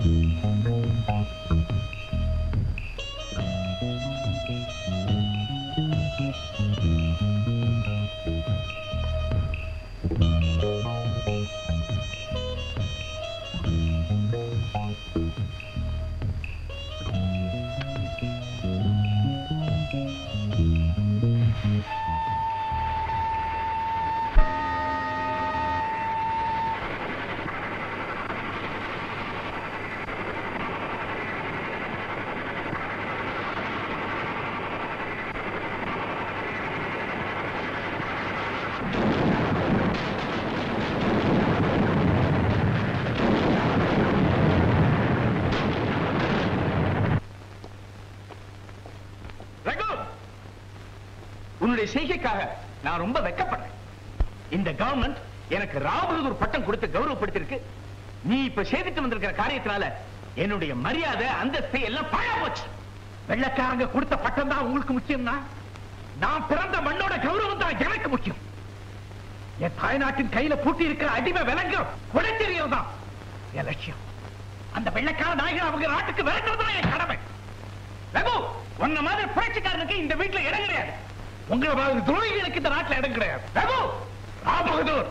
ரகு உன்னுடைய செய்கைக்காக நான் ரொம்ப வெட்கப்படுறேன் இந்த கவர்மெண்ட் எனக்கு ராபகதூர் பட்டம் கொடுத்து கௌரவப்படுத்திருக்கு நீ இப்ப செய்துட்டு வந்திருக்கிற காரியத்தினால என்னுடைய மரியாதை அந்தஸ்து எல்லாம் பாழா போச்சு வெள்ளக்காரங்க கொடுத்த பட்டம் தான் உங்களுக்கு முக்கியம்னா நான் பிறந்த மண்ணோட கௌரவம் தான் எனக்கு முக்கியம் என் தாய்நாட்டின் கையில பூட்டி இருக்கிற அடிமை விலங்கு குடைச்செறியம் தான் என் லட்சியம் அந்த வெள்ளக்கார நாயகர் அவங்க நாட்டுக்கு விளக்குறது தான் என் கடமை ரகு உன்ன மாதிரி புரட்சிக்காரனுக்கு இந்த வீட்டுல இடம் கிடையாது உங்களை மாதிரி துரோகிகளுக்கு இந்த நாட்டுல இடம் கிடையாது ரகு ராம் பகதூர்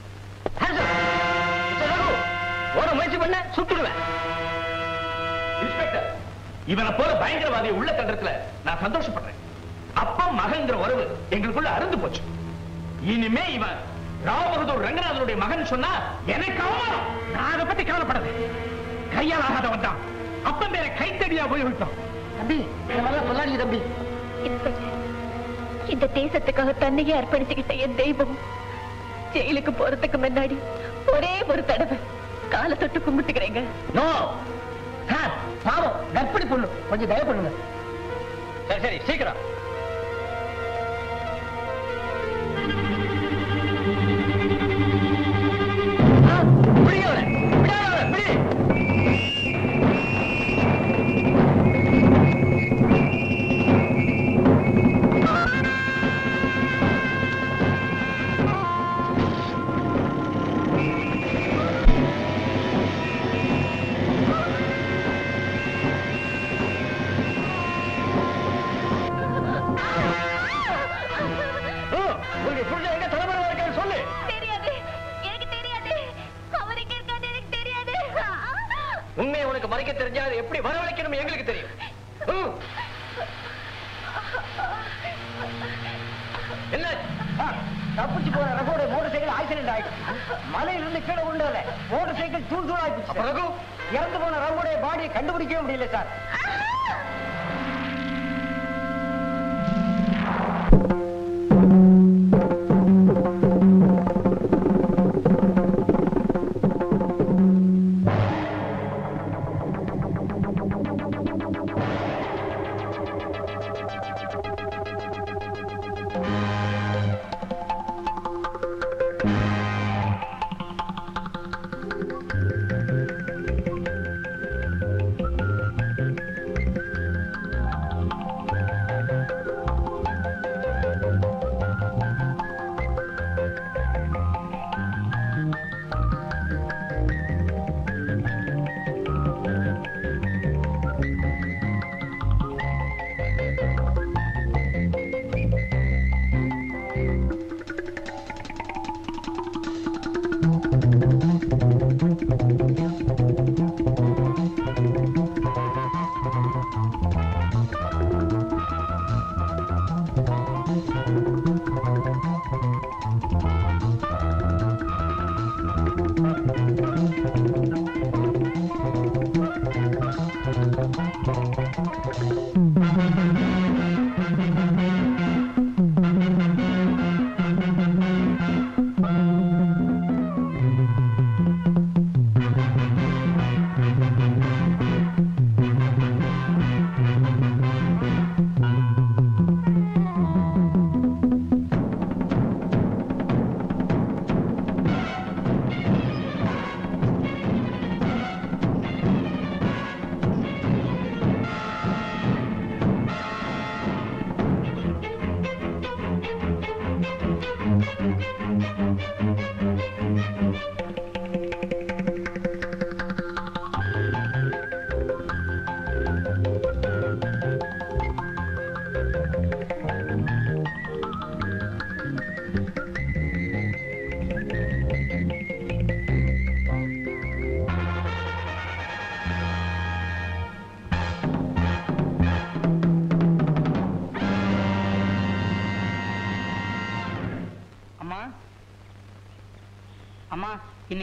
ரகு ஓட முயற்சி பண்ண சுட்டுடுவேன் இன்ஸ்பெக்டர் இவனை போல பயங்கரவாதியை உள்ள தண்டத்துல நான் சந்தோஷப்படுறேன் அப்பம் மகங்கிற உறவு எங்களுக்குள்ள அருந்து போச்சு இனிமே இவன் ராவ் பகதூர் ரங்கநாதனுடைய மகன் சொன்னா எனக்கு அவமானம் நான் அதை பத்தி கவலைப்படல கையால் ஆகாதவன் தான் அப்பன் பேரை கைத்தடியா போய் விட்டோம் தம்பி இந்த மாதிரிலாம் சொல்லாதீங்க தம்பி இன்ஸ்பெக்டர் இந்த தேசத்துக்காக தன்னையே அர்ப்பணிச்சுக்கிட்ட என் தெய்வம் ஜெயிலுக்கு போறதுக்கு முன்னாடி ஒரே ஒரு தடவை காலை தொட்டு கும்பிட்டுக்கிறேங்க நோ சார் பாவம் கர்ப்பிணி பொண்ணு கொஞ்சம் தயவு பண்ணுங்க சரி சரி சீக்கிரம் பிடிங்க அவரை. விடாத அவரை, பிடி. ஓ, உன்னுடைய புருஷன் எங்க தலைமறைவா இருக்கான்னு சொல்லு தெரியாது எனக்கு தெரியாது அவர் எங்க இருக்காரு எனக்கு தெரியாது உண்மையை உனக்கு மறைக்க தெரிஞ்சா அதை எப்படி வரவழைக்கணும் எங்களுக்கு தெரியும் ம். என்ன ஆ, தப்பிச்சு போன ரகுவோட மோட்டர் சைக்கிள் ஆக்சிடென்ட் ஆயிடுச்சு மலையிலிருந்து கீழே கொண்டு வரல மோட்டர் சைக்கிள் தூள் தூள் அப்ப ஆயிடுச்சு ரகு இறந்து போன ரகுவோட பாடியை கண்டுபிடிக்கவே முடியல சார்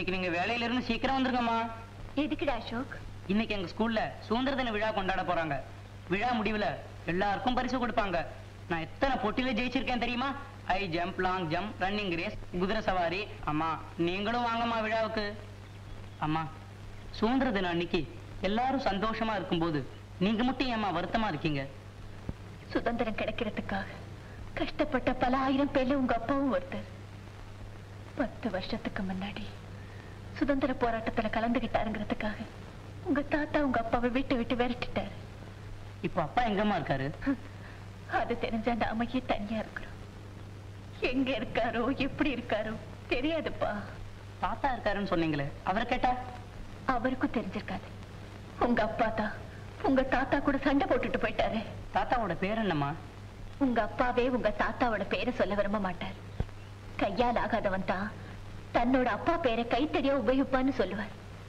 இன்னைக்கு நீங்க வேலையில இருந்து சீக்கிரம் வந்துருங்கம்மா எதுக்குடா அசோக் இன்னைக்கு எங்க ஸ்கூல்ல சுதந்திர தின விழா கொண்டாட போறாங்க விழா முடிவுல எல்லாருக்கும் பரிசு கொடுப்பாங்க நான் எத்தனை போட்டியில ஜெயிச்சிருக்கேன் தெரியுமா high jump long jump running race குதிரை சவாரி அம்மா நீங்களும் வாங்கம்மா விழாவுக்கு அம்மா சுதந்திர தினம் அன்னைக்கு எல்லாரும் சந்தோஷமா இருக்கும்போது நீங்க மட்டும் ஏம்மா வருத்தமா இருக்கீங்க சுதந்திரம் கிடைக்கிறதுக்காக கஷ்டப்பட்ட பல ஆயிரம் பேர்ல உங்க அப்பாவும் ஒருத்தர் பத்து வருஷத்துக்கு முன்னாடி சுதந்திர போராட்டத்துல கலந்துகிட்டாருங்கிறதுக்காக உங்க தாத்தா உங்க அப்பாவை வீட்டை விட்டு விரட்டிட்டாரு இப்போ அப்பா எங்கம்மா இருக்காரு அது தெரிஞ்சா நாம ஏன் தனியா இருக்கிறோம் எங்க இருக்காரோ எப்படி இருக்காரோ தெரியாதுப்பா தாத்தா இருக்காருன்னு சொன்னீங்களே அவரை கேட்டா அவருக்கும் தெரிஞ்சிருக்காது உங்க அப்பா தான் உங்க தாத்தா கூட சண்டை போட்டுட்டு போயிட்டாரு தாத்தாவோட பேர் என்னம்மா உங்க அப்பாவே உங்க தாத்தாவோட பேரை சொல்ல விரும்ப மாட்டார் கையால் ஆகாதவன் தான் தன்னோட அப்பா பேரை கைத்தடியா உபயோகிப்பான்னு சொல்லுவார்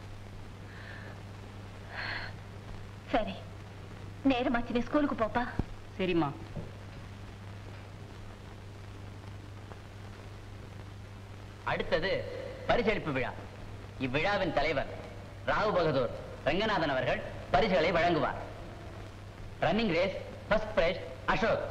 சரி நேரமாச்சு நீ ஸ்கூலுக்கு போப்பா சரிம்மா அடுத்தது பரிசளிப்பு விழா இவ்விழாவின் தலைவர் ராவ் பகதூர் ரங்கநாதன் அவர்கள் பரிசுகளை வழங்குவார் running race first prize Ashok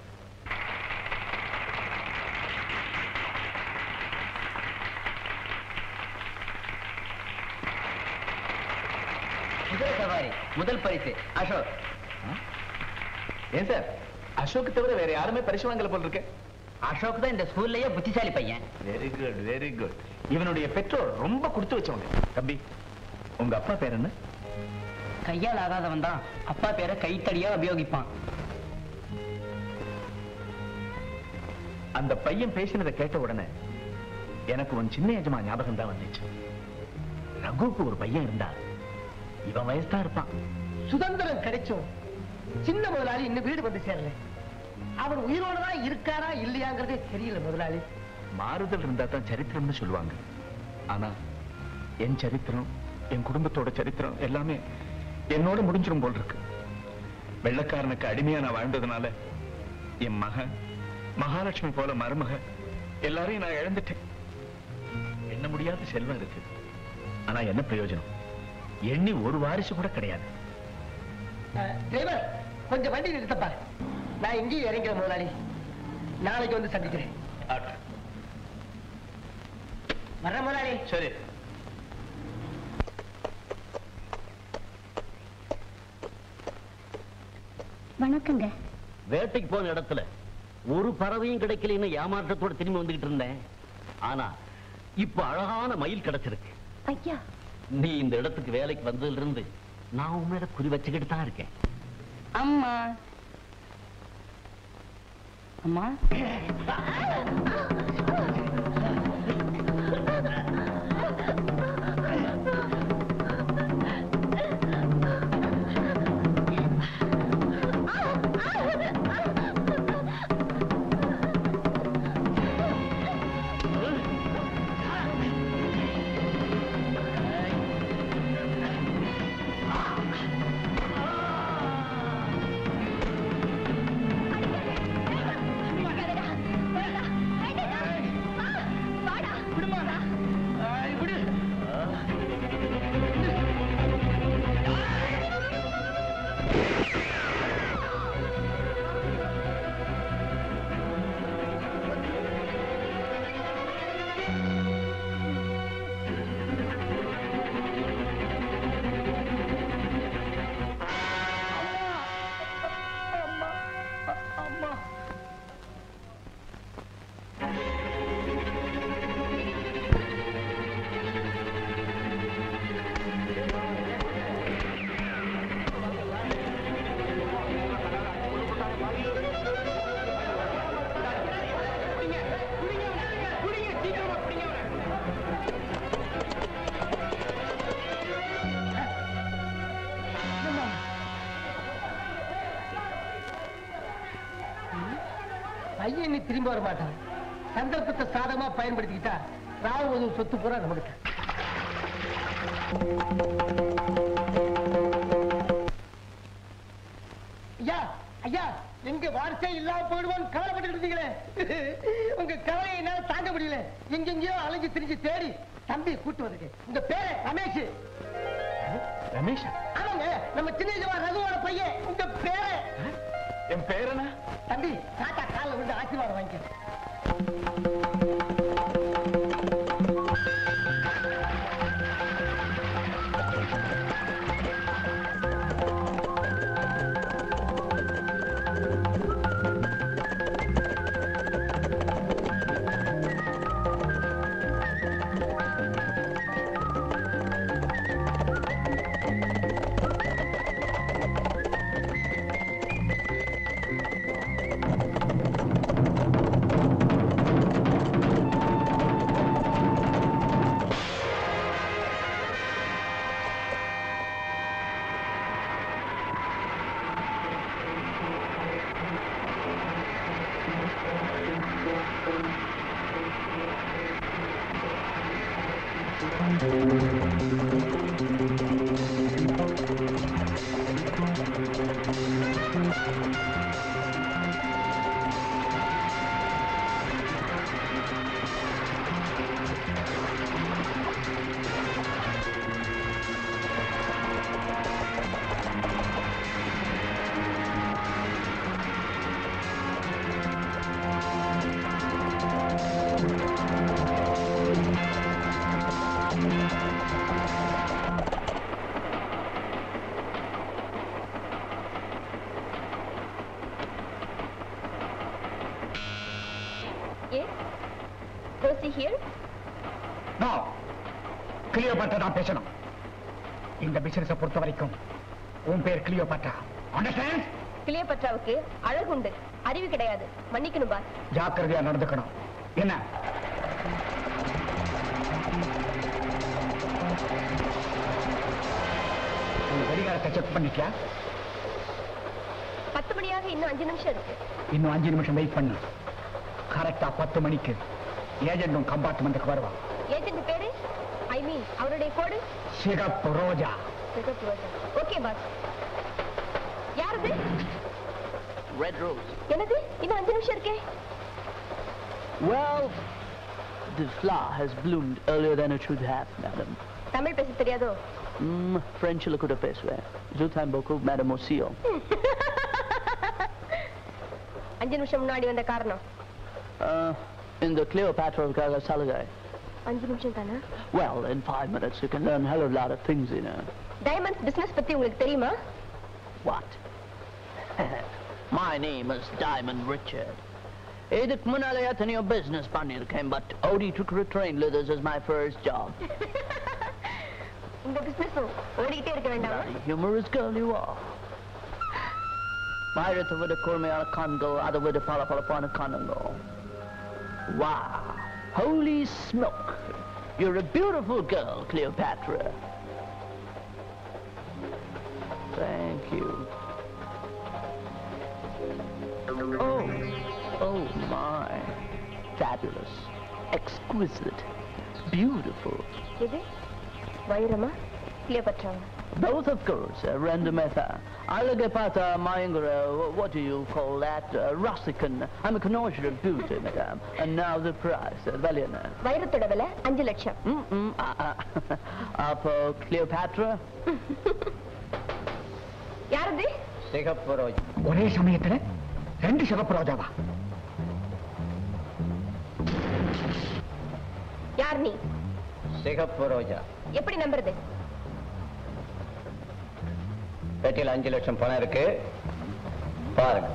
குதிரை சவாரி முதல் பரிசு அசோக் ஏன் சார் அசோக் தவிர வேற யாருமே பரிசு வாங்கல போல இருக்கு அசோக் தான் இந்த ஸ்கூல்லயே புத்திசாலி பையன் வெரி குட் வெரி குட் இவனுடைய பெற்றோர் ரொம்ப கொடுத்து வச்சவங்க தம்பி உங்க அப்பா பேர் என்ன கையால் ஆகாதவன் தான் அப்பா பேரை கைத்தடியா உபயோகிப்பான் அந்த பையன் பேசினதை கேட்ட உடனே எனக்கு உன் சின்ன எஜமா ஞாபகம் தான் வந்துச்சு ரகுவுக்கு ஒரு பையன் இருந்தா இவன் வயசு தான் இருப்பான் சுதந்திரம் கிடைச்சும் சின்ன முதலாளி இன்னும் வீடு வந்து சேரல அவர் உயிரோட தான் இருக்காரா இல்லையாங்கிறதே தெரியல முதலாளி மாறுதல் இருந்தா தான் சரித்திரம்னு சொல்லுவாங்க ஆனா என் சரித்திரம் என் குடும்பத்தோட சரித்திரம் எல்லாமே என்னோட முடிஞ்சிரும் போல் இருக்கு வெள்ளக்காரனுக்கு அடிமையா நான் வாழ்ந்ததுனால என் மகன் மகாலட்சுமி போல மருமக எல்லாரையும் நான் இழந்துட்டேன் எண்ண முடியாத செல்வம் இருக்கு ஆனா என்ன பிரயோஜனம் எண்ணி ஒரு வாரிசு கூட கிடையாது டிரைவர் கொஞ்சம் வண்டி நிறுத்தப்பா நான் இங்கேயும் இறங்கிறேன் முதலாளி நாளைக்கு வந்து சந்திக்கிறேன் வர்றேன் முதலாளி சரி வணக்கங்க வேட்டைக்கு போன இடத்துல ஒரு பறவையும் கிடைக்கலன்னு ஏமாற்றத்தோட திரும்பி வந்துகிட்டு இருந்தேன் ஆனா இப்ப அழகான மயில் கிடைச்சிருக்கு ஐயா நீ இந்த இடத்துக்கு வேலைக்கு வந்ததுல இருந்து நான் உன் மேல குறி வச்சுக்கிட்டு தான் இருக்கேன் அம்மா அம்மா பையன் இன்னி திரும்பி வர மாட்டான் சந்தர்ப்பத்தை சாதகமா பயன்படுத்திக்கிட்டா ராவ சொத்து பூரா நமக்கு ஐயா ஐயா எங்க வாரிசே இல்லாம போயிடுவான்னு கவலைப்பட்டு இருந்தீங்களே உங்க கவலையை என்னால தாங்க முடியல எங்கெங்கயோ அலைஞ்சு திரிஞ்சு தேடி தம்பி கூட்டு வந்திருக்கு உங்க பேரு ரமேஷ் ரமேஷ் ஆமாங்க நம்ம சின்ன ரகுவோட பையன் உங்க பேரு என் பேர் என்ன தம்பி தாத்தா காலில் விட்டு ஆசீர்வாதம் வாங்கிக்க Yes? Rosie here? No Cleopatra தான் பேசணும் இந்த பிசினஸ பொறுத்த வரைக்கும் உன் பேர் கிளியோபாட்டா அண்டர்ஸ்டாண்ட் கிளியோபட்ராவுக்கு அழகுண்டு அறிவு கிடையாது மன்னிக்கணும் பாஸ் ஜாக்கிரதையா நடந்துக்கணும் என்ன உன் கடிகாரத்தை செக் பண்ணிட்டியா பத்து மணியாக இன்னும் அஞ்சு நிமிஷம் இருக்கு இன்னும் அஞ்சு நிமிஷம் வெயிட் பண்ணு கரெக்டா பத்து மணிக்கு ஏஜென்டும் கம்பார்ட்மெண்ட்டுக்கு வருவான் ஏஜென்ட் பேரு ஐ மீன் அவருடைய கோடு சிகப்பு ரோஜா ஓகே பாஸ் யாரது Red Rose. என்னது இன்னும் அஞ்சு நிமிஷம் இருக்கே Well, the flower has bloomed earlier than it should have, madam. Tamil பேச தெரியாதோ Mm, French le coup de peswe. Je t'aime beaucoup, madame Osio. அஞ்சு நிமிஷம் முன்னாடி வந்த காரணம் Uh, in the Cleopatra of Gaga Salagai. அஞ்சு நிமிஷம் தானே Well, in five minutes you can learn a hell of a lot of things, you know. Diamonds business பத்தி உங்களுக்கு தெரியுமா What? My name is Diamond Richard. இதுக்கு முன்னாலே எத்தனையோ business பண்ணிருக்கேன் but ஓடி to train leathers is my first job. இந்த பிசினஸும் ஓடிக்கிட்டே இருக்க வேண்டாமா Bloody humorous girl you are. வைரத்தை விட கூர்மையான கண்கள் அதை விட பல பலப்பான கண்ணுங்கள் Wow! Holy smoke! You're a beautiful girl, Cleopatra. Thank you. Oh, oh my. Fabulous. Exquisite. Beautiful. எது வைரமா கிளியோபட்ராவா Both, of course, uh, random meta. Alligapata Mayangara, what do you call that? Uh, Russican. I'm a connoisseur of beauty, madame. And now the price, uh, Valiana. வைரத்தோட விலை அஞ்சு லட்சம் Mm-mm. Uh, uh, uh, for Cleopatra? யாரது சிகப்பு ரோஜ் ஒரே சமயத்துல ரெண்டு சிகப்பு ரோஜாவா யார் நீ சிகப்பு ரோஜா எப்படி நம்புறது பெட்டியில் அஞ்சு லட்சம் பணம் இருக்கு பாருங்க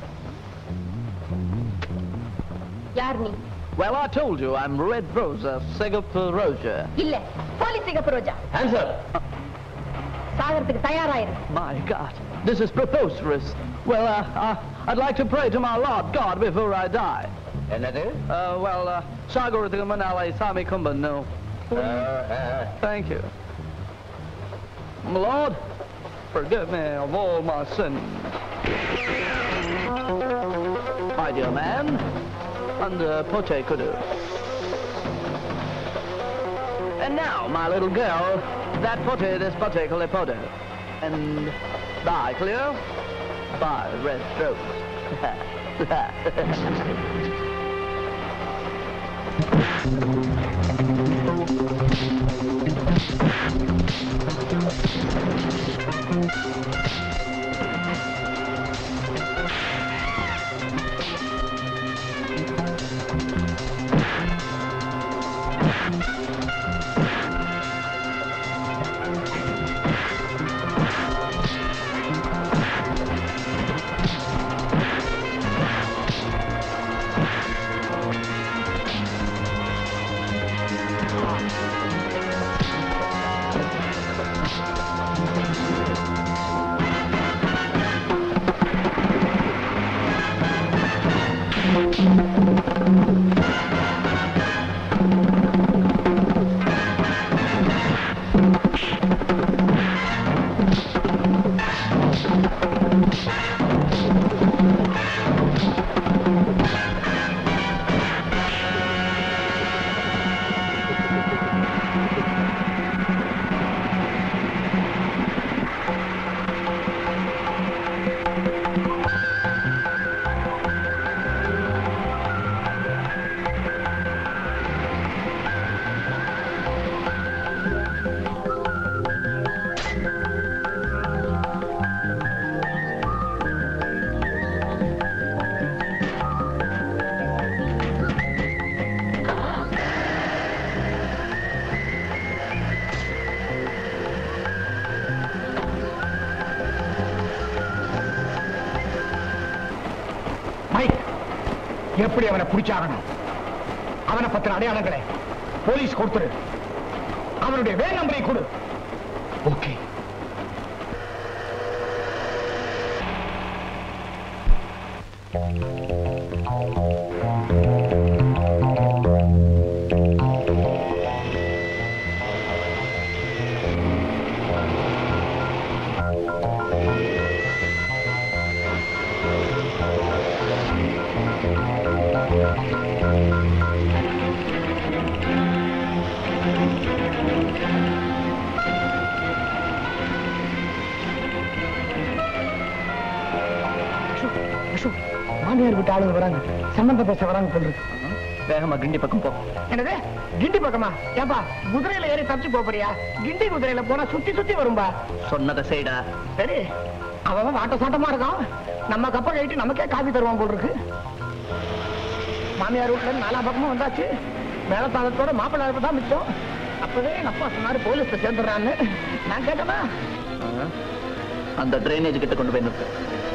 யார் நீ Well, I told you, I'm Red Rosa, Singapore Rosa. இல்ல போலீஸ் சிகப்பு ரோஜா ஆன்சர் சாகறதுக்கு தயாராயிரு My God, this is preposterous. Well, uh, uh, I'd like to pray to my Lord God before I die. என்னது Uh, well, uh, Sagaratika Manala Sami Kumban, no. Ah, ah. Thank you. My Lord, forgive me of all my sins. My dear man, and uh, pote kudu. And now, my little girl, that pote, this pote pote. And bye, Cleo. Bye, Red Rose. Mike எப்படி அவனை பிடிச்சாகணும் அவனை பத்தின அடையாளங்களை police கொடுத்துரு அவனுடைய van நம்பரை கொடு okay Ashok மாமியார் வீட்டு ஆளுங்க வராங்க சம்பந்தம் பேச வராங்க போல இருக்கு வேகமா கிண்டி பக்கம் போ என்னது கிண்டி பக்கமா ஏப்பா குதிரையில ஏறி தப்பிச்சு போப் போறியா கிண்டி குதிரையில போனா சுத்தி சுத்தி வரும்பா சொன்னதை செய்டா சரி அவன் வாட்ட சாட்டமா இருக்கான் நம்ம கப்ப கழிட்டு நமக்கே காபி தருவான் போல் இருக்கு மாமியார் வீட்டுல இருந்து நாலா பக்கமும் வந்தாச்சு மேலத்தாளத்தோட மாப்பிள்ளை தான் மிச்சம் அப்பவே எங்க அப்பா சொன்னாரு போலீஸ்ல சேர்ந்துடுறான்னு நான் கேட்டனா அந்த ட்ரைனேஜ் கிட்ட கொண்டு போய் நிறுத்து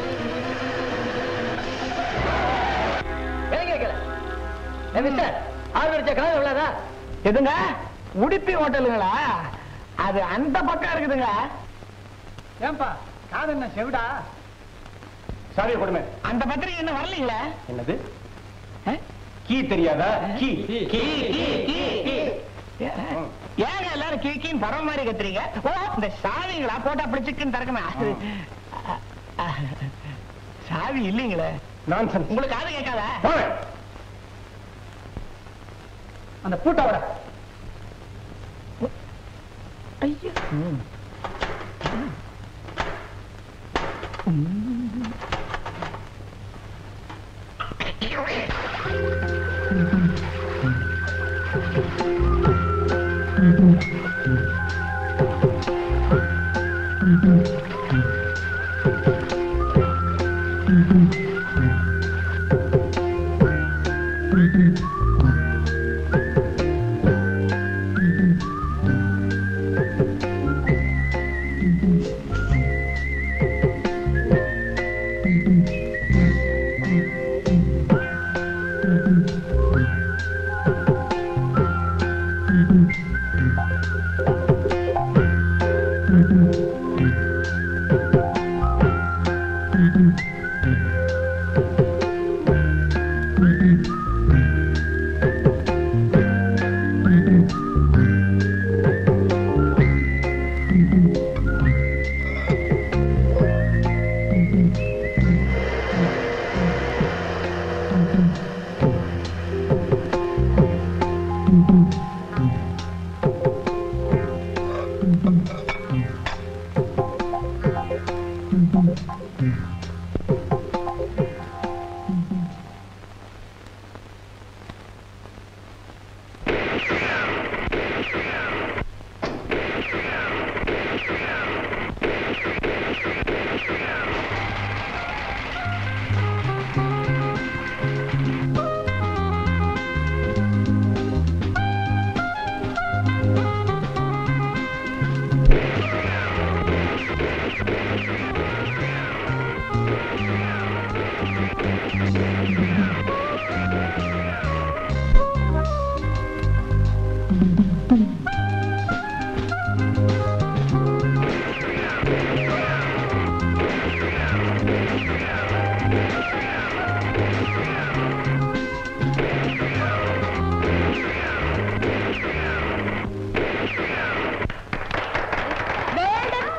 கேட்கல மிஸ்டர் ஆள் வச்ச கலர் எவ்வளவுதா எதுங்க உடுப்பி ஹோட்டலுங்களா அது அந்த பக்கம் இருக்குதுங்க ஏன்பா காது என்ன செவிடா சாரி கொடுமை அந்த பத்திரிகை இன்னும் வரலீங்களா என்னது கீ தெரியாதா கீ கீ ஏங்க எல்லாரும் கீ கீன்னு பரவ மாதிரி கத்துறீங்க ஓ இந்த சாவிங்களா போட்டா பிடிச்சிக்குன்னு திறக்குமே அது சாவி இல்லைங்களே நான்சன் உங்களுக்கு காது கேட்காதா அந்த பூட்டை விட ஐயா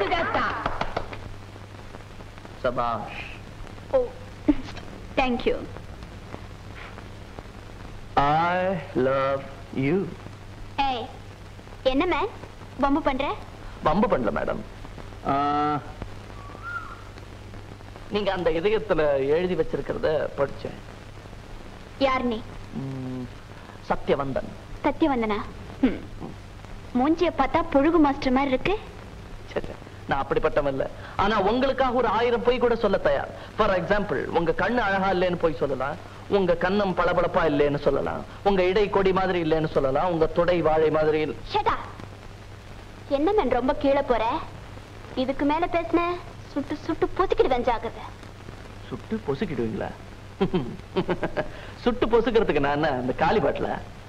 சுஜாதா சபாஷ் oh thank you I love you ஏய் என்ன மேன் பொம்மை பண்ற வம்பு பண்ணல மேடம் நீங்க அந்த இதயத்துல எழுதி வச்சிருக்கிறத படிச்சேன் யார் நீ ம், சத்யவந்தன் சத்யவந்தனா ம். மூஞ்சிய பார்த்தா புழுகு மாஸ்டர் மாதிரி இருக்கு ச்சே, ச்சே, நான் அப்படிப்பட்டவன் இல்ல ஆனா உங்களுக்காக ஒரு ஆயிரம் பொய் கூட சொல்ல தயார் ஃபார் எக்ஸாம்பிள் உங்க கண்ணு அழகா இல்லைன்னு போய் சொல்லலாம் உங்க கண்ணம் பளபளப்பா இல்லைன்னு சொல்லலாம் உங்க இடை கொடி மாதிரி இல்லைன்னு சொல்லலாம் உங்க தொடை வாழை மாதிரி இல்ல- ஷட்டா என்ன மேன் ரொம்ப கீழே போற இதுக்கு மேல பேசின சுட்டு சுட்டு பொத்துக்கிடுவேன் ஜாகிரதை சுட்டு பொசுக்கிடுவீங்களா சுட்டு பொசுக்கிறதுக்கு நான் என்ன அந்த காலி பாட்டில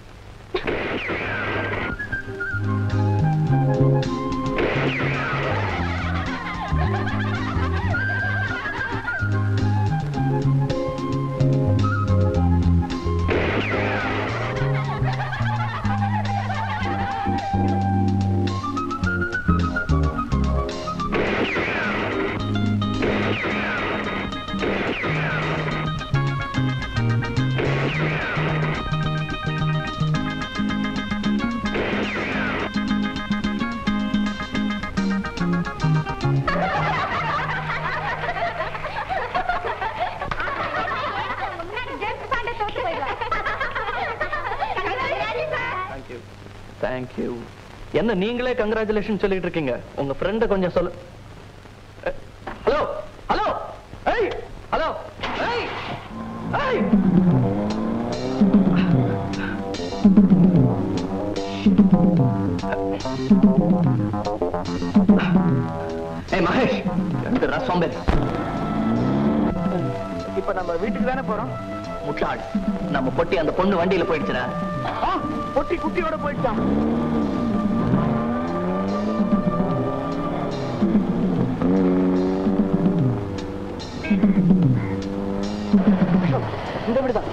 தேங்க்யூ தேங்க்யூ என்ன நீங்களே கங்க்ராச்சுலேஷன் சொல்லிட்டு இருக்கீங்க உங்க ஃப்ரெண்ட கொஞ்சம் சொல்லு ஹலோ ஹலோ ஏய் ஹலோ ஏய் ஏய் ஏய் மகேஷ் ரெண்டு ரசம் பேர் இப்ப நம்ம வீட்டுக்கு தானே போறோம் முட்டாள் நம்ம பொட்டி அந்த பொண்ணு வண்டியில போயிடுச்சுடா ஆ, பொட்டி குட்டியோட போயிட்டான் இந்த வீடுதான்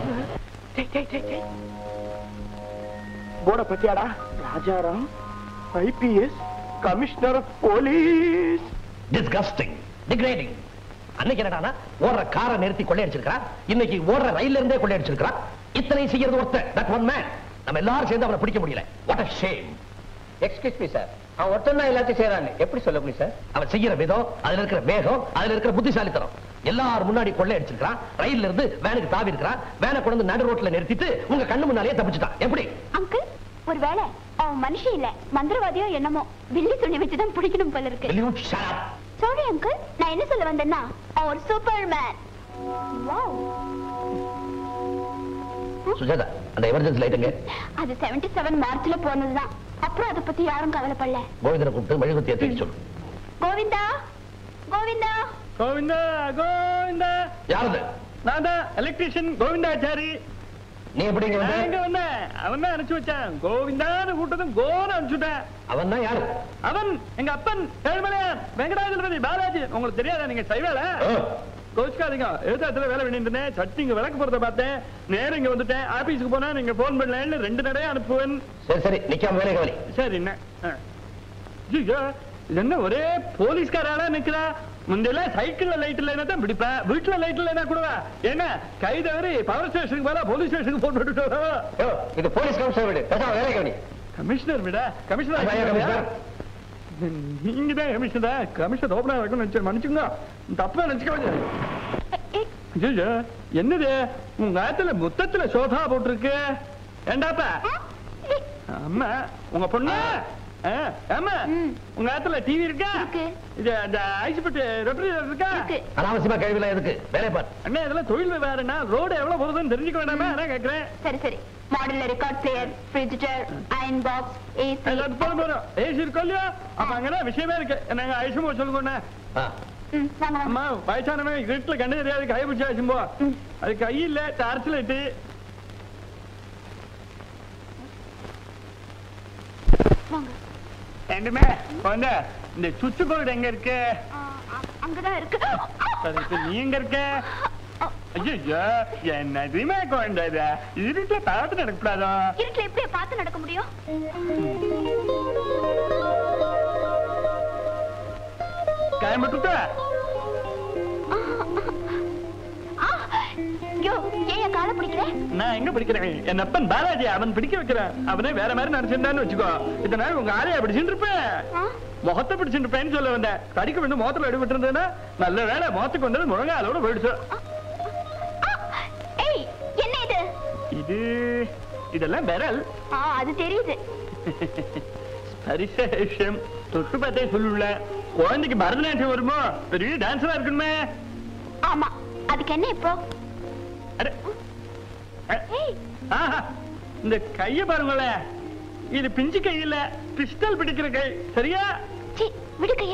போட பத்தியாடா Rajaram IPS commissioner of police disgusting degrading அன்னைக்கு என்னடானா ஓடுற காரை நிறுத்தி கொள்ளையடிச்சிருக்கான் இன்னைக்கு ஓடுற ரயில்ல இருந்தே கொள்ளையடிச்சிருக்கான் இத்தனை செய்யறது ஒருத்தன் தட் ஒன் மேன் நம்ம எல்லாரும் சேர்ந்து அவனை பிடிக்க முடியல what a shame excuse me sir அவன் ஒருத்தன் தான் எல்லாத்தையும் செய்யறான்னு எப்படி சொல்ல முடியும் சார் அவன் செய்யற விதம் அதுல இருக்கிற வேகம் அதுல இருக்கிற புத்திசாலித்தனம் எல்லாரும் முன்னாடி கொள்ளையடிச்சிருக்கான் ரயில்ல இருந்து வேனுக்கு தாவி இருக்கிறான் வேனை கொண்டு வந்து நடு ரோட்ல நிறுத்திட்டு உங்க கண்ணு முன்னாலேயே தப்பிச்சுட்டான் எப்படி அங்கிள் ஒருவேளை அவன் மனுஷன் இல்ல மந்திரவாதியோ என்னமோ வில்லி துணி வச்சுதான் பிடிக்கணும் போல இருக்கு Will you shut up? Sorry uncle நான் என்ன சொல்ல வந்தேன்னா அவன் ஒரு சூப்பர் மேன் சுஜாதா அந்த எமர்ஜென்சி லைட்டுங்க அது 77 செவன் மார்ச்ல போனதுதான் அப்புறம் அதை பத்தி யாரும் கவலைப்படல கோவிந்தனை கூப்பிட்டு மெழுகுத்தியை தூக்கி சொல்லு கோவிந்தா கோவிந்தா கோவிந்தா கோவிந்தா யாரது நான் தான் எலக்ட்ரிஷியன் கோவிந்தாச்சாரி நீ எப்படி இங்க நான் எங்க வந்த வந்தேன் அவன் தான் அனுப்பிச்சு வச்சான் கோவிந்தான்னு கூட்டதும் கோன்னு அனுப்பிச்சுட்டேன் அவன் தான் யாரு அவன் எங்க அப்பன் ஏழுமலையான் வெங்கடாஜலபதி பாலாஜி உங்களுக்கு தெரியாதா நீங்க செய்வேல ஆ. கோச்சுக்காதீங்க எழுத்தாத்துல வேலை பண்ணிட்டு இருந்தேன் சட்டி இங்க விளக்கு போறத பார்த்தேன் நேரம் இங்க வந்துட்டேன் ஆபீஸ்க்கு போனா நீங்க போன் பண்ணலன்னு ரெண்டு நடைய அனுப்புவேன் சரி சரி நிக்காம வேலை கவனி சரி என்ன ஆ. ஐயோ, இது என்ன ஒரே போலீஸ்காராளா நிக்கிறா முந்தையெல்லாம் சைக்கிள்ல லைட் இல்லைன்னா தான் பிடிப்பேன் வீட்டுல லைட் இல்லைன்னா கூடவா என்ன கை தவறி பவர் ஸ்டேஷனுக்கு போல போலீஸ் ஸ்டேஷனுக்கு போட்டு விட்டுட்டோம் யோ, இது போலீஸ் கமிஷனர் வீடு பேசாம வேலை கவனி கமிஷனர் விட அதான் ஏன் கமிஷனர்? நீங்க தான் கமிஷனர் கமிஷனர் ஓபனா இருக்கும்னு நினைச்சு மன்னிச்சுங்க தப்பா நினைச்சுக்க ஐயோ என்னது உங்க ஆத்துல மொத்தத்துல சோஃபா போட்டிருக்கு ஏண்டாப்பா அம்மா உங்க பொண்ணு ஆ, ஆமா உங்க ஆத்துல டிவி இருக்கா இருக்கு. இது அந்த ஐசிபட்டு ரெஃப்ரிஜரேட்டர் இருக்கா இருக்கு அனாவசியமா கேள்விலாம் எதுக்கு வேலையை பார் அண்ணா இதெல்லாம் தொழில் வேறனா ரோடு எவ்வளவு போகுதுன்னு தெரிஞ்சுக்க வேண்டாமா நான் கேக்குறேன் சரி சரி model record player fridge iron box AC அது போதும் போதும் ஏசி இருக்கோ இல்லையா அப்ப அங்கதான் விஷயமே இருக்கு நாங்க ஐசுமோ சொல்லுங்க ஆ. ம் வாங்க வாங்க அம்மா வயசானவன் இருட்டுல கண்ணு தெரியாது கை பிடிச்சா வச்சும்போ அது கை இல்ல டார்ச் லைட்டு வாங்க ரெண்டுமே வந்து இந்த சுவிட்ச் போர்டு எங்க இருக்கு ஆ, அ- அங்கதான் இருக்கு அது இப்ப நீ எங்க இருக்க ஐயோ என்னதுமே குழந்தை இருட்டுல பார்த்து நடக்கூடாதோ இருட்டுல எப்படி பார்த்து நடக்க முடியும் காயம்பட்டுட்டா யோ ஏன் காலை பிடிக்கிறேன் நான் எங்க படிக்கிறேன் என் அப்பன் பாலாஜி அவன் பிடிக்க வைக்கிறான் அவனே வேற மாதிரி நினைச்சிருந்தான்னு வச்சுக்கோ இத்தனை நாள் உங்க ஆளையா பிடிச்சிட்டு இருப்பேன் முகத்தை பிடிச்சிட்டு இருப்பேன்னு சொல்ல வந்தேன் கடிக்க வேண்டும் முகத்துல அடிபட்டு இருந்தேன்னா நல்ல வேலை முகத்துக்கு வந்தது முழங்காலோட போயிடுச்சு ஏய் என்ன இது இது இதெல்லாம் விரல் ஆ அது தெரியுது பரிசேஷம் தொட்டு பார்த்தே சொல்லுல குழந்தைக்கு பரதநாட்டியம் வருமோ பெரிய டான்ஸரா இருக்கணுமே ஆமா அதுக்கு என்ன இப்போ அட அ- ஏய் ஆஹா, இந்த கைய பாருங்களேன் இது பிஞ்சு கை இல்ல பிஸ்டல் பிடிக்கிற கை சரியா சி விடு கையே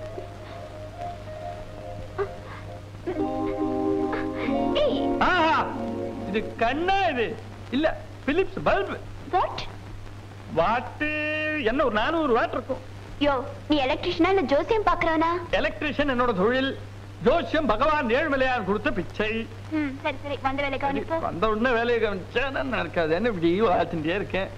ஏய் ஆஹா இது கண்ணா இது இல்ல பிலிப்ஸ் பல்ப் வாட் வாட்டு என்ன ஒரு நானூறு வாட் இருக்கும் யோ நீ எலக்ட்ரிஷனா இல்ல ஜோசியம் பாக்குறவனா எலக்ட்ரிஷியன் என்னோட தொழில் ஜோசியம் பகவான் ஏழ்மலையான் கொடுத்த பிச்சை ம் சரி சரி வந்த வேலை கவனிப்பு வந்த உடனே வேலையை கவனிச்சா நடக்காது என்ன இப்படி வாழ்த்துட்டே இருக்கேன்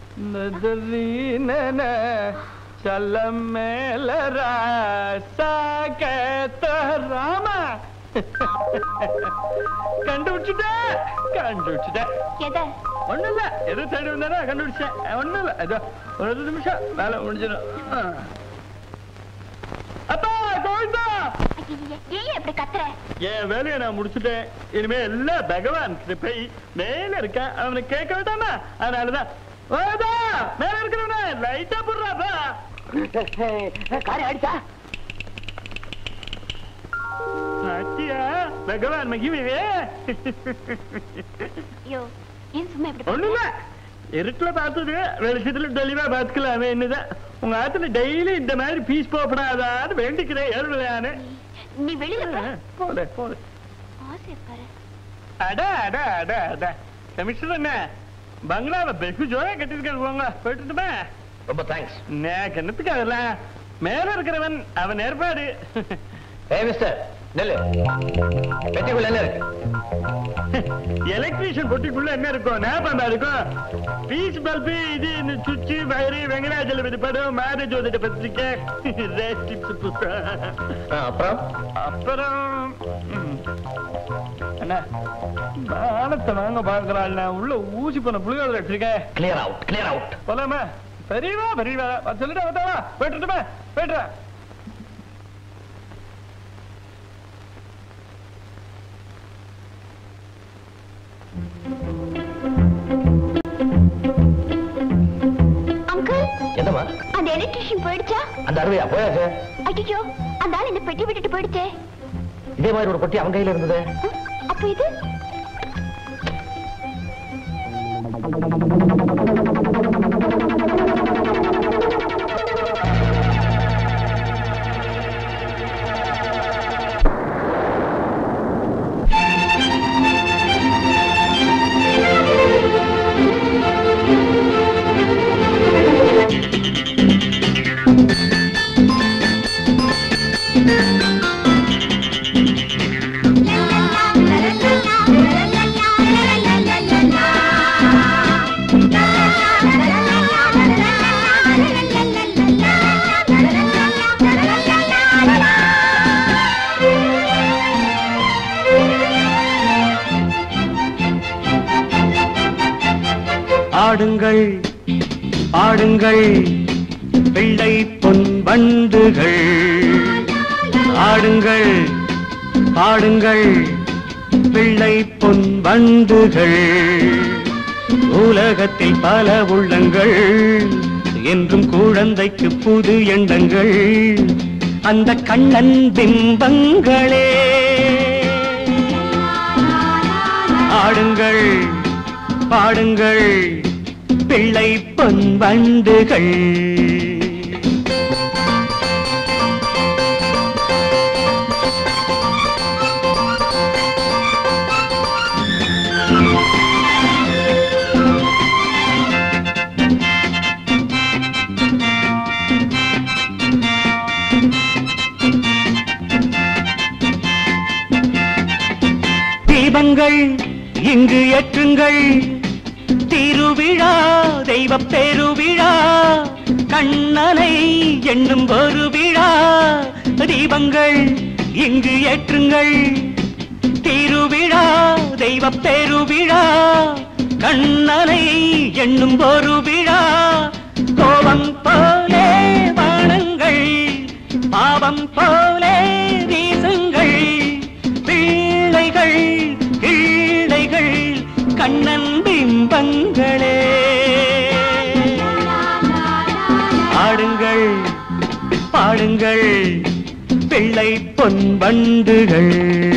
நதரீனன சலம் மேல ராசா கேத்த ராமா கண்டுபிடிச்சுட்டேன் கண்டுபிடிச்சுட்டேன் எதை ஒண்ணும் இல்ல எது தேடி வந்தானே கண்டுபிடிச்சேன் ஒண்ணும் இல்ல ஏதோ ஒரு நிமிஷம் வேலை முடிஞ்சிடும் ஆ. அப்பா கோவிந்தா ஐயையே, ஏன் அப்படி கத்துற என் வேலையை நான் முடிச்சுட்டேன் இனிமே எல்லாம் பகவான் கிருபை மேல இருக்க அவனை கேட்க வேண்டாமா அதனாலதான் வாடா, மேல இருக்கிறவன லைட்டா போடுறாப்பா காரை அடிச்சா சாத்தியா பகவான் மகிமையே ஐயோ ஏன் சும்மா இப்படி ஒண்ணும் இல்ல இருட்டுல பார்த்தது வெளிச்சத்துல தெளிவா பார்த்துக்கலாமே என்னதான் உங்க ஆத்துல டெய்லி இந்த மாதிரி பீஸ் போகப்படாதான்னு வேண்டிக்கிறேன் ஏழுலையானு நீ வெளியில போ. போ போல போல ஆசை இருக்காரு அட அட அட அட கமிஷனர் என்ன பங்களாவை வெகு ஜோரா கட்டிருக்காரு போங்க போயிட்டுமா ரொம்ப தேங்க்ஸ் எனக்கு என்னத்துக்கு அதெல்லாம் மேல இருக்கிறவன் அவன் ஏற்பாடு ஏ மிஸ்டர் நெல்லு பெட்டிக்குள்ள என்ன இருக்கு எலக்ட்ரீஷியன் பொட்டிக்குள்ள என்ன இருக்கும் ஞாபகம் இருக்கும் பீஸ் பல்பு இது இந்த சுவிட்சு வயரு வெங்கடாஜலபதி படம் மேரேஜ் ஓதிட்ட பத்திரிக்கை ரேஸ் டிப்ஸ் புத்தகம் ஆ, அப்புறம் அப்புறம் ம். அண்ணா மானத்தை வாங்க பாக்குறாள் நான் உள்ள ஊசி போன புளியோதரை வச்சிருக்கேன் கிளியர் அவுட் கிளியர் அவுட் போலாமா பெரியவா பெரியவா சொல்லிட்டு வந்தாவா போயிட்டுமா போயிட்டுறேன் அங்கிள் என்னம்மா அந்த எலக்ட்ரிஷியன் போயிடுச்சா அந்த அருவையா போயாச்சு ஐயோ அந்த ஆள் இந்த பெட்டி விட்டுட்டு போயிடுச்சே இதே மாதிரி ஒரு பொட்டி அவன் கையில இருந்தது அஹ், அப்ப இது ஆடுங்கள் ஆடுங்கள் வெள்ளை பொன் வண்டுகள் ஆடுங்கள் ஆடுங்கள் வெள்ளை பொன் வண்டுகள் உலகத்தில் பல உள்ளங்கள் என்றும் குழந்தைக்கு புது எண்ணங்கள் அந்த கண்ணன் பிம்பங்களே ஆடுங்கள் பாடுங்கள் பிள்ளை பொன் வண்டுகள் தீபங்கள் இங்கு ஏற்றுங்கள் திருவிழா தெய்வ பெருவிழா கண்ணனை என்னும் ஒரு விழா தீபங்கள் இங்கு ஏற்றுங்கள் திருவிழா தெய்வ பெருவிழா கண்ணனை எண்ணும் ஒரு விழா கோபம் போலே வானங்கள் பாவம் போலே வீசுங்கள் பிள்ளைகள் கிள்ளைகள் கண்ணன் பிம்பங்களே ஆடுங்கள் பாடுங்கள் பிள்ளை பொன் வண்டுகள்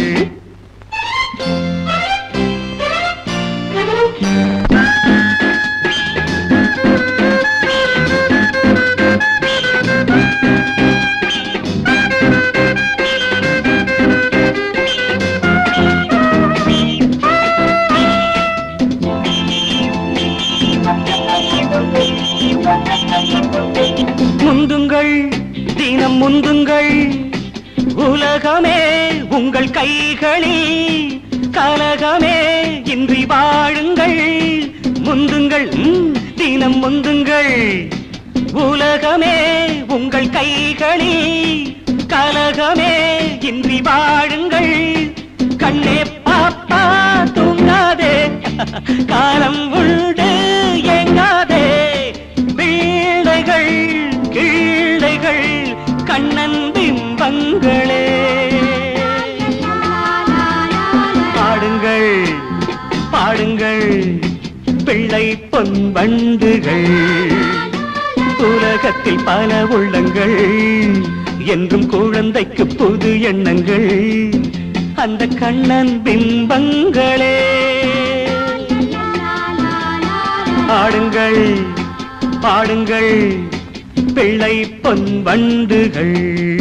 முந்துங்கள் தினம் முந்துங்கள் உலகமே உங்கள் கைகளில் கலகமே இன்றி வாழுங்கள் முந்துங்கள் ம், தினம் முந்துங்கள் உலகமே உங்கள் கைகளில் கலகமே இன்றி வாழுங்கள் கண்ணே பாப்பா தூங்காதே காலம் உண்டு ஏங்காதே வீழைகள் கீழைகள் கண்ணன் பிம்பங்களே பாடுங்கள் பாடுங்கள் பிள்ளை பொன் வண்டுகள் உலகத்தில் பல உள்ளங்கள் என்றும் குழந்தைக்கு புது எண்ணங்கள் அந்த கண்ணன் பிம்பங்களே பாடுங்கள் பாடுங்கள் பிள்ளை பொன் வண்டுகள்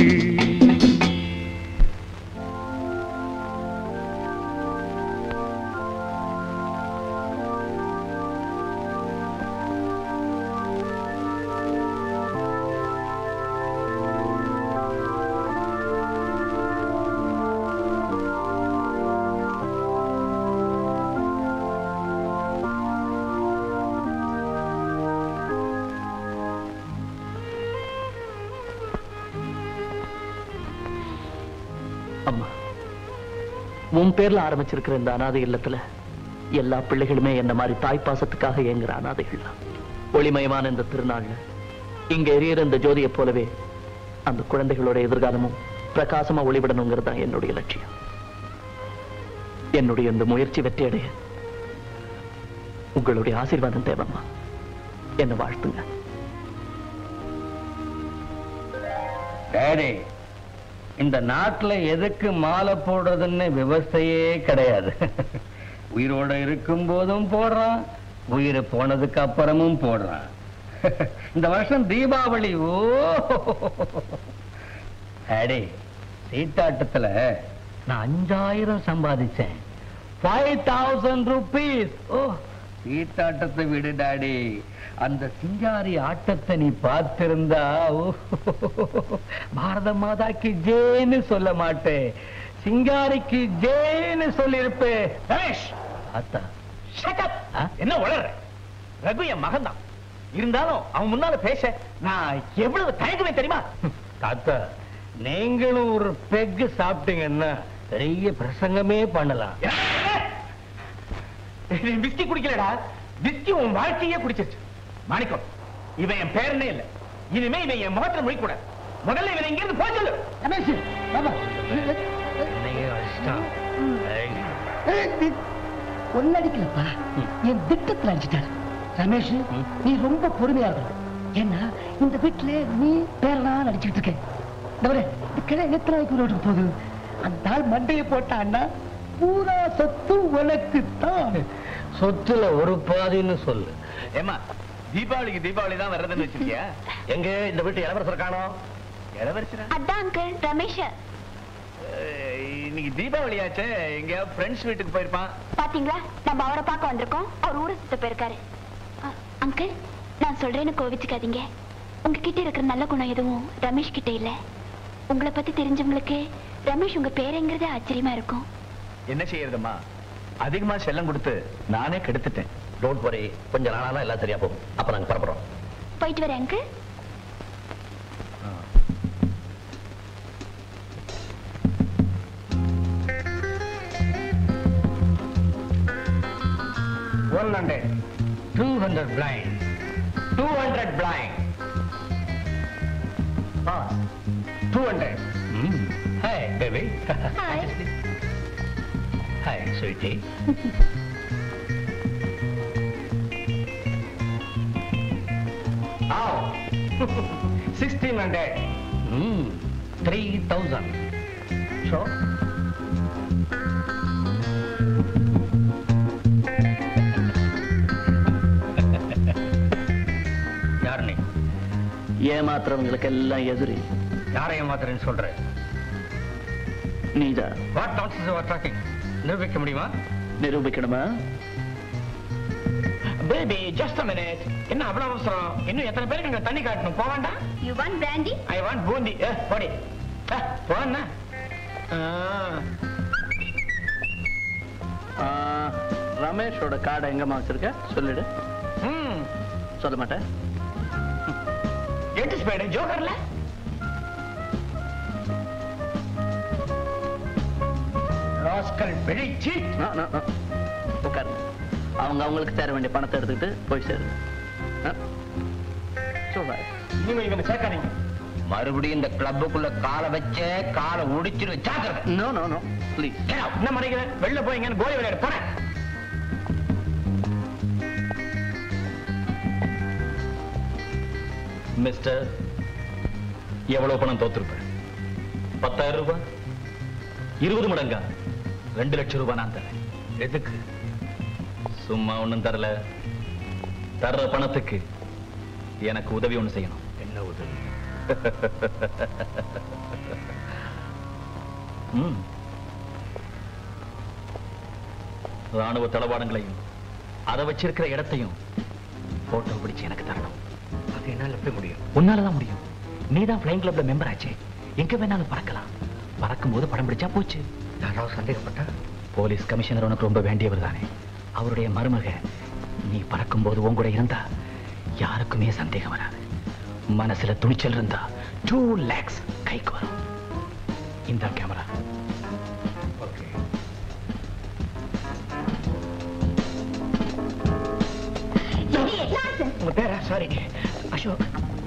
அம்மா உன் பேர்ல ஆரம்பிச்சிருக்கிற இந்த அனாதை இல்லத்துல எல்லா பிள்ளைகளுமே என்ன மாதிரி தாய் பாசத்துக்காக ஏங்குற அனாதைகள் தான் ஒளிமயமான இந்த திருநாள்ல இங்க எரியற இந்த ஜோதியை போலவே அந்த குழந்தைகளோட எதிர்காலமும் பிரகாசமா ஒளிவிடணுங்கிறது தான் என்னுடைய லட்சியம் என்னுடைய இந்த முயற்சி வெற்றியடைய உங்களுடைய ஆசீர்வாதம் தேவைம்மா என்ன வாழ்த்துங்க டேடி இந்த நாட்டுல எதுக்கு மாலை போடுறதுன்னு விவசாயே கிடையாது உயிரோட இருக்கும் போதும் போடுறான் உயிர் போனதுக்கு அப்புறமும் போடுறான் இந்த வருஷம் தீபாவளி ஓ டேடி சீட்டாட்டத்துல நான் அஞ்சாயிரம் சம்பாதிச்சேன் ஃபைவ் தௌசண்ட் ருபீஸ் ஓ சீட்டாட்டத்தை விடு டாடி அந்த சிங்காரி ஆட்டத்தை நீ பார்த்திருந்தா ஓ, பாரத மாதாக்கு ஜேன்னு சொல்ல மாட்டேன் சிங்காரிக்கு ஜேன்னு சொல்லியிருப்பே ரமேஷ் அத்தா shut up. ஆ? என்ன உளற ரகு என் மகன் தான் இருந்தாலும் அவன் முன்னால பேச நான் எவ்வளவு தயங்குவேன் தெரியுமா தாத்தா நீங்களும் ஒரு பெக்கு சாப்பிட்டீங்கன்னா பெரிய பிரசங்கமே பண்ணலாம் விஸ்கி குடிக்கலடா விஸ்கி உன் வாழ்க்கையே குடிச்சிருச்சு மாணிக்கம் இவன் என் பேரனே இல்ல இனிமே இவன் என் முகத்துல முடிக்க கூடாது முதல்ல இவன் இங்க இருந்து போக சொல்லு ரமேஷ் பாபா என்னையே அடிச்சிட்டான். ஏய், ஒன்னடிக்கலப்பா என் திட்டத்துல அடிச்சிட்டாரு ரமேஷ் நீ ரொம்ப பொறுமையா இருக்கணும் ஏன்னா இந்த வீட்டுல நீ பேரனா நடிச்சுட்டு இருக்க இந்த பாரு, இந்த கிளை எத்தனை நாளைக்கு ரோட்டுக்கு போகுது அந்த ஆள் மண்டையை போட்டான்னா பூரா சொத்து உனக்கு தான் சொத்துல ஒரு பாதின்னு சொல்லு ஏமா தீபாவளிக்கு தீபாவளி தான் வர்றதுன்னு வச்சிருக்கியா எங்க இந்த வீட்டு இளவரசர் காணோம் இளவரசரா அதான் அங்கிள் ரமேஷ் அஹ், இன்னைக்கு தீபாவளியாச்சே எங்க ஃப்ரெண்ட்ஸ் வீட்டுக்கு போயிருப்பான் பாத்தீங்களா நம்ம அவரை பார்க்க வந்திருக்கோம் அவர் ஊரை சுத்த போயிருக்காரு அ, அங்கிள் நான் சொல்றேன்னு கோவிச்சுக்காதீங்க உங்ககிட்ட இருக்கிற நல்ல குணம் எதுவும் ரமேஷ் கிட்ட இல்ல உங்களை பத்தி தெரிஞ்சவங்களுக்கு ரமேஷ் உங்க பேருங்கிறதே ஆச்சரியமா இருக்கும் என்ன செய்யறதுமா அதிகமா செல்லம் கொடுத்து நானே கெடுத்துட்டேன் டோன்ட் வரி கொஞ்ச நாளானா எல்லாம் சரியா போகும் அப்ப நாங்க புறப்படுறோம் போயிட்டு வரேன் uncle one hundred two hundred blind two hundred blind two hundred hi baby hi hi sweetie sixteen hundred three thousand show யார் நீ ஏமாத்துறவங்களுக்கு எல்லாம் எதிரி யாரை ஏமாத்துறேன்னு சொல்ற நீதான் வாட் நான்சென்ஸ் ஆர் டாக்கிங் நிரூபிக்க முடியுமா நிரூபிக்கணுமா பேபி ஜஸ்ட் மினிட் என்ன அவ்வளவு அவசரம் இன்னும் எத்தனை பேருக்கு இங்க தண்ணி காட்டணும் போக வேண்டாம் you want brandy I want boondi ஏ போடி போன ஆ, ரமேஷோட கார்டை எங்கம்மா வச்சிருக்க சொல்லிடு ம் சொல்ல மாட்டேன் எட்டு ஸ்பைடு ஜோக்கர்ல ராஸ்கல் வெளிச்சி நோ, நோ, நோ. உட்காருங்க அவங்க அவங்களுக்கு சேர வேண்டிய பணத்தை எடுத்துக்கிட்டு போய் சேரு ஆ? சொல்றேன் இனிமே இவனை சேர்க்காதீங்க மறுபடியும் இந்த கிளப்புக்குள்ள காலை வச்ச காலை உடிச்சிரு ஜாக்கிரதை no no no please Get out. என்ன மறைக்கிறேன் வெளில போய் எங்கன்னு கோலி விளையாட போறேன் மிஸ்டர் எவ்வளவு பணம் தோத்துருப்பேன் பத்தாயிரம் ரூபாய் இருபது மடங்கா ரெண்டு லட்சம் ரூபாய் நான் தரேன் எதுக்கு சும்மா ஒண்ணும் தரல தர்ற பணத்துக்கு எனக்கு உதவி ஒண்ணு செய்யணும் என்ன உதவி ம். ராணுவ தளவாடங்களையும் அதை வச்சிருக்கிற இடத்தையும் போட்டோ பிடிச்சு எனக்கு தரணும் அது என்னால எப்படி முடியும் உன்னாலதான் முடியும் நீ தான் பிளைன் கிளப்ல மெம்பர் ஆச்சே எங்க வேணாலும் பறக்கலாம் பறக்கும் போது படம் பிடிச்சா போச்சு யாராவது சந்தேகப்பட்டா போலீஸ் கமிஷனர் உனக்கு ரொம்ப வேண்டியவர் தானே அவருடைய மருமக நீ பறக்கும் போது உன் கூட இருந்தா யாருக்குமே சந்தேகம் வராது மனசுல துணிச்சல் இருந்தா டூ லேக்ஸ் கைக்கு வரும் இந்த கேமரா ஓகே உங்க பேரா sorry Ashok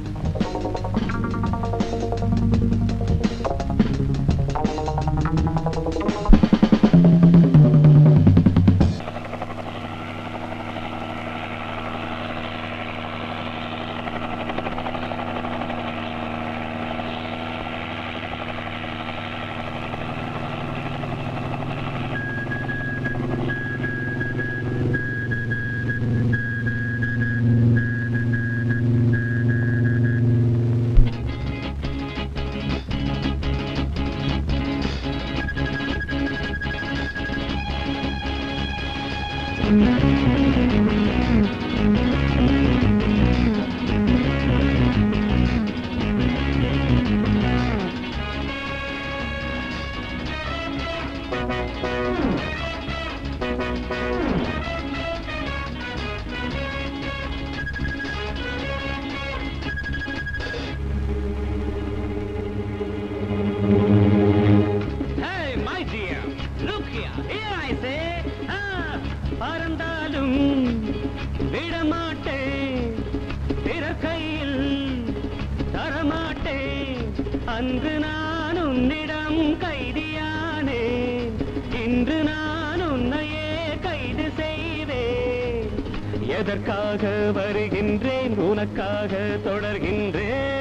Hey, my dear, look here. Here I say, ah, பறந்தாலும் விடமாட்டேன் பிற கையில் தரமாட்டேன் அன்று நான் உன்னிடம் கைதியானேன் இன்று நான் உன்னையே கைது செய்வேன் எதற்காக வருகின்றேன் உனக்காக தொடர்கின்றேன்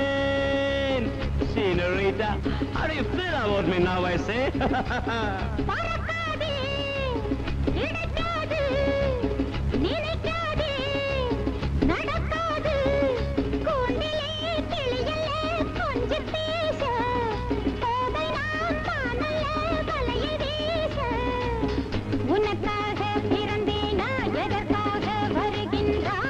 Senorita, how do you feel about me now, I say? பறக்காதே கிடைக்காது நினைக்காதே நடக்காது கூண்டிலே கிளியலே கொஞ்சம் பேச போதை நாம் காணல வலையை வீச உனக்காக பிறந்தேனா எதற்காக வருகின்றாய்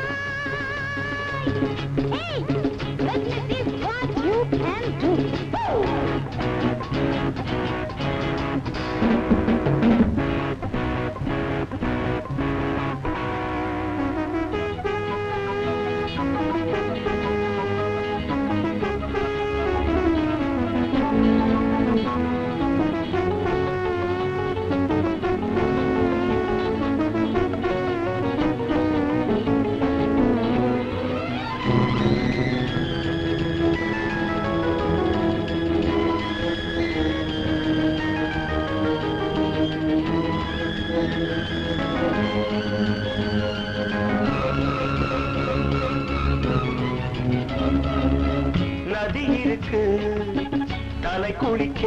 Hey, business is what you can do. Woo!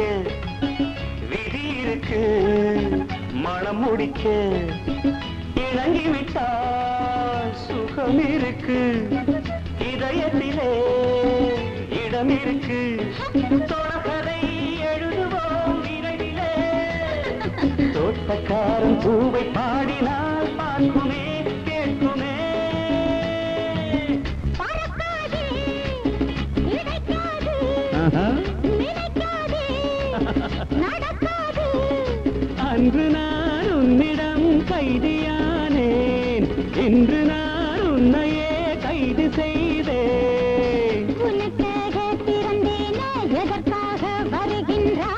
விதி இருக்கு மனம் முடிக்க இணங்கி விட்டால் சுகம் இருக்கு இதயத்திலே இடம் இருக்கு தொடர்கதை எழுதுவோம் விரைவிலே தோட்டக்காரன் பூவை பாடினால் பார்க்குமே கேட்குமே ஆஹா. அன்று நான் உன்னிடம் கைதியானேன் இன்று நான் உன்னையே கைது செய்தேன் உனக்காக பிறந்தேன எதற்காக வருகின்றாய்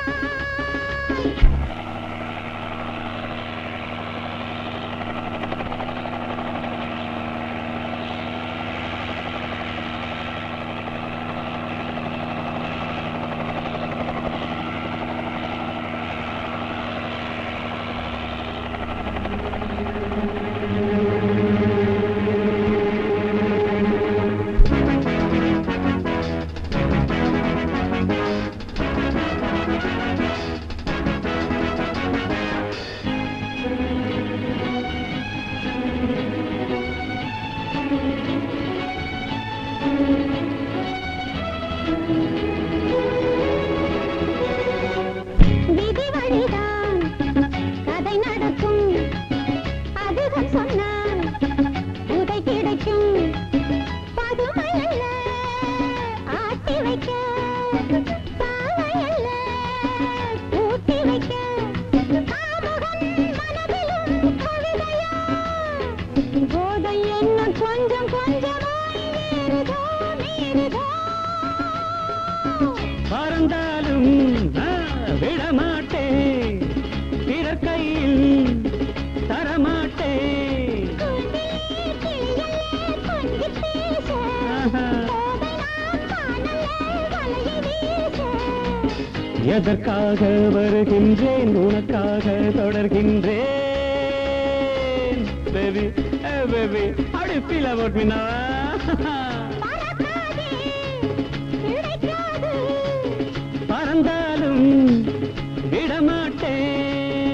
விதி வழிதான் கதை நடக்கும் அதுகள் சொன்னால் உதை கிடைக்கும் பதுமை அல்ல ஆட்டி வைக்க பாவை அல்ல ஊட்டி வைக்க காமுகன் மனதிலும் கவிதையா போதை என்ன கொஞ்சம் கொஞ்சமாய் ஏறுதோ மீறுதோ பறந்தாலும் நான் விடமாட்டேன் பிறர் கையில் தரமாட்டேன் ஆஹா. எதற்காக வருகின்றேன் உனக்காக தொடர்கின்றேன் பேபி பேபி அப்படி ஃபீல் அபவுட் மீ பறந்தாலும் விடமாட்டேன்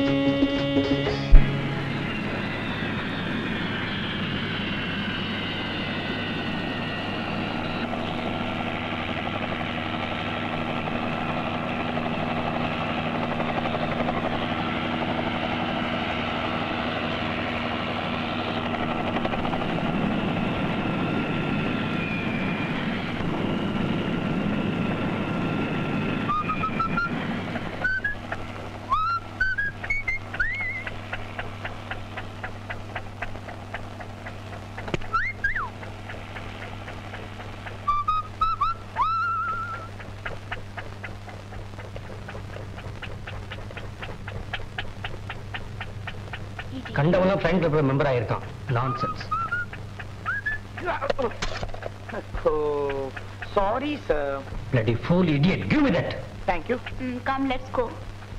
கண்டவங்க ஃப்ரெண்ட் கிளப் மெம்பர் ஆயிருக்கான் nonsense sorry sir bloody fool idiot give me that thank you come let's go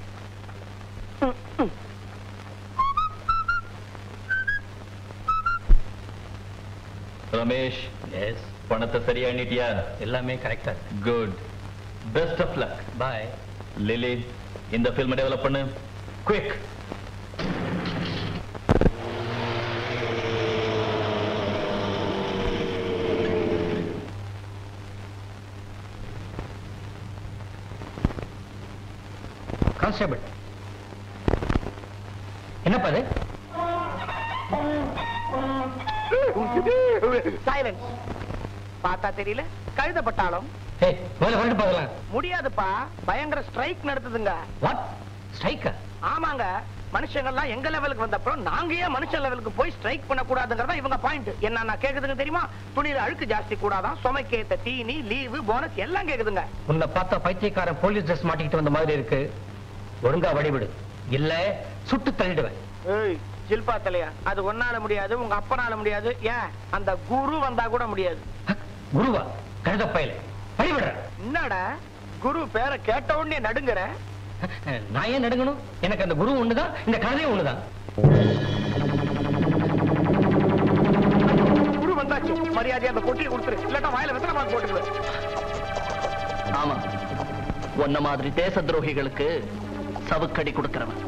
Ramesh yes பணத்தை சரியா எண்ணிட்டியா எல்லாமே கரெக்டா good best of luck boy Lily இந்த ஃபில்ம் டெவலப் பண்ணு குவிக் கான்ஸ்டபிள் என்னப்பா அது சைலன்ஸ் பார்த்தா தெரியல கழுதப்பட்டாலும் ஏய் முதல்ல வரட்டு பார்க்கலாம் முடியாதுப்பா பயங்கர ஸ்ட்ரைக் நடத்துதுங்க வாட் ஸ்ட்ரைக்கா ஆமாங்க மனுஷங்கள்லாம் எங்க லெவலுக்கு வந்தப்புறம் நாங்க ஏன் மனுஷ லெவலுக்கு போய் ஸ்ட்ரைக் பண்ண கூடாதுங்கறதா இவங்க பாயிண்ட் என்ன நான் கேக்குதுங்க தெரியுமா துணியில அழுக்கு ஜாஸ்தி கூடாதான் சுமைக்கேத்த தீனி லீவு போனஸ் எல்லாம் கேக்குதுங்க உன்னை பார்த்தா பைத்தியக்காரன் போலீஸ் ட்ரெஸ் மாட்டிக்கிட்டு வந்த மாதிரி இருக்கு ஒழுங்கா வழிவிடு இல்ல சுட்டு தள்ளிடுவேன் ஏய் ஜில்பா தலையா அது ஒன்னால முடியாது உங்க அப்பனால முடியாது ஏன் அந்த குரு வந்தா கூட முடியாது ஹக், குருவா கழுத பயல வழிவிடுற என்னடா குரு பேரை கேட்ட உடனே நடுங்குற நான் ஏன் நடுங்கணும் எனக்கு அந்த குரு ஒண்ணுதான் இந்த கழுதையும் ஒண்ணுதான் குரு வந்தாச்சு மரியாதையா அந்த கொட்டியை கொடுத்துரு இல்லாட்டா வாயில வெத்தலை பாக்கு போட்டுக்குவேன் ஆமா உன்ன மாதிரி தேச துரோகிகளுக்கு சவுக்கடி கொடுக்கிறவன்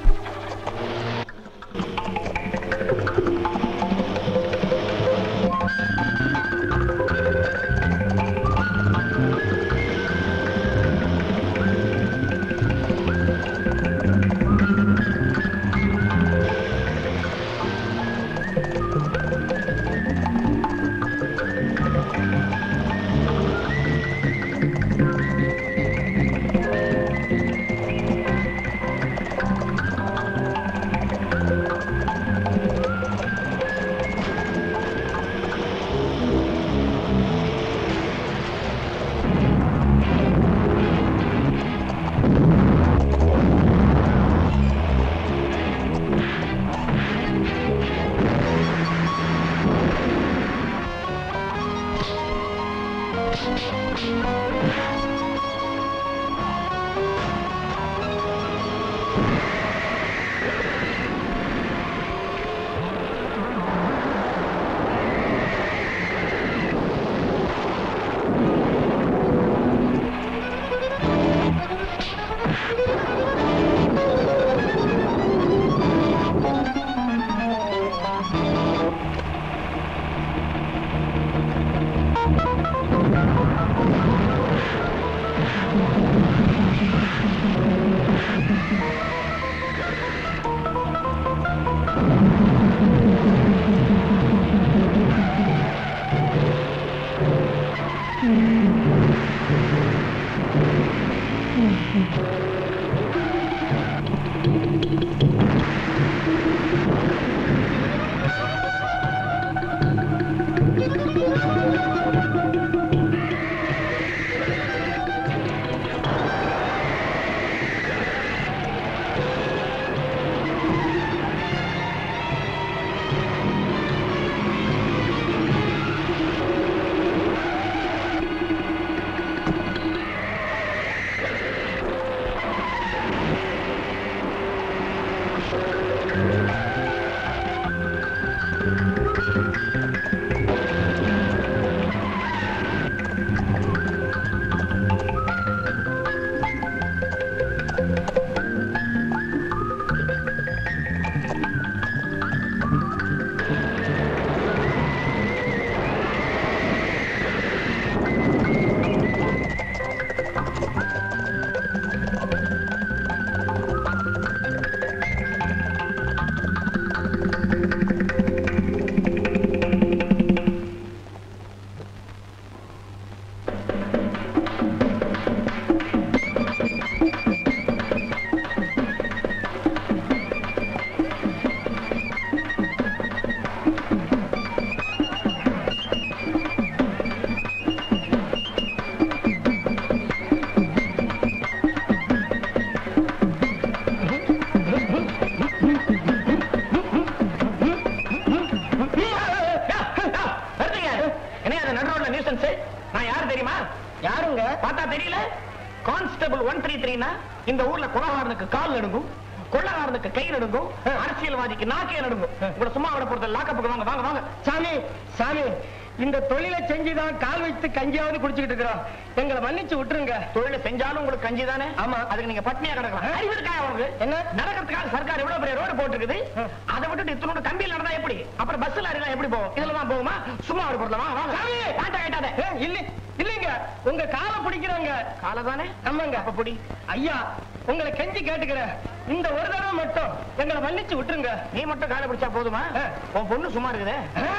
என்ன அது நடு ரோட்ல நியூசன்ஸ் நான் யார் தெரியுமா யாருங்க பார்த்தா தெரியல கான்ஸ்டபிள் ஒன் த்ரீ த்ரீனா இந்த ஊர்ல கொலகாரனுக்கு கால் நடுங்கும் கொள்ளகாரனுக்கு கை நடுங்கும் அரசியல்வாதிக்கு நாக்கே நடுங்கும் உங்களை சும்மா விட போறது லாக்கப்புக்கு வாங்க வாங்க வாங்க சாமி சாமி இந்த தொழிலை செஞ்சுதான் கால் வைத்து கஞ்சியாவது குடிச்சுக்கிட்டு இருக்கிறோம் எங்களை மன்னிச்சு விட்டுருங்க தொழில செஞ்சாலும் உங்களுக்கு கஞ்சி தானே ஆமா. அதுக்கு நீங்க பட்னியா கிடக்கலாம் அறிவு இருக்கா உங்களுக்கு என்ன? நடக்கிறதுக்காக சர்க்கார் எவ்வளவு பெரிய ரோடு போட்டுருக்குது அதை விட்டுட்டு இத்தனோட கம்பியில் நடந்தா எப்படி அப்புறம் பஸ் லாரி எப்படி போகும் இதுல தான் போகுமா சும்மா ஒரு பொருள் வாங்க வாங்க சாமி! பாட்டா கேட்டாதே ஏ, இல்ல இல்லைங்க உங்க காலை பிடிக்கிறாங்க காலை தானே ஆமாங்க அப்ப பிடி ஐயா உங்களை கெஞ்சி கேட்டுக்கிறேன் இந்த ஒரு தடவை மட்டும் எங்களை மன்னிச்சு விட்டுருங்க நீ மட்டும் காலை பிடிச்சா போதுமா ஆ. உன் பொண்ணு சும்மா இருக்குதே ஆ?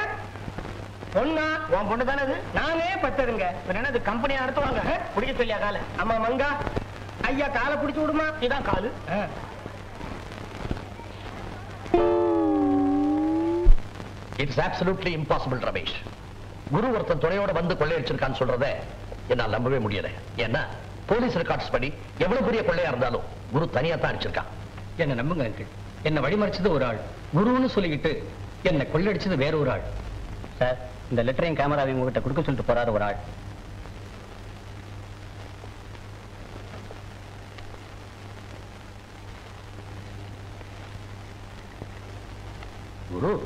பொண்ணா உன் பொண்ணு தானே அது நானே பத்ததுங்க பின்ன என்ன இது கம்பெனியா நடத்துவாங்க பிடிக்க சொல்லியா காலை ஆமா மங்கா ஐயா காலை பிடிச்சு விடுமா இதான் காலு ஆ. இட்ஸ் absolutely impossible ரமேஷ் குரு ஒருத்தன் துணையோட வந்து கொள்ளையடிச்சிருக்கான்னு சொல்றத என்னால் நம்பவே முடியல ஏன்னா போலீஸ் ரெக்கார்ட்ஸ் படி எவ்வளவு பெரிய கொள்ளையா இருந்தாலும் குரு தனியா தான் அடிச்சிருக்கான் என்ன நம்புங்க அங்கிள் என்ன வழிமறிச்சது ஒரு ஆள் குருன்னு சொல்லிக்கிட்டு என்ன கொள்ளடிச்சது வேற ஒரு ஆள் சார் இந்த லெட்டரையும் கேமராவையும் உங்ககிட்ட கொடுக்க சொல்லிட்டு போறாரு ஒரு ஆள் குரு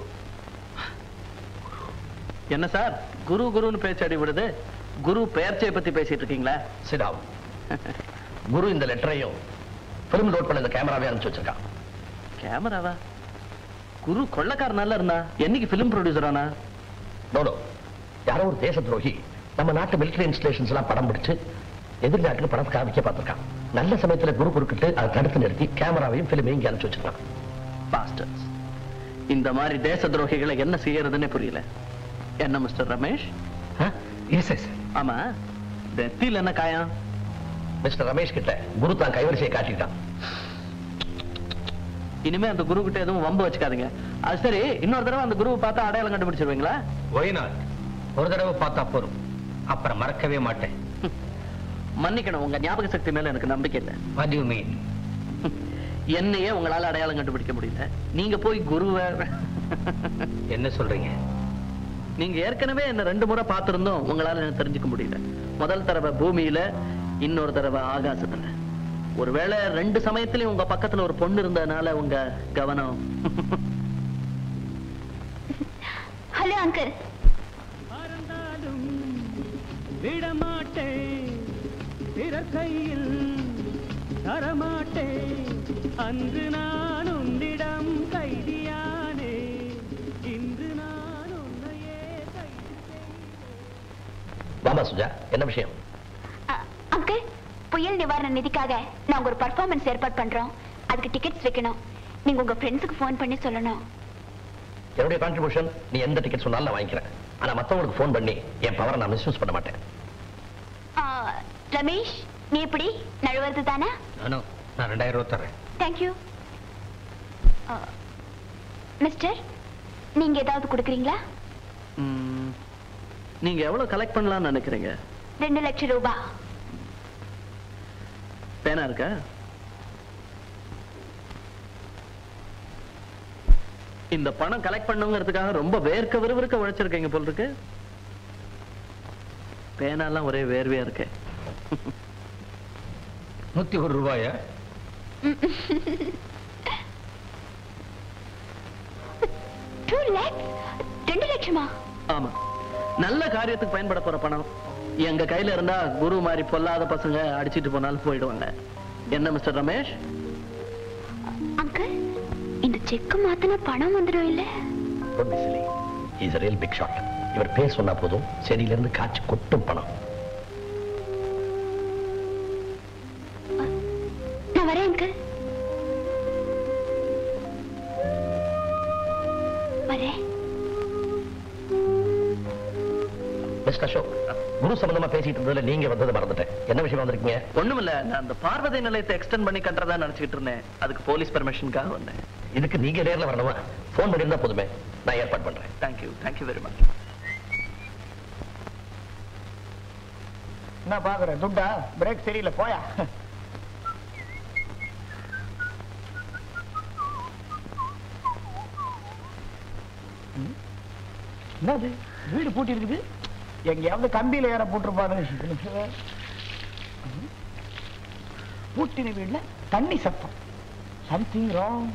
என்ன சார் குரு குருன்னு பேச்சடி விடுது குரு பெயர்ச்சியை பத்தி பேசிட்டு இருக்கீங்களா சிடாவும் குரு இந்த லெட்டரையும் பிலிம் லோட் பண்ண இந்த கேமராவே அனுப்பிச்சு வச்சிருக்கான் கேமராவா குரு கொள்ளக்காரனால இருந்தா என்னைக்கு பிலிம் ப்ரொடியூசர் ஆனா நோனோ யாரோ ஒரு தேச துரோகி நம்ம நாட்டு மிலிட்டரி இன்ஸ்டலேஷன்ஸ் எல்லாம் படம் பிடிச்சு எதிர் நாட்டுக்கு படம் காமிக்க பார்த்திருக்கான் நல்ல சமயத்துல குரு குறுக்கிட்டு அதை தடுத்து நிறுத்தி கேமராவையும் பிலிமையும் இங்க அனுப்பிச்சு வச்சிருக்கான் பாஸ்டர்ஸ் இந்த மாதிரி தேச துரோகிகளை என்ன செய்யறதுன்னே புரியல என்ன மிஸ்டர் ரமேஷ் எஸ் எஸ் ஆமா நெத்தியில் என்ன காயம் மிஸ்டர் ரமேஷ் கிட்ட குரு தான் கைவரிசையை காட்டிட்டான் இனிமே அந்த குரு கிட்ட எதுவும் வம்பு வச்சுக்காதீங்க அது சரி இன்னொரு தடவை அந்த குருவை பார்த்தா அடையாளம் கண்டுபிடிச்சிருவீங்களா ஒய் நாட் ஒரு தடவை பார்த்தா போதும் அப்புறம் மறக்கவே மாட்டேன் மன்னிக்கணும் உங்க ஞாபக சக்தி மேல எனக்கு நம்பிக்கை இல்லை What do you mean? என்னையே உங்களால அடையாளம் கண்டுபிடிக்க முடியல நீங்க போய் குருவை என்ன சொல்றீங்க நீங்க ஏற்கனவே என்ன ரெண்டு முறை பார்த்திருந்தோம் உங்களால என்ன தெரிஞ்சுக்க முடியல முதல் தடவை பூமியில இன்னொரு தடவை ஆகாசத்துல ஒருவேளை ரெண்டு சமயத்திலயும் உங்க பக்கத்துல ஒரு பொண்ணு இருந்ததுனால உங்க கவனம் ஹலோ அங்கிள் மறந்தாலும் விடமாட்டேன் பிறர் கையில் தரமாட்டேன் அன்று நான் உன்னிடம் கைதியானே இன்று நான் உன்னையே கைது வாமா சுஜா என்ன விஷயம் அங்கிள் புயல் நிவாரண நிதிக்காக நாங்க ஒரு பர்ஃபார்மன்ஸ் ஏற்பாடு பண்றோம் அதுக்கு டிக்கெட்ஸ் வைக்கணும் நீங்க உங்க ஃப்ரெண்ட்ஸுக்கு ஃபோன் பண்ணி சொல்லணும் என்னுடைய கான்ட்ரிபியூஷன் நீ எந்த டிக்கெட் சொன்னாலும் நான் வாங்கிக்கிறேன் ஆனா மத்தவங்களுக்கு ஃபோன் பண்ணி என் பவரை நான் மிஸ்யூஸ் பண்ண மாட்டேன் ஆ, ரமேஷ் நீ எப்படி நழுவது தானே நானும் நான் ரெண்டாயிரம் ரூபா தரேன் தேங்க்யூ மிஸ்டர் நீங்க ஏதாவது கொடுக்குறீங்களா ம், நீங்க எவ்வளவு கலெக்ட் பண்ணலாம்னு நினைக்கிறீங்க ரெண்டு லட்சம் ரூபாய் பேனா இருக்கா இந்த பணம் கலெக்ட் பண்ணுங்கிறதுக்காக ரொம்ப வேர்க்க விறுவிறுக்க உழைச்சிருக்கீங்க போல் இருக்கு பேனாலாம் ஒரே வேர்வையா இருக்கு நூத்தி ஒரு ரூபாயா டூ லேக்ஸ் ரெண்டு லட்சமா ஆமா நல்ல காரியத்துக்கு பயன்பட போற பணம் எங்க கையில இருந்தா குரு மாதிரி பொல்லாத பசங்க அடிச்சிட்டு போனாலும் போயிடுவாங்க என்ன மிஸ்டர் ரமேஷ் அங்கிள் இந்த செக் மாத்தினா பணம் வந்துடும் இல்ல Don't be silly. He is a real big shot. இவர் பேர் சொன்னா போதும் செடியில இருந்து காய்ச்சி கொட்டும் பணம் நான் வரேன் அங்கிள் வரேன் மிஸ்டர் அசோக் குரு சம்பந்தமா பேசிட்டு இருந்ததுல நீங்க வந்ததை மறந்துட்டேன் என்ன விஷயம் வந்திருக்கீங்க ஒண்ணுமில்ல நான் அந்த பார்வதி நிலையத்தை எக்ஸ்டெண்ட் பண்ணி கட்டுறதா நினைச்சிட்டு இருந்தேன் அதுக்கு போலீஸ் பெர்மிஷனுக்காக வந்தேன் இதுக்கு நீங்க நேர்ல வரணுமா ஃபோன் பண்ணியிருந்தா போதுமே நான் ஏற்பாடு பண்றேன் தேங்க்யூ தேங்க்யூ வெரி மச் என்ன பாக்குற துட்டா பிரேக் சரியில்லை போயா ம். என்னது வீடு பூட்டி இருக்குது எங்கேயாவது கம்பியில ஏற போட்டிருப்பாரு ம். பூட்டின வீடுல தண்ணி சத்தம் சம்திங் ராங்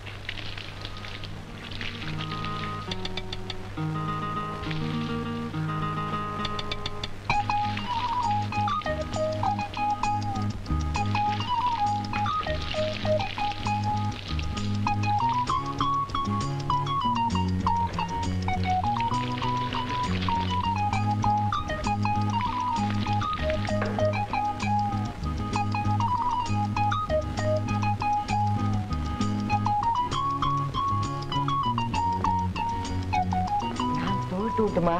நான் தொழுட்டு விட்டுமா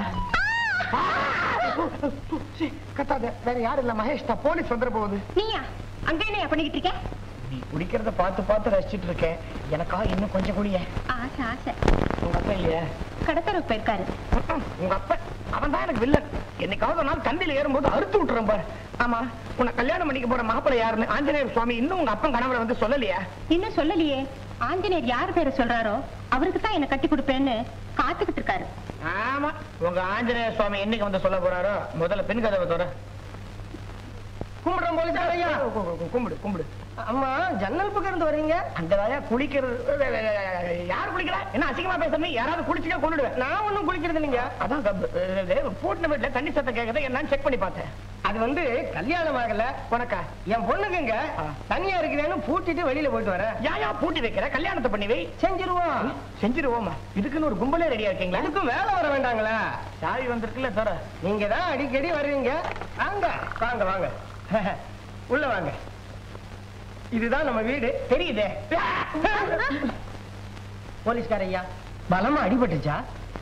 கத்தாத வேற யாரும் இல்ல மகேஷ் தான் போலீஸ் வந்துட போகுது நீயா அங்க என்ன பண்ணிக்கிட்டு இருக்க நீ குடிக்கிறத பார்த்து பார்த்து ரசிச்சிட்டு இருக்கேன் எனக்கா இன்னும் கொஞ்சம் குடிய ஆசை ஆசை உங்க அப்பா இல்லையா கடத்தருக்கு போயிருக்காரு ம்ம். உங்க அப்பா அவன் தான் எனக்கு வில்லன் என்னைக்காவது ஒரு நாள் தண்ணியில ஏறும்போது அறுத்து விட்டுறேன் பாரு ஆமா உன்னை கல்யாணம் பண்ணிக்க போற மாப்பிள்ளை யாருன்னு ஆஞ்சநேயர் சுவாமி இன்னும் உங்க அப்பன் கனவுல வந்து சொல்லலையா இன்னும் சொல்லலையே ஆஞ்சநேயர் யார் பேரை சொல்றாரோ அவருக்கு தான் என்ன கட்டி கொடுப்பேன்னு காத்துக்கிட்டு இருக்காரு ஆமா உங்க ஆஞ்சநேயர் சுவாமி என்னைக்கு வந்து சொல்ல போறாரோ முதல்ல பெண் கதவை தோற கும்பிடுறோம் போலீஸாரையா கும்பிடு கும்பிடு அம்மா ஜன்னல் பக்கம் இருந்து வரீங்க அந்த வேலையா குளிக்கிறது யார் குளிக்கிறா என்ன அசிங்கமா பேசுறீங்க யாராவது குளிச்சுக்க கொண்டுடுவேன் நான் ஒண்ணும் குளிக்கிறது இல்லைங்க அதான் கப்பு பூட்டின வீட்டுல தண்ணி சத்தம் கேட்கறது என்னன்னு செக் பண்ணி பார்த்தேன் அது வந்து கல்யாணம் ஆகல உனக்கா என் பொண்ணுக்குங்க தனியா இருக்கிறேன்னு பூட்டிட்டு வெளியில போயிட்டு வரேன் யாயா பூட்டி வைக்கிற கல்யாணத்தை பண்ணி வை செஞ்சிருவோம் செஞ்சிருவோமா இதுக்குன்னு ஒரு கும்பலே ரெடியா இருக்கீங்களா அதுக்கும் வேலை வர வேண்டாங்களா சாவி வந்திருக்குல்ல தர நீங்க தான் அடிக்கடி வர்றீங்க வாங்க வாங்க வாங்க உள்ள வாங்க இதுதான் நம்ம வீடு தெரியுதே போலீஸ்கார ஐயா பலமா அடிபட்டுச்சா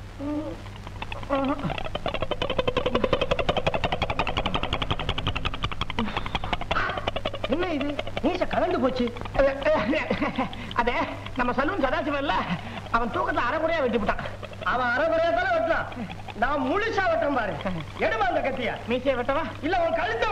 என்ன இது நீச கலந்து போச்சு அதே நம்ம சலூன் சதாசிவம் இல்ல அவன் தூக்கத்துல அரைக்குறையா வெட்டி விட்டான் அவன் அரைகுறையா தானே வெட்டலாம் நான் முழுசா வெட்டம் பாரு எடுமா அந்த கத்தியா மீசையை வெட்டவா இல்ல உன் கழுத்தை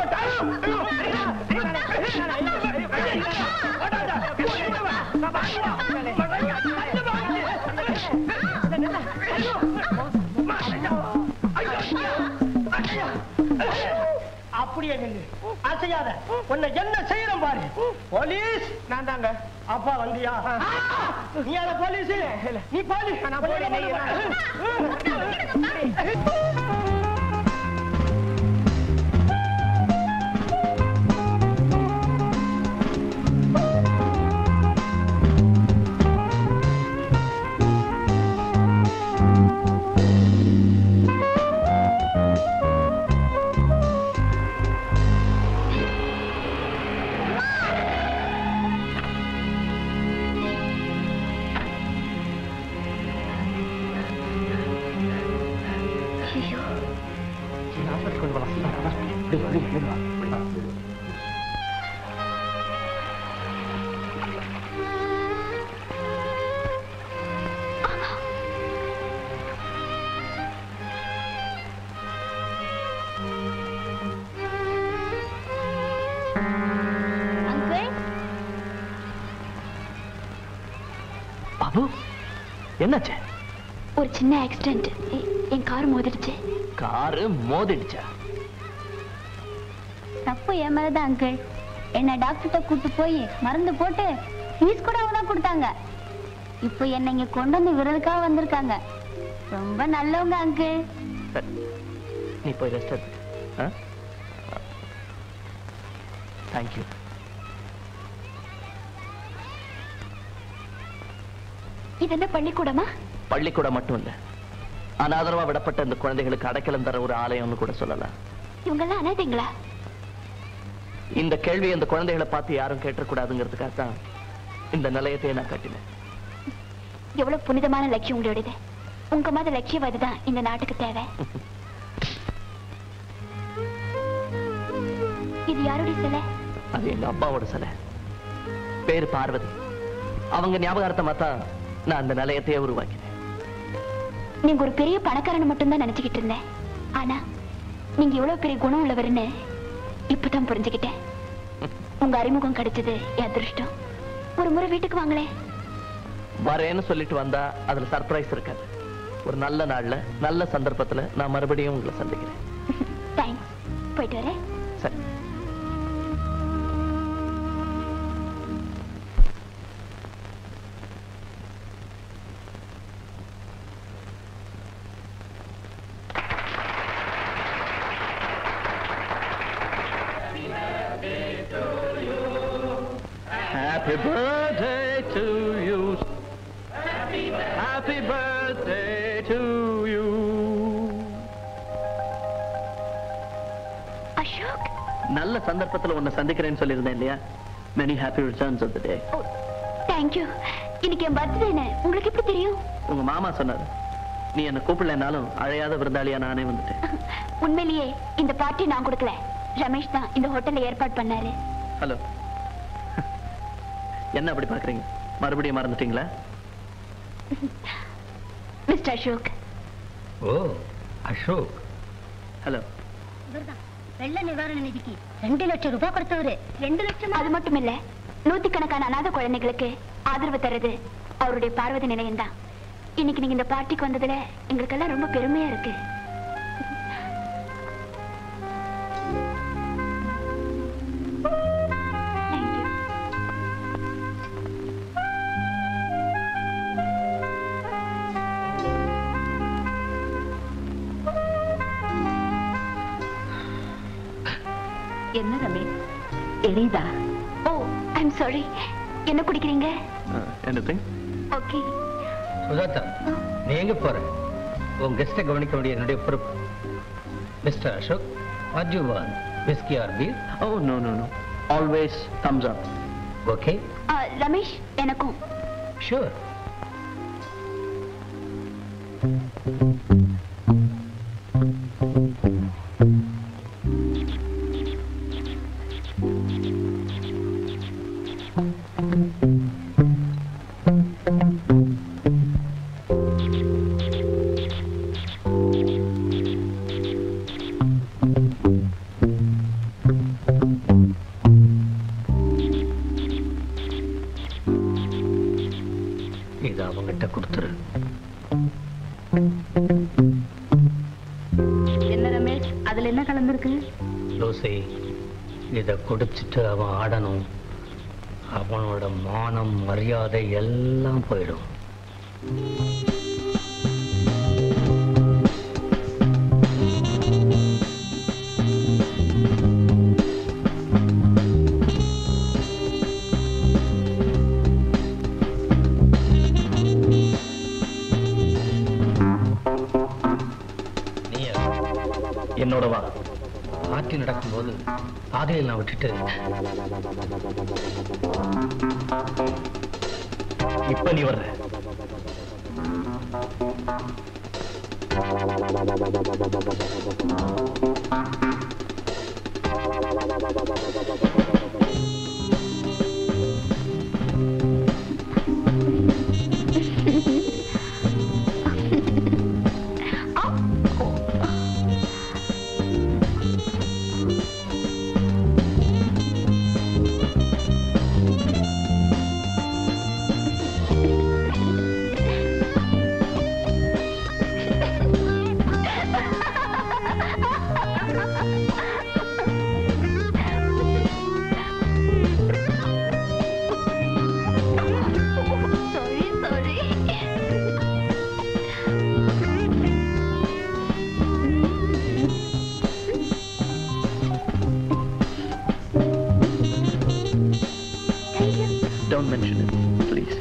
அப்படியே நில்லு அசையாத உன்னை என்ன செய்யறோம் பாரு போலீஸ் நான் தாங்க அப்பா வந்தியா நீ யார போலீஸ் நீ போலீஸ் நான் போலீஸ், நீ அங்கிள் பாபு என்னாச்சு ஒரு சின்ன ஆக்சிடென்ட் என் கார் மோதிடுச்சு காரு மோதிடுச்சா தப்பு என் மேலதான் அங்கிள் என்ன டாக்டர்கிட்ட கூட்டு போய் மருந்து போட்டு ஃபீஸ் கூட அவங்க தான் கொடுத்தாங்க இப்போ என்ன இங்க கொண்டு வந்து விடுறதுக்காக வந்திருக்காங்க ரொம்ப நல்லவங்க அங்கிள் சரி நீ போய் ரெஸ்ட் எடுத்து தேங்க்யூ இது என்ன பள்ளிக்கூடமா பள்ளிக்கூடம் மட்டும் இல்ல அனாதரவா விடப்பட்ட இந்த குழந்தைகளுக்கு அடைக்கலம் தர ஒரு ஆலயம்னு கூட சொல்லலாம் இவங்கெல்லாம் அனாதைங்களா இந்த கேள்வி இந்த குழந்தைகளை பார்த்து யாரும் கேட்டக்கூடாதுங்கிறதுக்காக தான் இந்த நிலையத்தையே நான் கட்டினேன் எவ்வளவு புனிதமான லட்சியம் உங்களுடையது உங்க மாதிரி லட்சியவாதி தான் இந்த நாட்டுக்கு தேவை இது யாருடைய சிலை அது எங்க அப்பாவோட சிலை பேரு பார்வதி அவங்க ஞாபகார்த்தமா தான் நான் அந்த நிலையத்தையே உருவாக்கினேன் நீங்க ஒரு பெரிய பணக்காரன் மட்டும்தான் நினைச்சுக்கிட்டு இருந்தேன் ஆனா நீங்க எவ்வளவு பெரிய குணம் உள்ளவர்னு இப்பதான் புரிஞ்சுக்கிட்டேன் உங்க அறிமுகம் கிடைச்சது என் அதிர்ஷ்டம் ஒரு முறை வீட்டுக்கு வாங்களேன் வரேன்னு சொல்லிட்டு வந்தா அதுல சர்ப்ரைஸ் இருக்காது ஒரு நல்ல நாள்ல நல்ல சந்தர்ப்பத்துல நான் மறுபடியும் உங்களை சந்திக்கிறேன் தேங்க்ஸ் போயிட்டு வரேன் சரி Happy birthday to you. Happy birthday to you. Ashok நல்ல சந்தர்ப்பத்துல உன்னை சந்திக்கிறேன்னு சொல்லியிருந்தேன் இல்லையா many happy returns of the day oh thank you இன்னைக்கு என் பர்த்டேன்னு உங்களுக்கு எப்படி தெரியும் உங்க மாமா சொன்னாரு நீ என்ன கூப்பிடலனாலும் அழையாத விருந்தாளியா நானே வந்துட்டேன் உண்மையிலேயே இந்த பார்ட்டி நான் கொடுக்கல ரமேஷ் தான் இந்த ஹோட்டல்ல ஏற்பாடு பண்ணாரு ஹலோ என்ன அப்படி பாக்குறீங்க மறுபடியும் மறந்துட்டீங்களா mister Ashok oh Ashok hello வெள்ள நிவாரண நிதிக்கு ரெண்டு லட்சம் ரூபாய் கொடுத்தவரு ரெண்டு லட்சம் அது மட்டும் இல்ல நூத்துக்கணக்கான அனாதை குழந்தைகளுக்கு ஆதரவு தர்றது அவருடைய பார்வதி நிலையம் தான் இன்னைக்கு நீங்க இந்த பார்ட்டிக்கு வந்ததுல எங்களுக்கெல்லாம் ரொம்ப பெருமையா இருக்கு Thank you. தெரியுதா ஓ ஐம் சாரி என்ன குடிக்கிறீங்க anything ஓகே சுஜாதா நீ எங்க போற உன் கெஸ்ட கவனிக்க வேண்டிய என்னுடைய பொறுப்பு mister Ashok what you want whisky or beer oh no no no always thumbs up okay Ramesh எனக்கும் ஷூர் இது அவங்கிட்ட கொடுத்துரு என்ன ரமேஷ் அதுல என்ன கலந்துருக்கு லூசி இத குடிச்சிட்டு அவன் ஆடணும் அவனோட மானம் மரியாதை எல்லாம் போயிடும் நீ என்னோட வா பார்ட்டி நடக்கும்போது பாதையில் நான் விட்டுட்டு இப்ப நீ வர்ற sorry sorry don't mention it please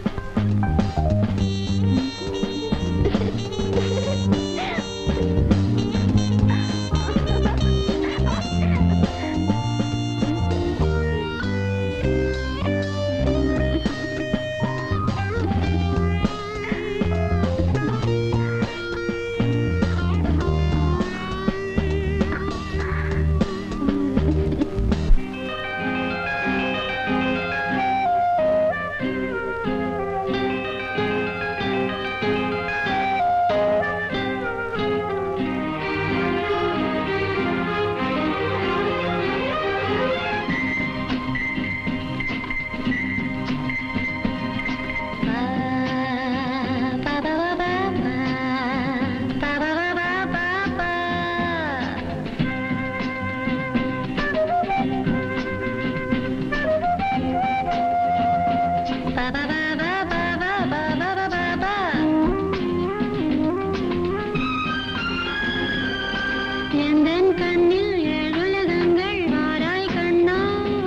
எந்தன் கண்ணில் ஏழுலகங்கள் வாராய் கண்ணா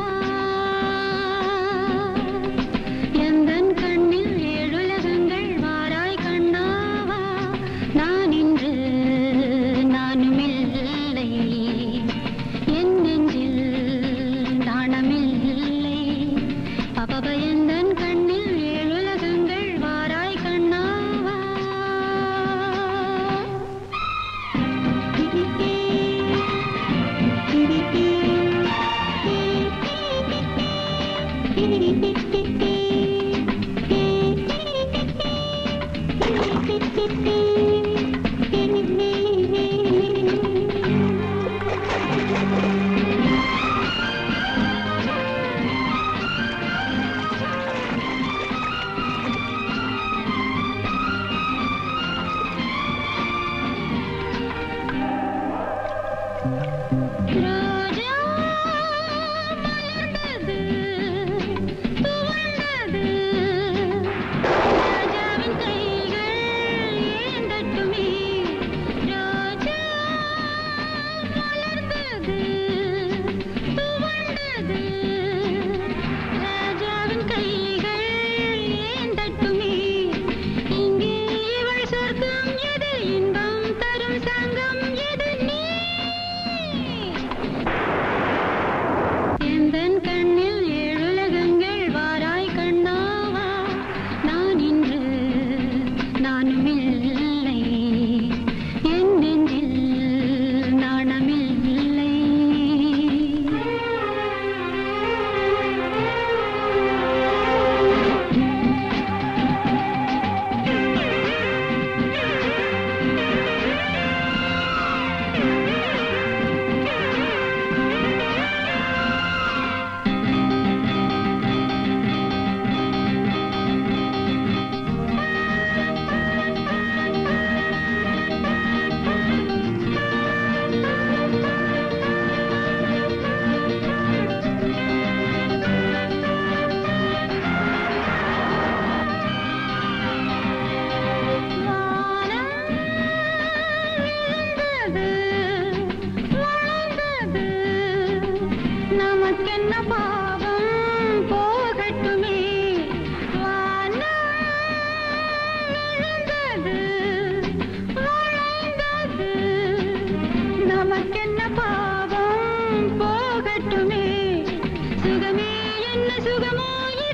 எந்தன் கண்ணில் ஏழுலகங்கள் வாராய் கண்ணாவா நான் இன்று நானும் இல்லை என் நெஞ்சில் நாணமில்லை பபப எந்தன் கண்ணில்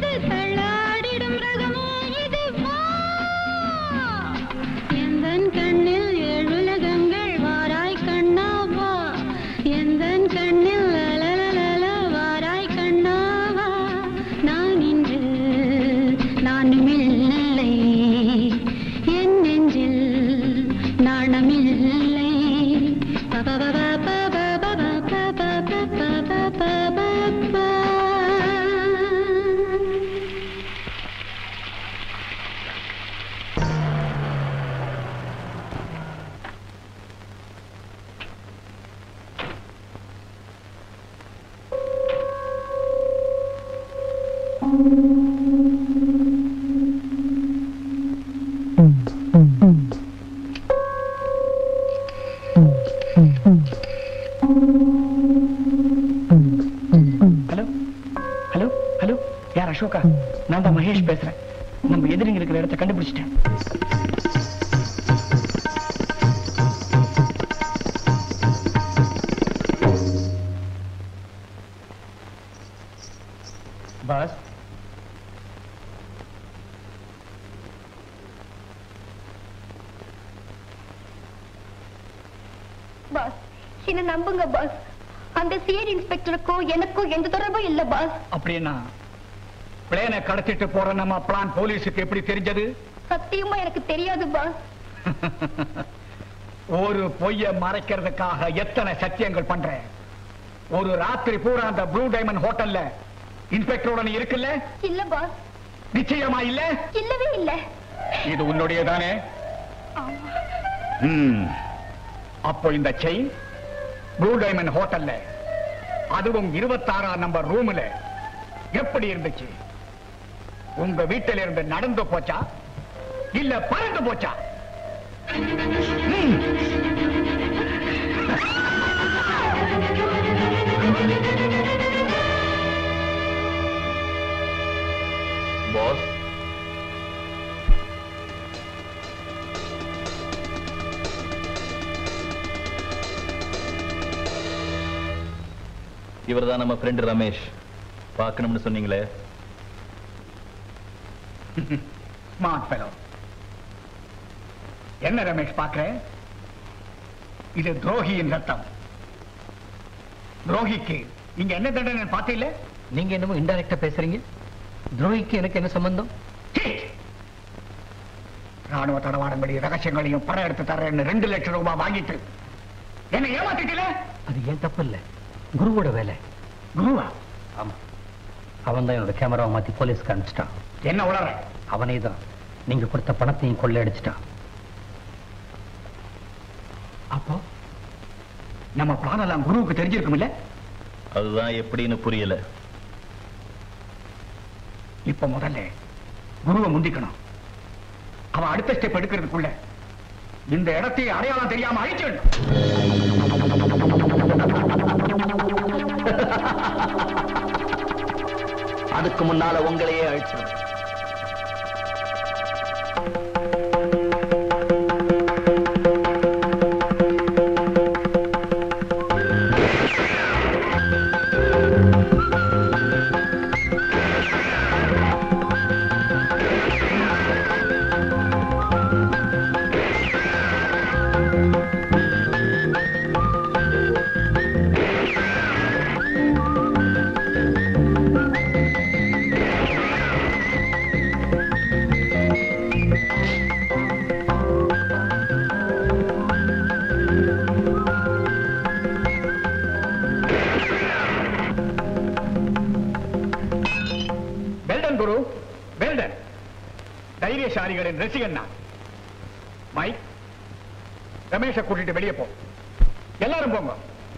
இது தள்ளாடிடும் ரகமோ இது வா எந்தன் கண்ணில் ஏழுலகங்கள் வாராய் கண்ணா வா எந்தன் கண்ணில் லலலலல வாராய் கண்ணா வா நான் இன்று நானுமில்லை என் நெஞ்சில் நாணமில்லை ஹலோ ஹலோ ஹலோ யார் அசோகா நான் தான் மகேஷ் பேசுறேன் நம்ம எதிரிங்க இருக்கிற இடத்த கண்டுபிடிச்சிட்டேன் பாஸ் பாஸ் என்ன நம்புங்க பாஸ் அந்த சிஐடி இன்ஸ்பெக்டருக்கும் எனக்கும் எந்த தொடர்பும் இல்ல பாஸ் அப்படின்னா பிளேனை கடத்திட்டு போற நம்ம பிளான் போலீஸுக்கு எப்படி தெரிஞ்சது சத்தியமா எனக்கு தெரியாது பாஸ் ஒரு பொய்ய மறைக்கிறதுக்காக எத்தனை சத்தியங்கள் பண்றேன் ஒரு ராத்திரி பூரா அந்த ப்ளூ டைமண்ட் ஹோட்டல்ல இன்ஸ்பெக்டரோட நீ இருக்குல்ல இல்ல பாஸ் நிச்சயமா இல்ல இல்லவே இல்ல இது உன்னுடையதானே ஆமா ம். அப்போ இந்த செயின் ப்ளூ டைமண்ட் ஹோட்டல்ல அதுவும் இருபத்தாறாம் நம்பர் ரூம்ல எப்படி இருந்துச்சு உங்க வீட்டில இருந்து நடந்து போச்சா இல்ல பறந்து போச்சா ம். பாஸ் இவர்தான் நம்ம ஃப்ரெண்ட் ரமேஷ் பார்க்கணும்னு சொன்னீங்களே ஸ்மார்ட் ஃபெலோ என்ன ரமேஷ் பார்க்கிறேன் இது துரோகியின் ரத்தம் துரோகிக்கு இங்க என்ன தண்டனை பார்த்தீங்களே நீங்க என்னமோ இன்டைரக்டா பேசுறீங்க துரோகிக்கு எனக்கு என்ன சம்பந்தம் ராணுவ தடவாடம்படி ரகசியங்களையும் படம் எடுத்து தரேன்னு ரெண்டு லட்சம் ரூபாய் வாங்கிட்டு என்ன ஏமாத்திட்டீங்களே அது ஏன் தப்பு இல்ல குருவோட வேலை குருவா ஆமா அவன் தான் என்னோட கேமராவை மாத்தி போலீஸ்க்கு அனுப்பிச்சிட்டான் என்ன உளற அவனே தான் நீங்க கொடுத்த பணத்தையும் கொள்ளையடிச்சிட்டான் அப்போ நம்ம பிளான் எல்லாம் குருவுக்கு தெரிஞ்சிருக்கும் இல்ல அதுதான் எப்படின்னு புரியல இப்ப முதல்ல குருவை முந்திக்கணும் அவன் அடுத்த ஸ்டெப் எடுக்கிறதுக்குள்ள இந்த இடத்தை அடையாளம் தெரியாம அழிச்சிடணும் அதுக்கு முன்னால உங்களையே அழிச்சிடும் வெல்டன் குரு வெல்டன் தைரியசாலிகளின் ரசிகன் நான் மைக் ரமேஷை கூட்டிட்டு வெளியே போ எல்லாரும் போங்க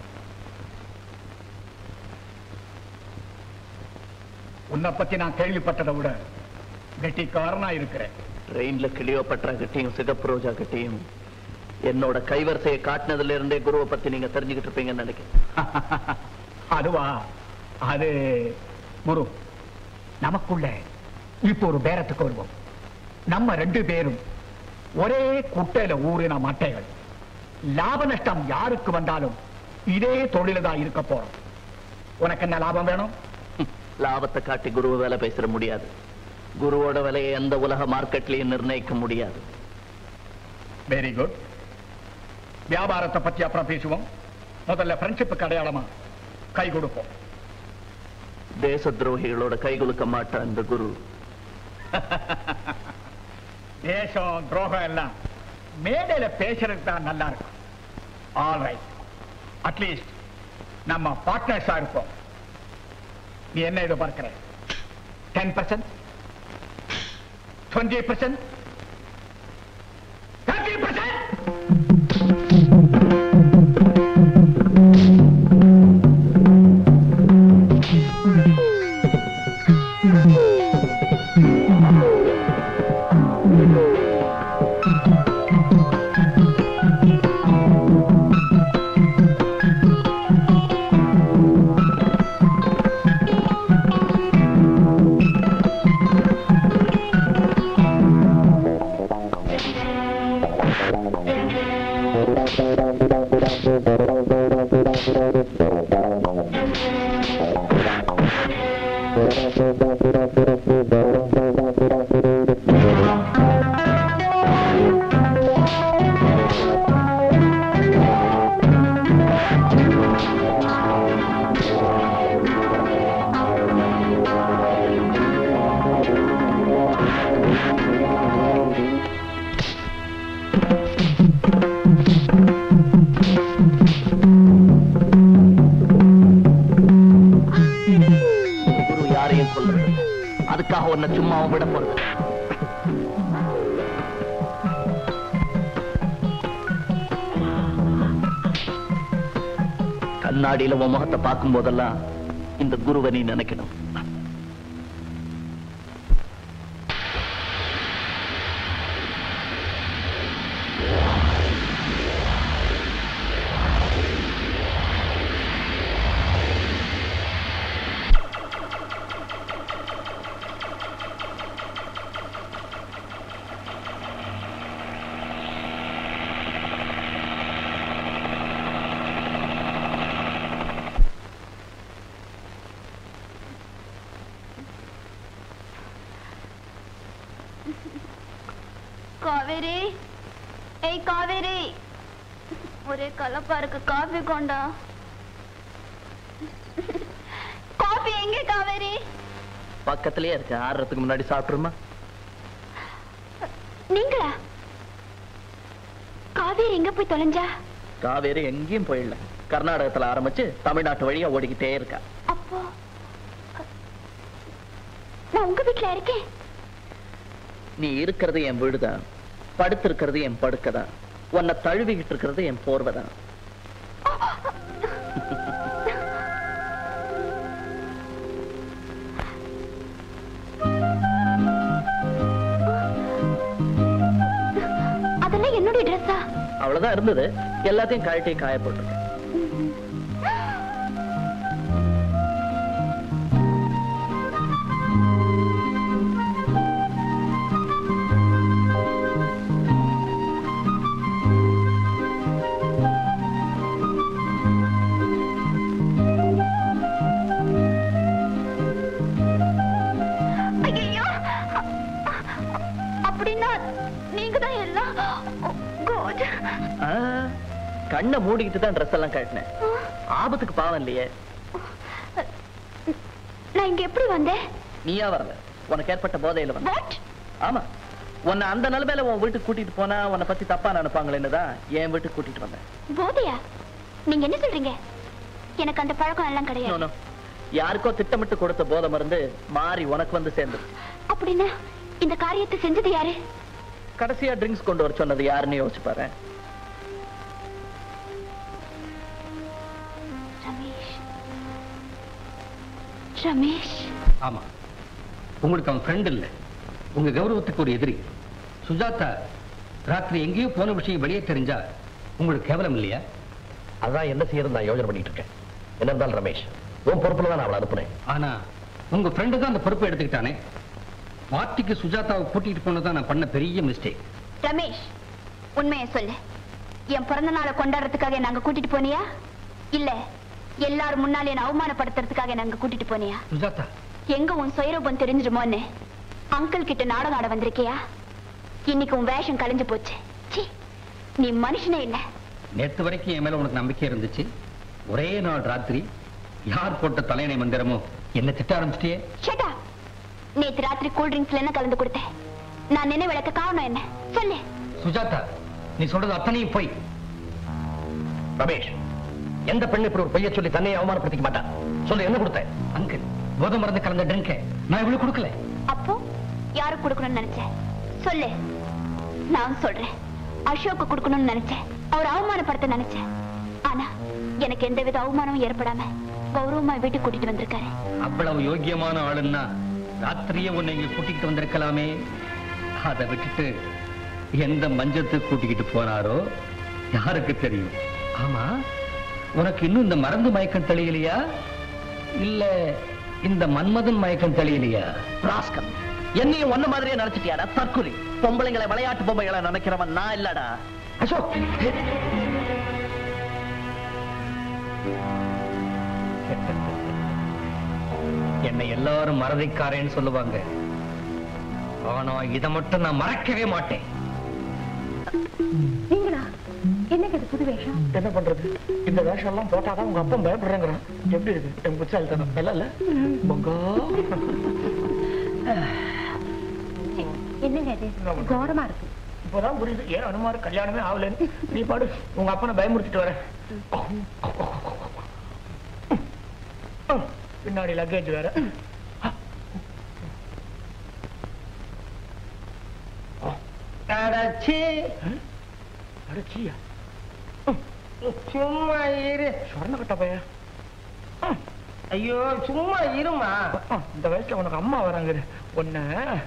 உன்னை பத்தி நான் கேள்விப்பட்டதை விட கெட்டிக்காரனா இருக்கிறேன் ட்ரெயின்ல கிளியோபட்ரா கிட்டையும் சிகப்பு ரோஜா கிட்டையும் என்னோட கைவரிசையை காட்டினதுல இருந்தே குருவை பத்தி நீங்க தெரிஞ்சுக்கிட்டு இருப்பீங்கன்னு நினைக்கிறேன் அதுவா அது குரு நமக்குள்ள இப்போ ஒரு பேரத்துக்கு வருவோம் நம்ம ரெண்டு பேரும் ஒரே குட்டையில ஊறின மட்டைகள் லாப நஷ்டம் யாருக்கு வந்தாலும் இதே தொழில தான் இருக்க போறோம் உனக்கு என்ன லாபம் வேணும் லாபத்தை காட்டி குருவை வேலை பேசிட முடியாது குருவோட விலையை எந்த உலக மார்க்கெட்லயும் நிர்ணயிக்க முடியாது வெரி குட் வியாபாரத்தை பத்தி அப்புறம் பேசுவோம் முதல்ல ஃப்ரெண்ட்ஷிப்புக்கு அடையாளமா கை கொடுப்போம் தேச துரோகிகளோட கை குலுக்க மாட்டான் இந்த குரு தேசம் துரோகம் எல்லாம் மேடையில பேசுறதுக்கு தான் நல்லா இருக்கும் ஆல் ரைட் அட்லீஸ்ட் நம்ம பார்ட்னர்ஸா இருப்போம் நீ என்ன எதிர்பார்க்கிற ten percent twenty percent thirty percent Guru யாரையும் கொல்றது அதுக்காக உன்னை சும்மாவும் விட போறது கண்ணாடியில உன் முகத்தை பார்க்கும் போதெல்லாம் இந்த குருவை நீ நினைக்கணும் காவேரி ஏய் காவேரி ஒரே கலப்பா இருக்கு காஃபி கொண்டா காஃபி எங்க காவேரி பக்கத்திலேயே இருக்கு ஆடுறதுக்கு முன்னாடி சாப்பிட்டுருமா நீங்களா காவேரி எங்க போய் தொலைஞ்சா காவேரி எங்கேயும் போயிடல கர்நாடகத்துல ஆரம்பிச்சு தமிழ்நாட்டு வழியா ஓடிக்கிட்டே இருக்கா அப்போ நான் உங்க வீட்டுல இருக்கேன் நீ இருக்கிறது என் வீடுதான் படுத்திருக்கிறது என் படுக்கதான் உன்னை தழுவிக்கிட்டு இருக்கிறது என் போர்வைதான் அதெல்லாம் என்னுடைய ட்ரெஸ்ஸா அவ்வளவுதான் இருந்தது எல்லாத்தையும் கழட்டி காய போட்டிருக்கேன் ஐயோ அப்படின்னா நீங்க தான் எல்லாம் God. ஆ, கண்ணை மூடிக்கிட்டு தான் ட்ரெஸ் எல்லாம் கட்டினேன் ஆபத்துக்கு பாவம் இல்லையே நான் இங்க எப்படி வந்தேன் நீயா வரல உனக்கு ஏற்பட்ட போதையில வந்த வாட் ஆமா உன்னை அந்த நிலைமையில உன் வீட்டுக்கு கூட்டிட்டு போனா உன்னை பத்தி தப்பா நினைப்பாங்களேன்னு தான் என் வீட்டுக்கு கூட்டிட்டு வந்தேன் போதையா நீங்க என்ன சொல்றீங்க எனக்கு அந்த பழக்கம் எல்லாம் No, கிடையாது no. யாருக்கோ திட்டமிட்டு கொடுத்த போதை மருந்து மாறி உனக்கு வந்து சேர்ந்தது அப்படின்னா இந்த காரியத்தை செஞ்சது யாரு கடைசியா ட்ரிங்க்ஸ் கொண்டு வர சொன்னது யாருன்னு யோசிச்சு பாரு ரமேஷ் ரமேஷ் ஆமா உங்களுக்கு அவன் ஃப்ரெண்ட் இல்ல உங்க கௌரவத்துக்கு ஒரு எதிரி சுஜாதா ராத்திரி எங்கேயோ போன விஷயம் வெளியே தெரிஞ்சா உங்களுக்கு கேவலம் இல்லையா அதான் என்ன செய்யறது நான் யோசனை பண்ணிட்டு இருக்கேன் என்ன இருந்தாலும் ரமேஷ் உன் பொறுப்புல தான் நான் அவளை அனுப்புனேன் ஆனா உங்க ஃப்ரெண்டு தான் அந்த பொறுப்பை எடுத்துக்கிட்டானே பார்ட்டிக்கு சுஜாதாவை கூட்டிட்டு போனதான் நான் பண்ண பெரிய மிஸ்டேக் ரமேஷ் உண்மையை சொல்லு என் பிறந்த நாளை கொண்டாடுறதுக்காக நாங்க கூட்டிட்டு போனியா இல்ல எல்லாரும் முன்னாலே என்ன அவமானப்படுத்துறதுக்காக நாங்க கூட்டிட்டு போனியா சுஜாதா எங்க உன் சுயரூபம் தெரிஞ்சிருமோன்னு அங்கிள் கிட்ட நாடகம் ஆட வந்திருக்கியா இன்னைக்கு உன் வேஷம் கலைஞ்சு போச்சு சீ நீ மனுஷனே இல்ல நேத்து வரைக்கும் என் மேல உனக்கு நம்பிக்கை இருந்துச்சு ஒரே நாள் ராத்திரி யார் போட்ட தலையணை மந்திரமோ என்ன திட்ட ஆரம்பிச்சிட்டியே ஷட்டா நேத்து ராத்திரி கூல் ட்ரிங்க்ஸ்ல என்ன கலந்து கொடுத்தேன் நான் நினைவிழக்க காரணம் என்ன சொல்லு சுஜாதா நீ சொல்றது அத்தனையும் போய் ரமேஷ் எந்த பெண் இப்படி ஒரு பொய்ய சொல்லி தன்னை அவமானப்படுத்திக்க மாட்டான் சொல்லு என்ன கொடுத்த அங்கிள் போதை மருந்து கலந்த ட்ரிங்க நான் இவ்வளவு கொடுக்கல அப்போ யாருக்கு கொடுக்கணும்னு நினைச்சேன் சொல்லு நான் சொல்றேன் அசோக்கு கொடுக்கணும்னு நினைச்சேன் அவர் அவமானப்படுத்த நினைச்சேன் ஆனா எனக்கு எந்தவித அவமானமும் ஏற்படாம கௌரவமா வீட்டுக்கு கூட்டிட்டு வந்திருக்காரு அவ்வளவு யோக்கியமான ஆளுன்னா ராத்திரியே உன்னை இங்க கூட்டிக்கிட்டு வந்திருக்கலாமே அதை விட்டுட்டு எந்த மஞ்சத்துக்கு கூட்டிக்கிட்டு போனாரோ யாருக்கு தெரியும் ஆமா உனக்கு இன்னும் இந்த மருந்து மயக்கம் தெளியலையா இல்ல இந்த மன்மதன் மயக்கம் தெளியலையா ராஸ்கல் என்னையும் ஒன்ன மாதிரியே நினைச்சிட்டியாடா தற்குறி பொம்பளைங்களை விளையாட்டு பொம்மைகளை நினைக்கிறவன் நான் இல்லடா அசோக் என்னை எல்லாரும் மறதிக்காரேன்னு சொல்லுவாங்க ஆனா இதை மட்டும் நான் மறக்கவே மாட்டேன் நீங்களா என்னங்க இது புது வேஷம் என்ன பண்றது இந்த வேஷம் எல்லாம் போட்டாதான் உங்க அப்பா பயப்படுறேங்கிறான் எப்படி இருக்கு என் புச்சாலித்தனம் நல்லா இல்ல பொங்கா என்னங்க இது கோரமா இருக்கு இப்பதான் புரியுது ஏன் அனுமாரு கல்யாணமே ஆகலன்னு நீ பாடு உங்க அப்பனை பயமுறுத்திட்டு வரேன் பின்னாடி லக்கேஜ் வேற அடச்சியா சும்மா இரு சொர்ண கட்ட பையன் ஐயோ சும்மா இருமா இந்த வயசுல உனக்கு அம்மா வராங்க ஒன்ன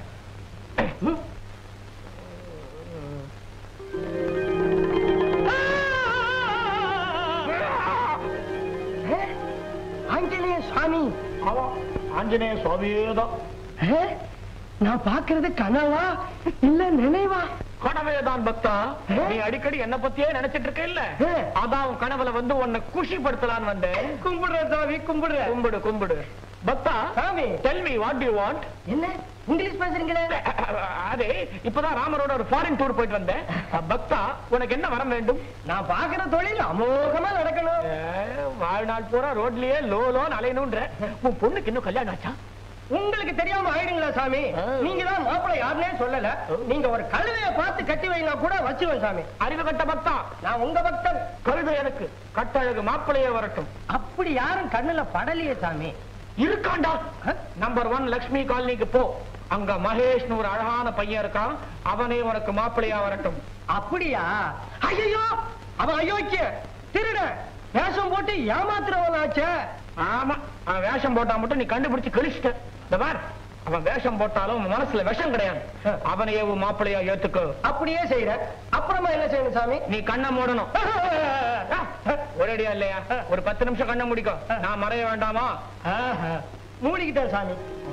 ஆஞ்சநேய சுவாமி ஆமா ஆஞ்சநேய சுவாமியே தான் ஏ, நான் பாக்குறது கனவா இல்ல நினைவா கனவேதான் பக்தா நீ அடிக்கடி என்ன பத்தியே நினைச்சிட்டு இருக்க இல்ல ஏ. அதான் உன் கனவுல வந்து உன்னை குஷிப்படுத்தலான்னு வந்தேன் கும்பிடுற சாமி கும்பிடுற கும்பிடு கும்பிடு பக்தா சாமி. Tell me what you want என்ன இங்கிலீஷ் பேசுறீங்களே அதே இப்பதான் ராமரோட ஒரு ஃபாரின் டூர் போயிட்டு வந்தேன் பக்தா உனக்கு என்ன வரம் வேண்டும் நான் பாக்குற தொழில் அமோகமா நடக்கணும் ஏ, வாழ்நாள் பூரா ரோட்லயே லோ லோன்னு அலையணும்ன்ற உன் பொண்ணுக்கு இன்னும் கல்யாணம் ஆச்சா உங்களுக்கு தெரியாம ஆயிடுங்களா சாமி ஆ. நீங்க தான் மாப்பிள்ளை யாருன்னே சொல்லல நீங்க ஒரு கழுதைய பார்த்து கட்டி வைங்க கூட வச்சுவேன் சாமி அறிவு கட்ட பக்தா நான் உங்க பக்தன் கழுதை எனக்கு கட்டழகு மாப்பிளையே வரட்டும் அப்படி யாரும் கண்ணுல படலையே சாமி இருக்காண்டா நம்பர் ஒன் லக்ஷ்மி காலனிக்கு போ அங்க மகேஷ்னு ஒரு அழகான பையன் இருக்கான் அவனே உனக்கு மாப்பிள்ளையா வரட்டும் அப்படியா ஐயோ அவன் அயோக்கிய திருட வேஷம் போட்டு ஏமாத்துறவனாச்சே ஆமா அவன் வேஷம் போட்டா மட்டும் நீ கண்டுபிடிச்சு கழிச்சிட்ட இந்த பார் அவன் வேஷம் போட்டாலும் அவன் மனசுல விஷம் கிடையாது அவனையே உன் மாப்பிள்ளையா ஏத்துக்கோ அப்படியே செய்யற அப்புறமா என்ன செய்யணும் சாமி நீ கண்ணை மூடணும் ஒரேடியா இல்லையா ஒரு பத்து நிமிஷம் கண்ணை முடிக்கும் நான் மறைய வேண்டாமா ஆஹா, மூடிக்கிட்டேன் சாமி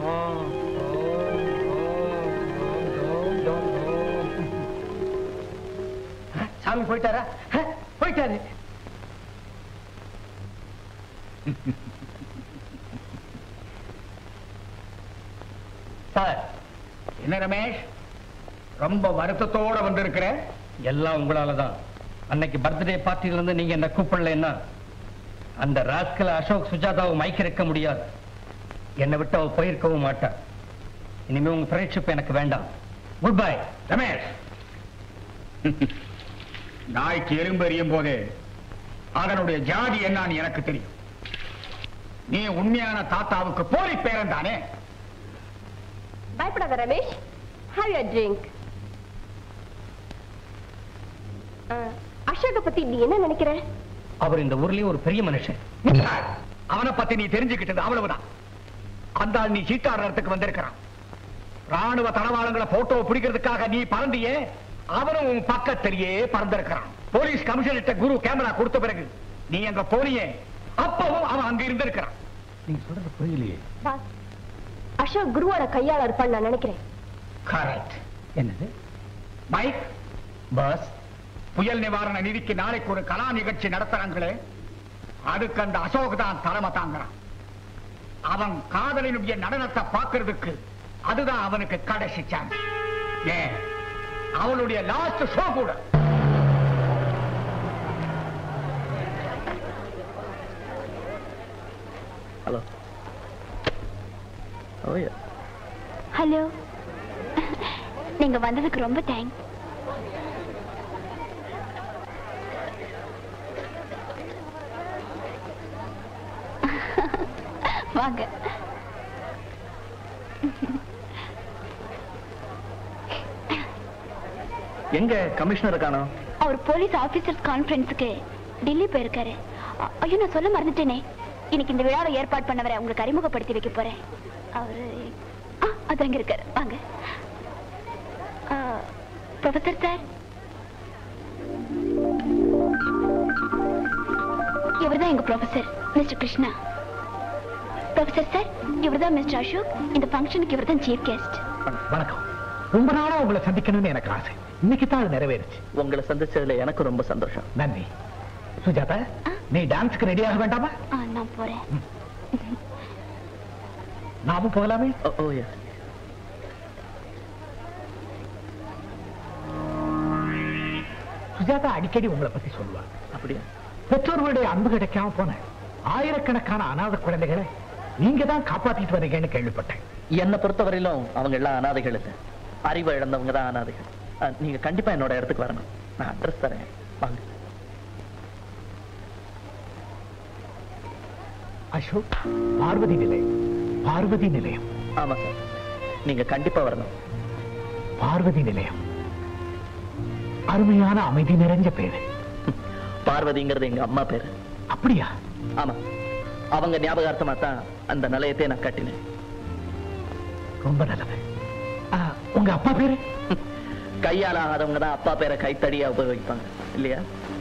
சாமி போயிட்டாரா ஆ, போயிட்டாரு சார் என்ன ரமேஷ் ரொம்ப வருத்தத்தோட வந்திருக்கிற எல்லாம் உங்களால தான் அன்னைக்கு பர்த்டே பார்ட்டில இருந்து நீங்க என்ன கூப்பிடலன்னா அந்த ராஸ்கல் அசோக் சுஜாதாவை மயக்கிருக்க முடியாது என்னை விட்டு அவ போயிருக்கவும் மாட்டா இனிமே உங்க ஃப்ரெண்ட்ஷிப் எனக்கு வேண்டாம் குட் பை ரமேஷ் நாய்க்கு எறும்பு எறியும் போது அதனுடைய ஜாதி என்னன்னு எனக்கு தெரியும் நீ உண்மையான தாத்தாவுக்கு போலி பேரன் தானே பயப்படாத ரமேஷ் ஹாவ் யூ ட்ரிங்க் அசோக பத்தி நீ என்ன நினைக்கிற அவர் இந்த ஊர்லயே ஒரு பெரிய மனுஷன் அவனை பத்தி நீ தெரிஞ்சுக்கிட்டது அவ்வளவுதான் அந்த ஆள் நீ சீட்டாடுறதுக்கு வந்திருக்கிறான் ராணுவ தளவாளங்களை போட்டோ பிடிக்கிறதுக்காக நீ பறந்தியே அவனும் உன் பக்கத்திலேயே பறந்திருக்கிறான் போலீஸ் கமிஷனர்கிட்ட குரு கேமரா கொடுத்த பிறகு நீ அங்க போனியே அப்பவும் அவன் அங்க இருந்திருக்கிறான் நீங்க சொல்றது புரியலையே பாஸ் அசோக் குருவோட கையாள இருப்பான்னு நான் நினைக்கிறேன் கரெக்ட் என்னது மைக் பாஸ் புயல் நிவாரண நிதிக்கு நாளைக்கு ஒரு கலா நிகழ்ச்சி நடத்துறாங்களே அதுக்கு அந்த அசோக் தான் தலைமை தாங்குறான் அவன் காதலினுடைய நடனத்தை பார்க்கிறதுக்கு அதுதான் அவனுக்கு கடைசி சான்ஸ் ஏன் அவளுடைய லாஸ்ட் ஷோ கூட ஹலோ ஓ ஹலோ நீங்க வந்ததுக்கு ரொம்ப தேங்க்ஸ் வாங்க எங்க கமிஷனர் காணோம் அவர் போலீஸ் ஆபீசர்ஸ் கான்ஃபரன்ஸுக்கு டெல்லி போயிருக்காரு அ- ஐயோ நான் சொல்ல மறந்துட்டேனே இன்னைக்கு இந்த விழாவை ஏற்பாடு பண்ணவரை உங்களுக்கு அறிமுகப்படுத்தி வைக்க போறேன் அவரு ஆ, அது அங்க இருக்காரு வாங்க ப்ரொஃபசர் சார் இவர்தான் எங்க professor mister Krishna professor sir இவர்தான் மிஸ்டர் அசோக் இந்த ஃபங்க்ஷனுக்கு இவர்தான் சீஃப் கெஸ்ட் வணக்கம் ரொம்ப நாளா உங்களை சந்திக்கணும்னு எனக்கு ஆசை இன்னைக்கு தான் அது நிறைவேறுச்சு உங்களை சந்திச்சதுல எனக்கு ரொம்ப சந்தோஷம் நன்றி சுஜாதா நீ டான்ஸ்க்கு ரெடி ஆக வேண்டாமா ஆ, நான் போறேன் நாமும் போகலாமே ஓ, ஓ yes. சுஜாதா அடிக்கடி உங்களை பத்தி சொல்லுவா அப்படியா பெற்றோர்களுடைய அன்பு கிடைக்காம போன ஆயிரக்கணக்கான அனாதை குழந்தைகளை நீங்க தான் காப்பாத்திட்டு வரீங்கன்னு கேள்விப்பட்டேன் என்னை பொறுத்தவரையிலும் அவங்க எல்லாம் அனாதைகள் இல்லை அறிவை இழந்தவங்க தான் அனாதைகள் அஹ், நீங்க கண்டிப்பா என்னோட இடத்துக்கு வரணும் நான் அட்ரஸ் தரேன் வாங்க அசோக் பார்வதி நிலையம் பார்வதி நிலையம் ஆமா சார் நீங்க கண்டிப்பா வரணும் பார்வதி நிலையம் அருமையான அமைதி நிறைஞ்ச பேரு பார்வதிங்கிறது எங்க அம்மா பேரு அப்படியா ஆமா அவங்க ஞாபகார்த்தமா தான் அந்த நிலையத்தை நான் கட்டினேன் ரொம்ப நல்லது ஆ, உங்க அப்பா பேரு கையால் ஆகாதவங்க தான் அப்பா பேரை கைத்தடியா உபயோகிப்பாங்க இல்லையா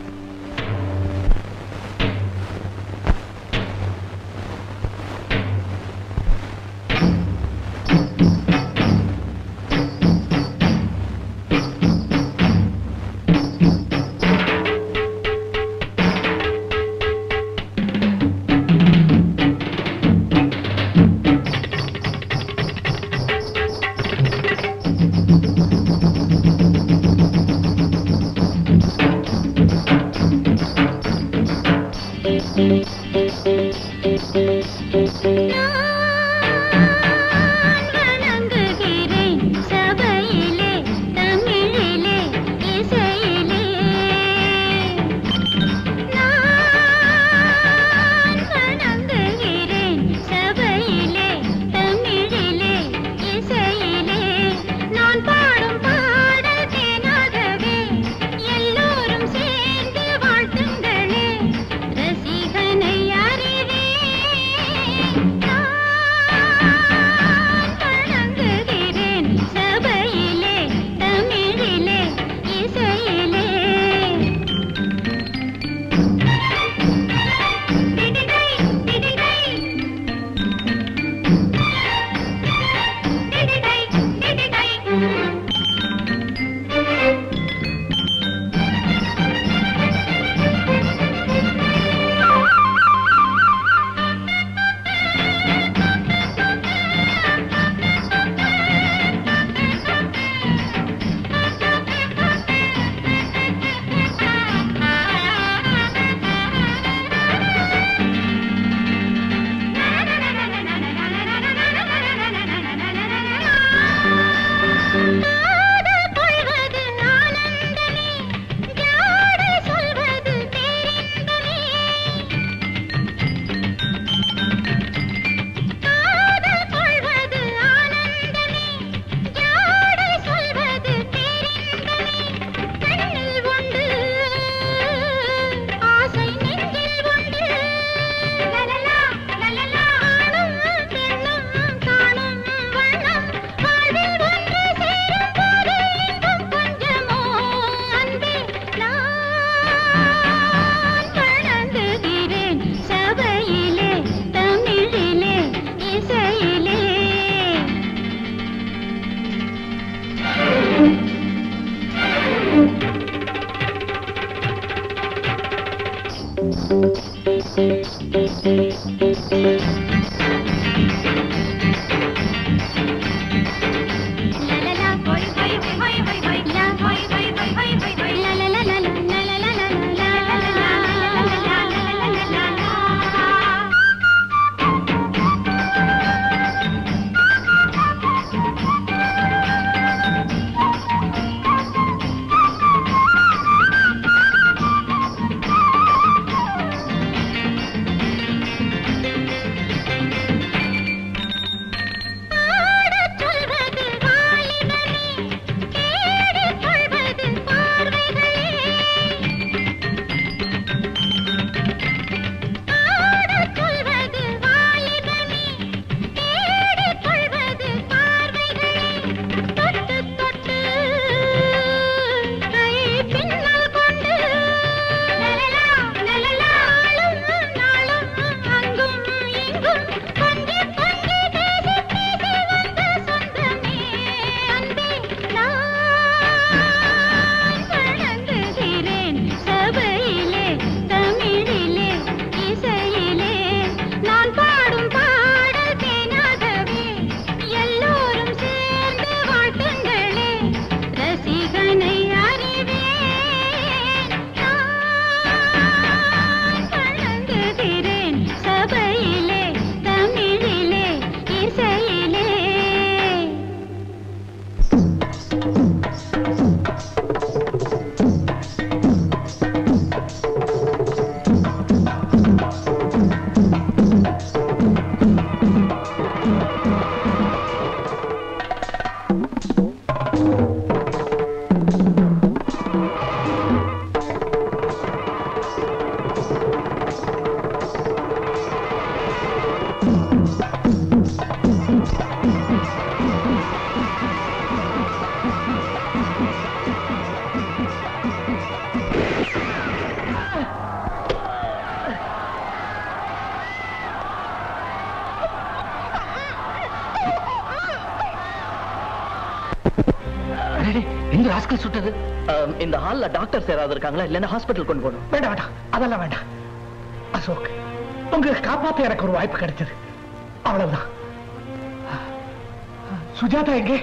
வணங்குகிறேன் சபையிலே தமிழிலே இசையிலே நான் வணங்குகிறேன் சபையிலே தமிழிலே இசையிலே நான் பாடும் பாடல் தேனாகவே எல்லோரும் சேர்ந்து வாழ்த்துங்களே ரசிகனை அறிவேன் நான் வணங்குகிறேன் சபையிலே தமிழிலே இசையிலே டிடிடை, டிடிடை. டிடிடை, டிடிடை. காதல் கொள்வது ஆனந்தமே ஜாடை சொல்வது பேரின்பமே காதல் கொள்வது ஆனந்தமே ஜாடை சொல்வது பேரின்பமே கண்ணில் உண்டு ஆசை நெஞ்சில் உண்டு லலலா லலலா ஆணும் பெண்ணும் காணும் வண்ணம் வாழ்வில் ஒன்று சேரும் போது இன்பம் கொஞ்சமோ அன்பே நான் வணங்குகிறேன் சபையிலே தமிழிலே இசையிலே எந்த ராஸ்கல் சுட்டது இந்த ஹால்ல டாக்டர்ஸ் யாராவது இருக்காங்களா இல்லைன்னா ஹாஸ்பிட்டல் கொண்டு போகணும் வேண்டாம் வேண்டாம் அதெல்லாம் வேண்டாம் அசோக் உங்களை காப்பாத்த எனக்கு ஒரு வாய்ப்பு கிடைச்சது அவ்வளவுதான் சுஜாதா எங்கே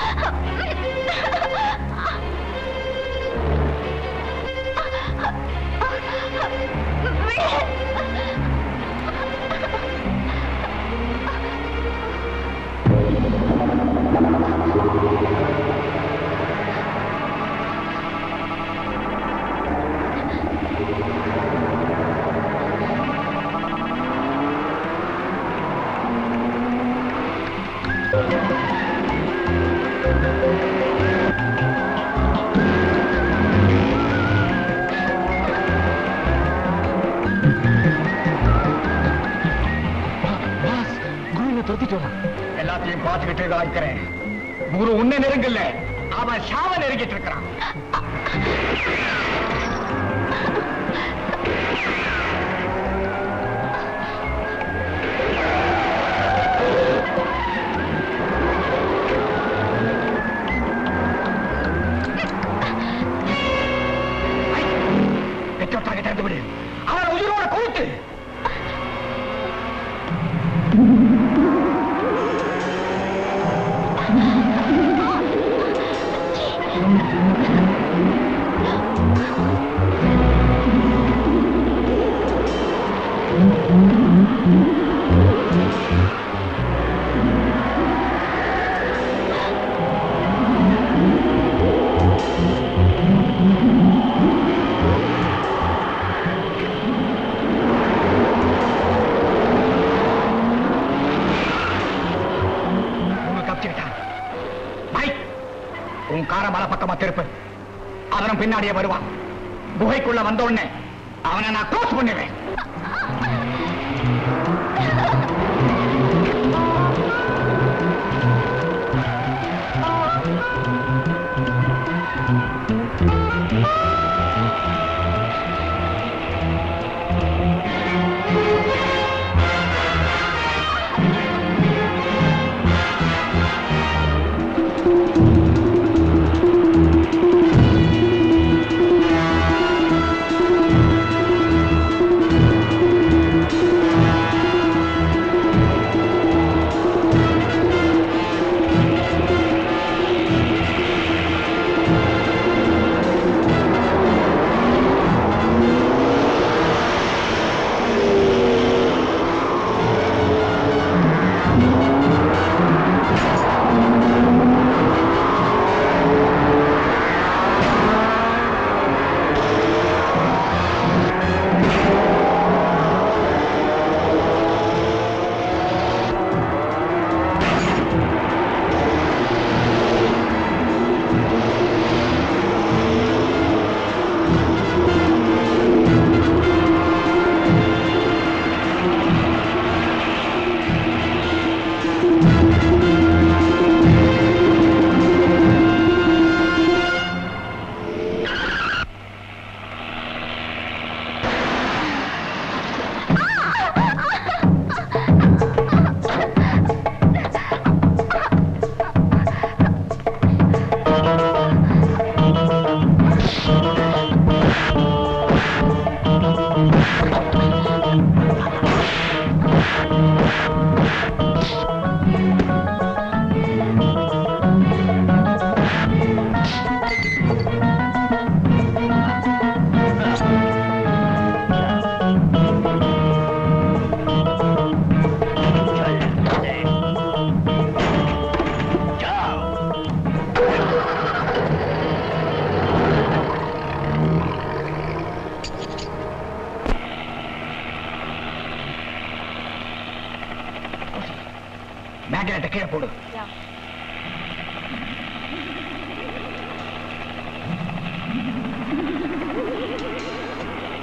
எல்லாத்தையும் பார்த்துக்கிட்டே தான் இருக்கிறேன் குரு உன்னை நெருங்கல அவன் ஷாவ நெருங்கிட்டு இருக்கிறான் பெற்றோட்டாக திறந்து விடு அவன் உயிரோட கூட்டு உங்க தப்பிச்சுக்கிட்டான் மைக் உன் கார மலை பக்கமா திருப்பு அவனும் பின்னாடியே வருவான் குகைக்குள்ள வந்த உடனே அவனை நான் க்ளோஸ் பண்ணுவேன்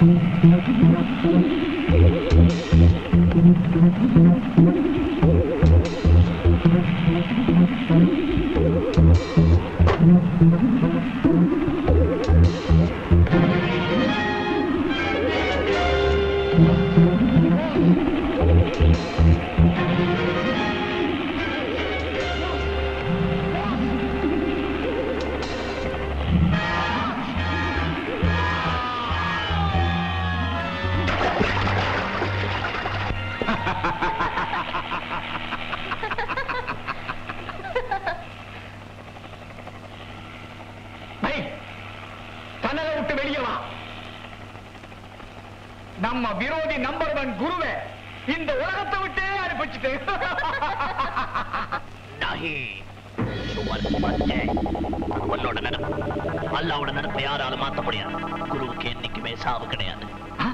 கனலை விட்டு வெளியே வா நம்ம விரோதி நம்பர் ஒன் குருவை இந்த உலகத்தை விட்டே அனுப்பிச்சுட்டு நாஹி சுவர் பச்சை உன்னோட நடப்பு அல்லாவோட நடப்பை யாராலும் மாத்த முடியாது குருவுக்கு என்னைக்குமே சாவு கிடையாது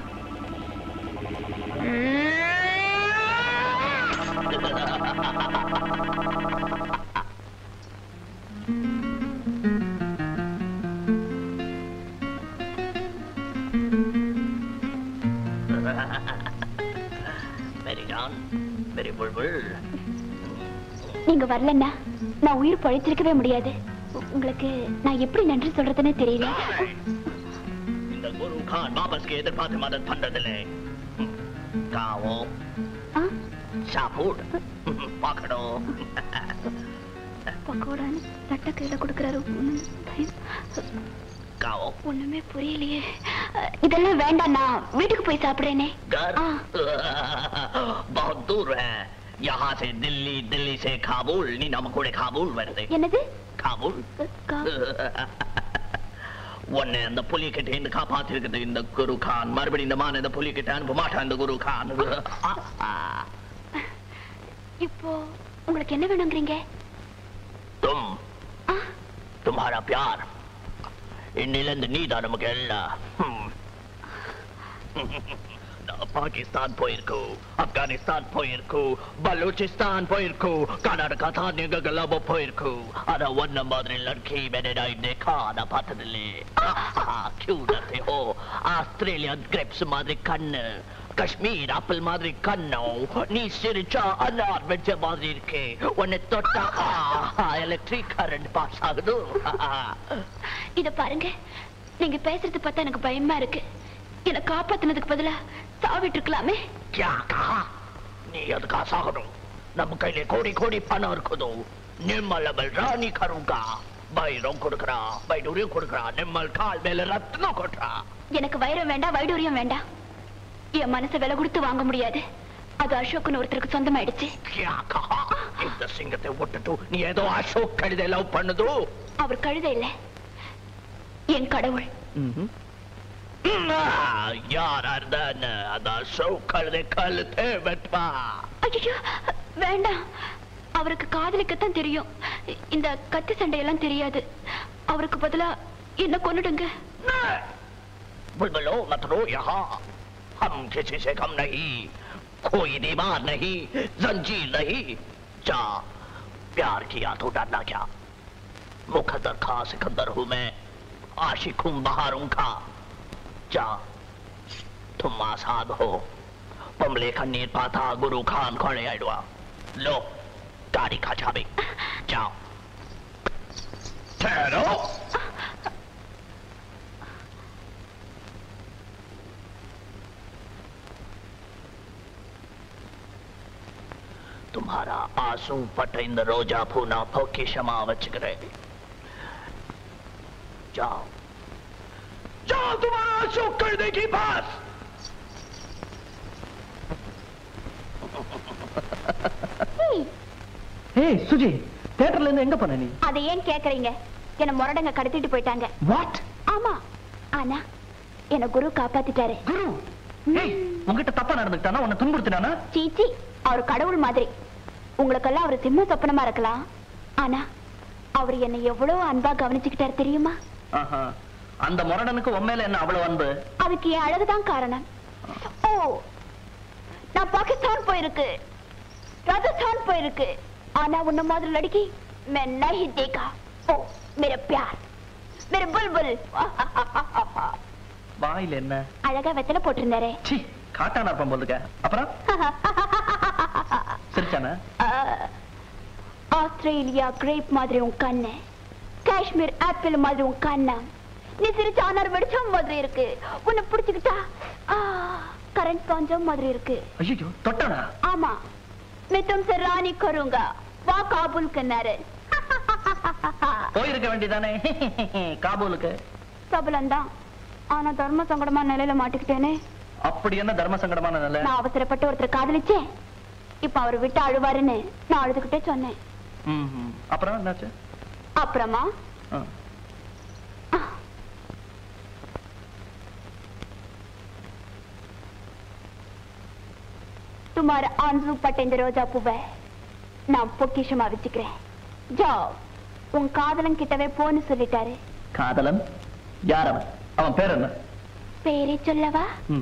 வெரி ஜான் வெரி புல்புல் நீங்க வரலன்னா நான் உயிர் பழைச்சிருக்கவே முடியாது உ- உங்களுக்கு நான் எப்படி நன்றி சொல்றதுன்னு தெரியல இந்த குரு கான் வாபஸ்க்கு எதிர்பார்த்து மதத் பண்றதில்லை ம். காவோ ஆ? சாப்பூட் பார்க்கணும் பக்கோடான்னு தட்டை கையில கொடுக்கறாரு ஒண்ணும் பயம். காவோ ஒண்ணுமே புரியலையே அஹ், இதெல்லாம் வேண்டாம் நான் வீட்டுக்கு போய் சாப்பிடுறேனே घर ஆ. बहुत दूर है यहाँ से दिल्ली दिल्ली से काबुल நீ நம்ம கூட காபூல் வருது என்னது காபூல் கா- உன்னை அந்த புலி கிட்ட இருந்து காப்பாத்திருக்குது இந்த குரு கான் மறுபடியும் இந்த மான இந்த புலி கிட்ட அனுப்ப மாட்டான் இந்த குரு கான் இப்போ உங்களுக்கு என்ன வேணுங்கிறீங்க तुम तुम्हारा प्यार இன்னில இருந்து நீதான் நமக்கு எல்லாம் ஹம். நான் பாகிஸ்தான் போயிருக்கு ஆப்கானிஸ்தான் போயிருக்கு பலூச்சிஸ்தான் போயிருக்கு கர்நாடகா தான் எங்கெல்லாம் போயிருக்கு ஆனா ஒன்ன மாதிரி லட்கி मैंने नहीं देखा நான் பார்த்ததில்லை क्यों डरते हो ஆஸ்திரேலியன் கிரெப்ஸ் மாதிரி கண்ணு காஷ்மீர் ஆப்பிள் மாதிரி கண்ணம் நீ சிரிச்சா அன்னார் வெஜ்ஜ மாதிரி இருக்கே உன்னை தொட்டா எலக்ட்ரிக் கரண்ட் பாஸ் ஆகுது இத பாருங்க நீங்க பேசுறது பார்த்தா எனக்கு பயமா இருக்கு என்ன காப்பாத்துனதுக்கு பதிலா சாவிட்டு இருக்கலாமே क्या कहा நீ அதுக்கா சாகணும் நம்ம கையில கோடி கோடி பணம் இருக்குதோ நிம்மலமல் ராணி கருங்கா பைரம் கொடுக்கறா பைடூரியம் கொடுக்கறா நிம்மல் கால் மேல ரத்னம் கொட்டுறா எனக்கு வைரம் வேண்டாம் வைடூரியம் வேண்டாம் என் மனசை விலை கொடுத்து வாங்க முடியாது அது அசோக்குன்னு ஒருத்தருக்கு சொந்தமாயிடுச்சு क्या कहा இந்த சிங்கத்தை விட்டுட்டு நீ ஏதோ அசோக் கழுதை லவ் பண்ணுதோ அவர் கழுத இல்ல என் கடவுள் யாரா இருந்தான்னு அந்த அசோக் கழுதை கழுத்தை வெட்பா ஐயோ வேண்டாம் அவருக்கு காதலிக்கத்தான் தெரியும் இந்த கத்தி சண்டையெல்லாம் தெரியாது அவருக்கு பதிலா என்ன கொன்னுடுங்க बुलबुलो मत रो यहाँ हम किसी से कम नहीं कोई दीवार नहीं जंजीर नहीं जा प्यार किया तो डरना क्या मुखदर खा सिकंदर हूँ मैं आशिक हूँ बहारों का जा तुम आसाद हो पमले कन्नीर पाता गुरु खान खोले आइडवा लो गाड़ी का चाबी जाओ ठहरो तुम्हारा आंसू पटेंद्र रोजा पूना की क्षमा वचकरे जाओ जाओ तुम्हारा आंसू कर देगी बस ஏய் சுஜி தியேட்டர்ல இருந்து எங்க போன நீ அதை ஏன் கேக்குறீங்க என்ன முரடங்க கடத்திட்டு போயிட்டாங்க வாட் ஆமா ஆனா என்ன குரு காப்பாத்திட்டாரு குரு ஏய் உன்கிட்ட தப்பா நடந்துட்டானா உன்னை துன்புறுத்தினானா சீச்சி அவர் கடவுள் மாதிரி உங்களுக்கெல்லாம் அவர் சிம்ம சொப்பனமா இருக்கலாம் ஆனா அவர் என்னை எவ்வளவு அன்பா கவனிச்சுக்கிட்டாரு தெரியுமா ஆஹா. அந்த முரடனுக்கு உண்மையில என்ன அவ்வளவு அன்பு அதுக்கு என் அழகுதான் காரணம் ஓ நான் பாகிஸ்தான் போயிருக்கு ராஜஸ்தான் போயிருக்கு ஆனா உன்ன மாதிரி லड़की मैं नहीं देखा ओ मेरा प्यार मेरे बुलबुल வாயில என்ன அழகா வெத்தலை போட்டிருந்தாரே சி காட்டான இருப்பான் போலுக்க அப்புறம் சிரிச்சானா ஆஹ், ஆஸ்திரேலியா கிரேப் மாதிரி உன் கண்ணு காஷ்மீர் ஆப்பிள் மாதிரி உன் கண்ணம் நீ சிரிச்ச ஆனார் வெடிச்சம் மாதிரி இருக்கு உன்னை பிடிச்சுக்கிட்டா கரண்ட் பாஞ்சம் மாதிரி இருக்கு ஐயோ தொட்டானா ஆமா मैं तुमसे रानी करूंगा வா காபூல் கண்ணாரு போயிருக்க வேண்டியதானே காபூலுக்கு சபலம் தான் ஆனா தர்ம சங்கடமா நிலையில மாட்டிக்கிட்டேனே அப்படி என்ன தர்ம சங்கடமான நிலை நான் அவசரப்பட்டு ஒருத்தர் காதலிச்சேன் இப்ப அவர் விட்டு அழுவாருன்னு நான் அழுதுகிட்டே சொன்னேன் ம், ம். அப்புறம் என்னாச்சு அப்புறமா ஆ. துமார ஆன்சு பட்ட இந்த ரோஜா பூவை நான் பொக்கிஷமா வச்சுக்கிறேன் ஜா உன் காதலன் கிட்டவே போன்னு சொல்லிட்டாரு காதலன் யார் அவன் அவன் பேர் என்ன பேரை சொல்லவா ம்.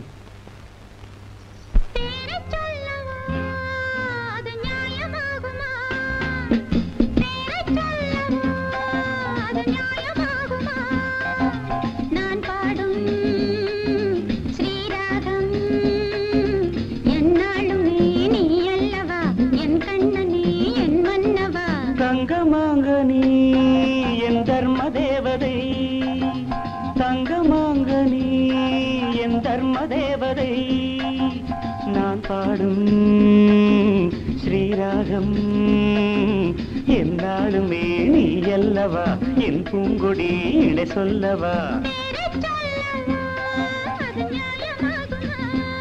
அது நியாயமாகுமா பேரைச் சொல்லவா அது நியாயமாகுமா நான் பாடும் ஸ்ரீராகம் என்னாலுமே நீ அல்லவா என் கண்ணனே என் மன்னவா தங்கமாங்க நீ என் தர்ம தேவதை தங்கமாங்க நீ என் தர்ம தேவதை நான் பாடும் ஸ்ரீராகம் என்னாலுமே நீ அல்லவா என் பூங்கொடி இணை சொல்லவா பேரைச் சொல்லவா அது நியாயமாகுமா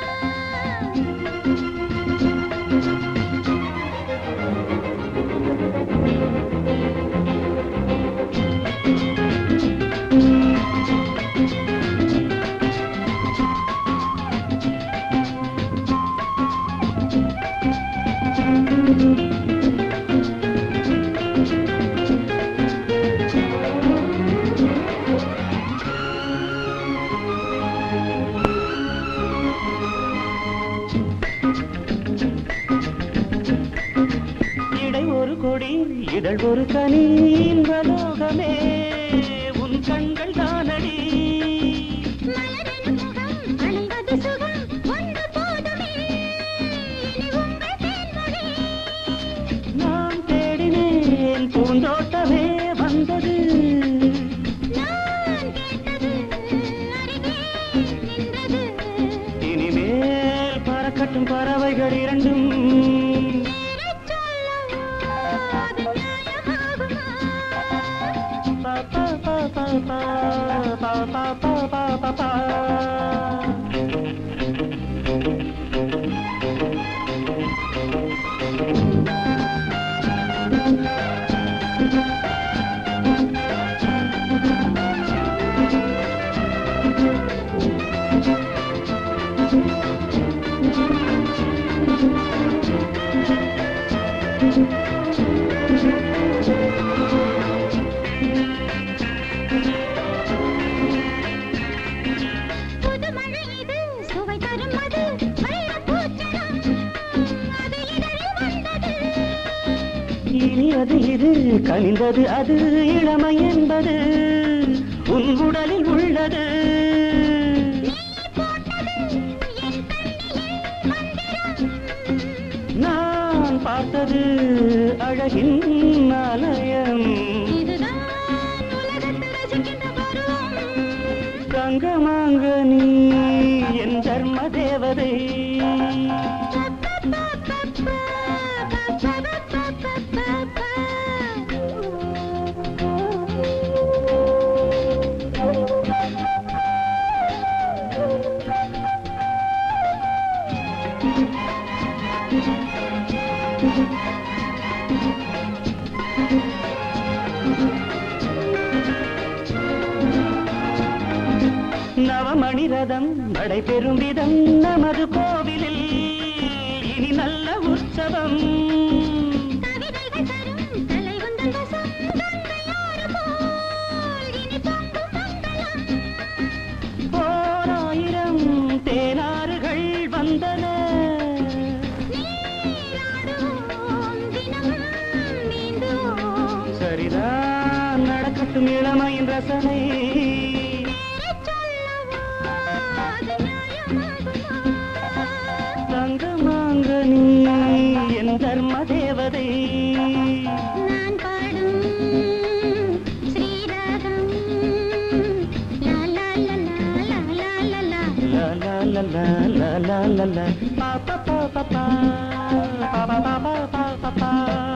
இடை ஒரு கொடி இதழ் ஒரு கனி இன்பலோகமே உன் கண்கள் தானடி மலரின் முகம் அணைவது சுகம் ஒன்று போதுமே இனி உங்கள் தேன்மொழி நான் தேடினேன் பூந்தோட்டமே வந்தது நான் கேட்டது அருகே நின்றது இனிமேல் பறக்கட்டும் பறவைகள் இரண்டும் பேரைச் சொல்லவா அது நியாயமாகுமா பா, பா, பா, பா, பா, பா, பா, பா, பா, பா, பா. புது மழை இது சுவை தரும் அது வைரப் பூச்சரம் அது இதழில் வந்தது இனி அது இது கனிந்தது அது இளமை என்பது உன் உடலில் உள்ளது நான் பார்த்தது அழகின் ஆலயம் இதுதான் உலகத்தில் ரசிக்கின்ற பருவம் கங்கமாங்க நீ என் தர்ம தேவதை நவமணி ரதம் நடைபெறும் விதம் நமது கோவிலில் இனி நல்ல உற்சவம் கவிதைகள் தரும் தலை உந்தன் வசம் கங்கையாறு போல் இனி பொங்கும் மங்களம் ஓராயிரம் தேனாறுகள் வந்தன நீராடுவோம் தினமும் நீந்துவோம் சரிதான் நடக்கட்டும் இளமையின் ரசனை பேரைச் சொல்லவா தங்கமாங்க நீ என் தர்ம தேவதை நான் பாடும் ஸ்ரீராகம் லா லா லா லா லா லா லா லா லா லா லா லா லா லா லா பா பா பா பா பா பா பா பா பா பா பா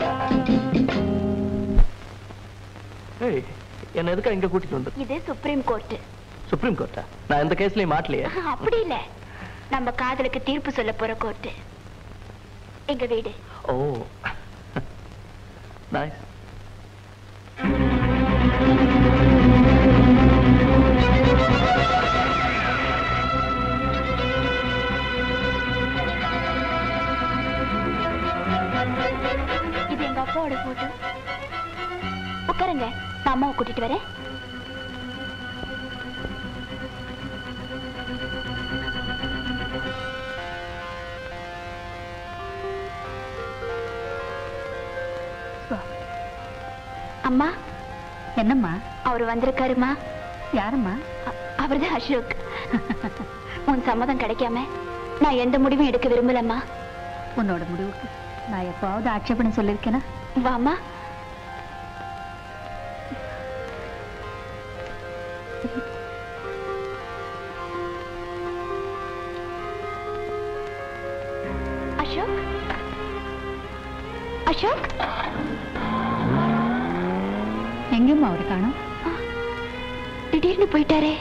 ஏய் என்ன எதுக்கு இங்க கூட்டிட்டு வந்து இது சுப்ரீம் கோர்ட் சுப்ரீம் கோர்ட்டா நான் எந்த கேஸ்லயும் மாட்டலையே அப்படி இல்ல நம்ம காதலுக்கு தீர்ப்பு சொல்ல போற கோர்ட் எங்க வீடு ஓ நைஸ் இது எங்க அப்பாவோட போட்டோ உட்காருங்க நான் அம்மாவை கூட்டிட்டு வரேன் அம்மா என்னம்மா அவர் வந்திருக்காருமா யாரம்மா அவர்தான் அசோக் உன் சம்மதம் கிடைக்காம நான் எந்த முடிவும் எடுக்க விரும்பலம்மா உன்னோட முடிவுக்கு நான் எப்பாவது ஆட்சேபணம் சொல்லியிருக்கேனா வாமா அசோக் அசோக் எங்கேம்மா அவரை காணும் திடீர்னு போயிட்டாரே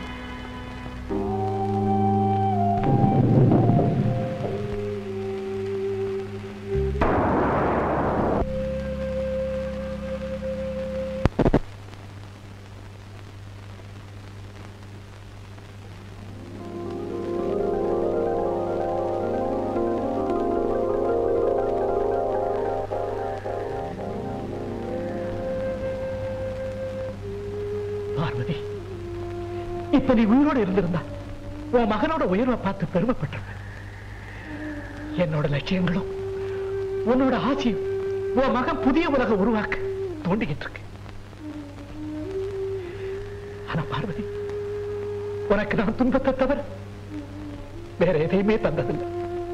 பார்வதி இப்ப நீ உயிரோட இருந்திருந்தா உன் மகனோட உயர்வை பார்த்து பெருமைப்பட்டிருப்ப என்னோட லட்சியங்களும் உன்னோட ஆசையும் உன் மகன் புதிய உலக உருவாக்க தோண்டிக்கிட்டு இருக்கு ஆனா பார்வதி உனக்கு நான் துன்பத்தை தவிர வேற எதையுமே தந்ததில்லை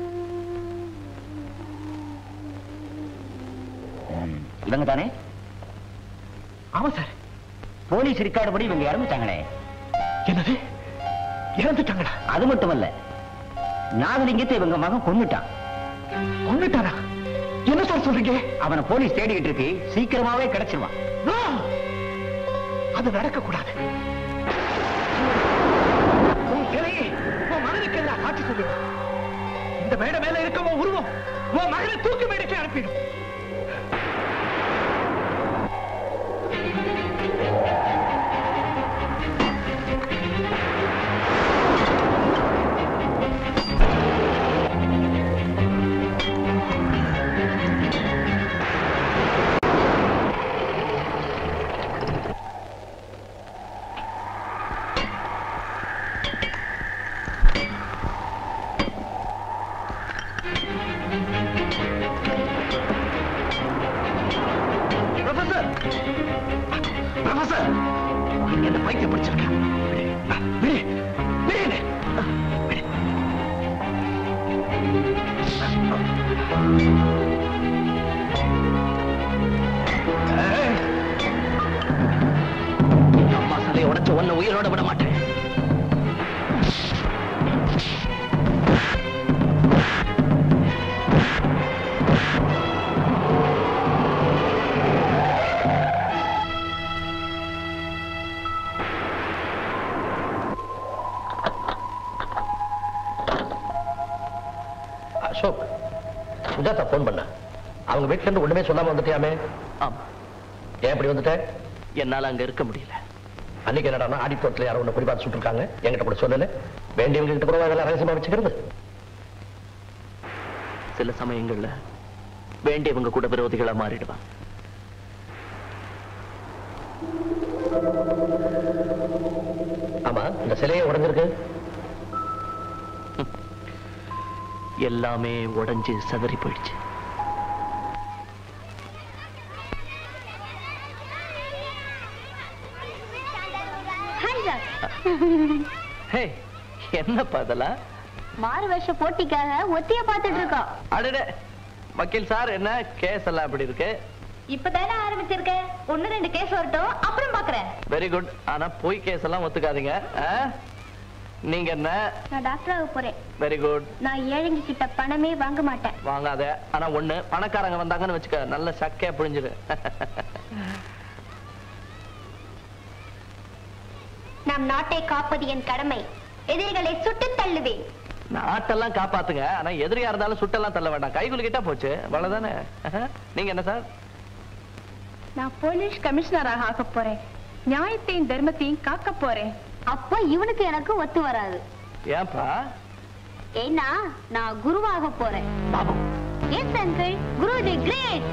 இவங்க தானே ஆமா சார் போலீஸ் ரெக்கார்டு படி இவங்க இறந்துட்டாங்களே என்னது இறந்துட்டாங்களா அது மட்டுமல்ல நாகலிங்கத்தை இவங்க மகன் கொன்னுட்டான் கொண்டுட்டாரா என்ன சார் சொல்றீங்க அவனை போலீஸ் தேடிக்கிட்டு இருக்கு சீக்கிரமாவே கிடைச்சிருவான் No! அது நடக்க கூடாது உன் சிலையை உன் மகனுக்கு எல்லாம் காட்சி சொல்லுங்க இந்த மேடை மேல இருக்க உன் உருவம் உன் மகனை தூக்கு மேடைக்கு அனுப்பிடும் ப்ரொஃபசர் ப்ரொஃபசர் என்ன பைத்தியம் பிடிச்சிருக்க விடு விடு விடு ஏய். அம்மா சிலையை உடைச்சு ஒன்ன உயிரோட விட மாட்டேன் அசோக் சுஜாதா போன் பண்ண அவங்க வீட்டுல இருந்து ஒண்ணுமே சொல்லாம வந்துட்டியாமே ஆமா ஏன் இப்படி வந்துட்ட என்னால அங்க இருக்க முடியல அன்னைக்கு என்னடா ஆடிட்டோரத்துல யாரோ ஒண்ணு குறிப்பாத்து சுட்டுருக்காங்க என்கிட்ட கூட சொல்லல வேண்டியவங்க கிட்ட கூட அதெல்லாம் ரகசியமா வச்சுக்கிறது சில சமயங்கள்ல வேண்டியவங்க கூட விரோதிகளா மாறிடுவாங்க ஆமா இந்த சிலையை உடைஞ்சிருக்கு எல்லாமே உடைஞ்சு சதறி போயிடுச்சு ஹாய் சார் ஹே என்னப்பா அதெல்லாம் மாறு வருஷ போட்டிக்காக ஒத்திய பார்த்துட்டு இருக்கோம் அடடே வக்கீல் சார் என்ன கேஸ் எல்லாம் அப்படி இருக்கு இப்பதானே ஆரம்பிச்சிருக்க ஒண்ணு ரெண்டு கேஸ் வரட்டும் அப்புறம் பாக்குறேன் வெரி குட் ஆனா போய் கேஸ் எல்லாம் ஒத்துக்காதீங்க ஆ? நீங்க என்ன நான் டாக்டர் ஆக போறேன் வெரி குட் நான் ஏழைங்க கிட்ட பணமே வாங்க மாட்டேன் வாங்காத ஆனா ஒண்ணு பணக்காரங்க வந்தாங்கன்னு வச்சுக்க நல்ல சக்கையா புழிஞ்சிரு நம் நாட்டை காப்பது என் கடமை எதிரிகளை சுட்டு தள்ளுவேன் நாட்டெல்லாம் காப்பாத்துங்க ஆனா எதிரியா இருந்தாலும் சுட்டெல்லாம் தள்ள வேண்டாம் கைகுலு கிட்ட போச்சு அவ்வளவுதானே நீங்க என்ன சார் நான் போலீஸ் கமிஷனராக ஆக போறேன் நியாயத்தையும் தர்மத்தையும் காக்க போறேன் அப்ப இவனுக்கு எனக்கு ஒத்து வராது ஏன்பா ஏன்னா நான் குருவாக போறேன் Babu yes uncle Guru the great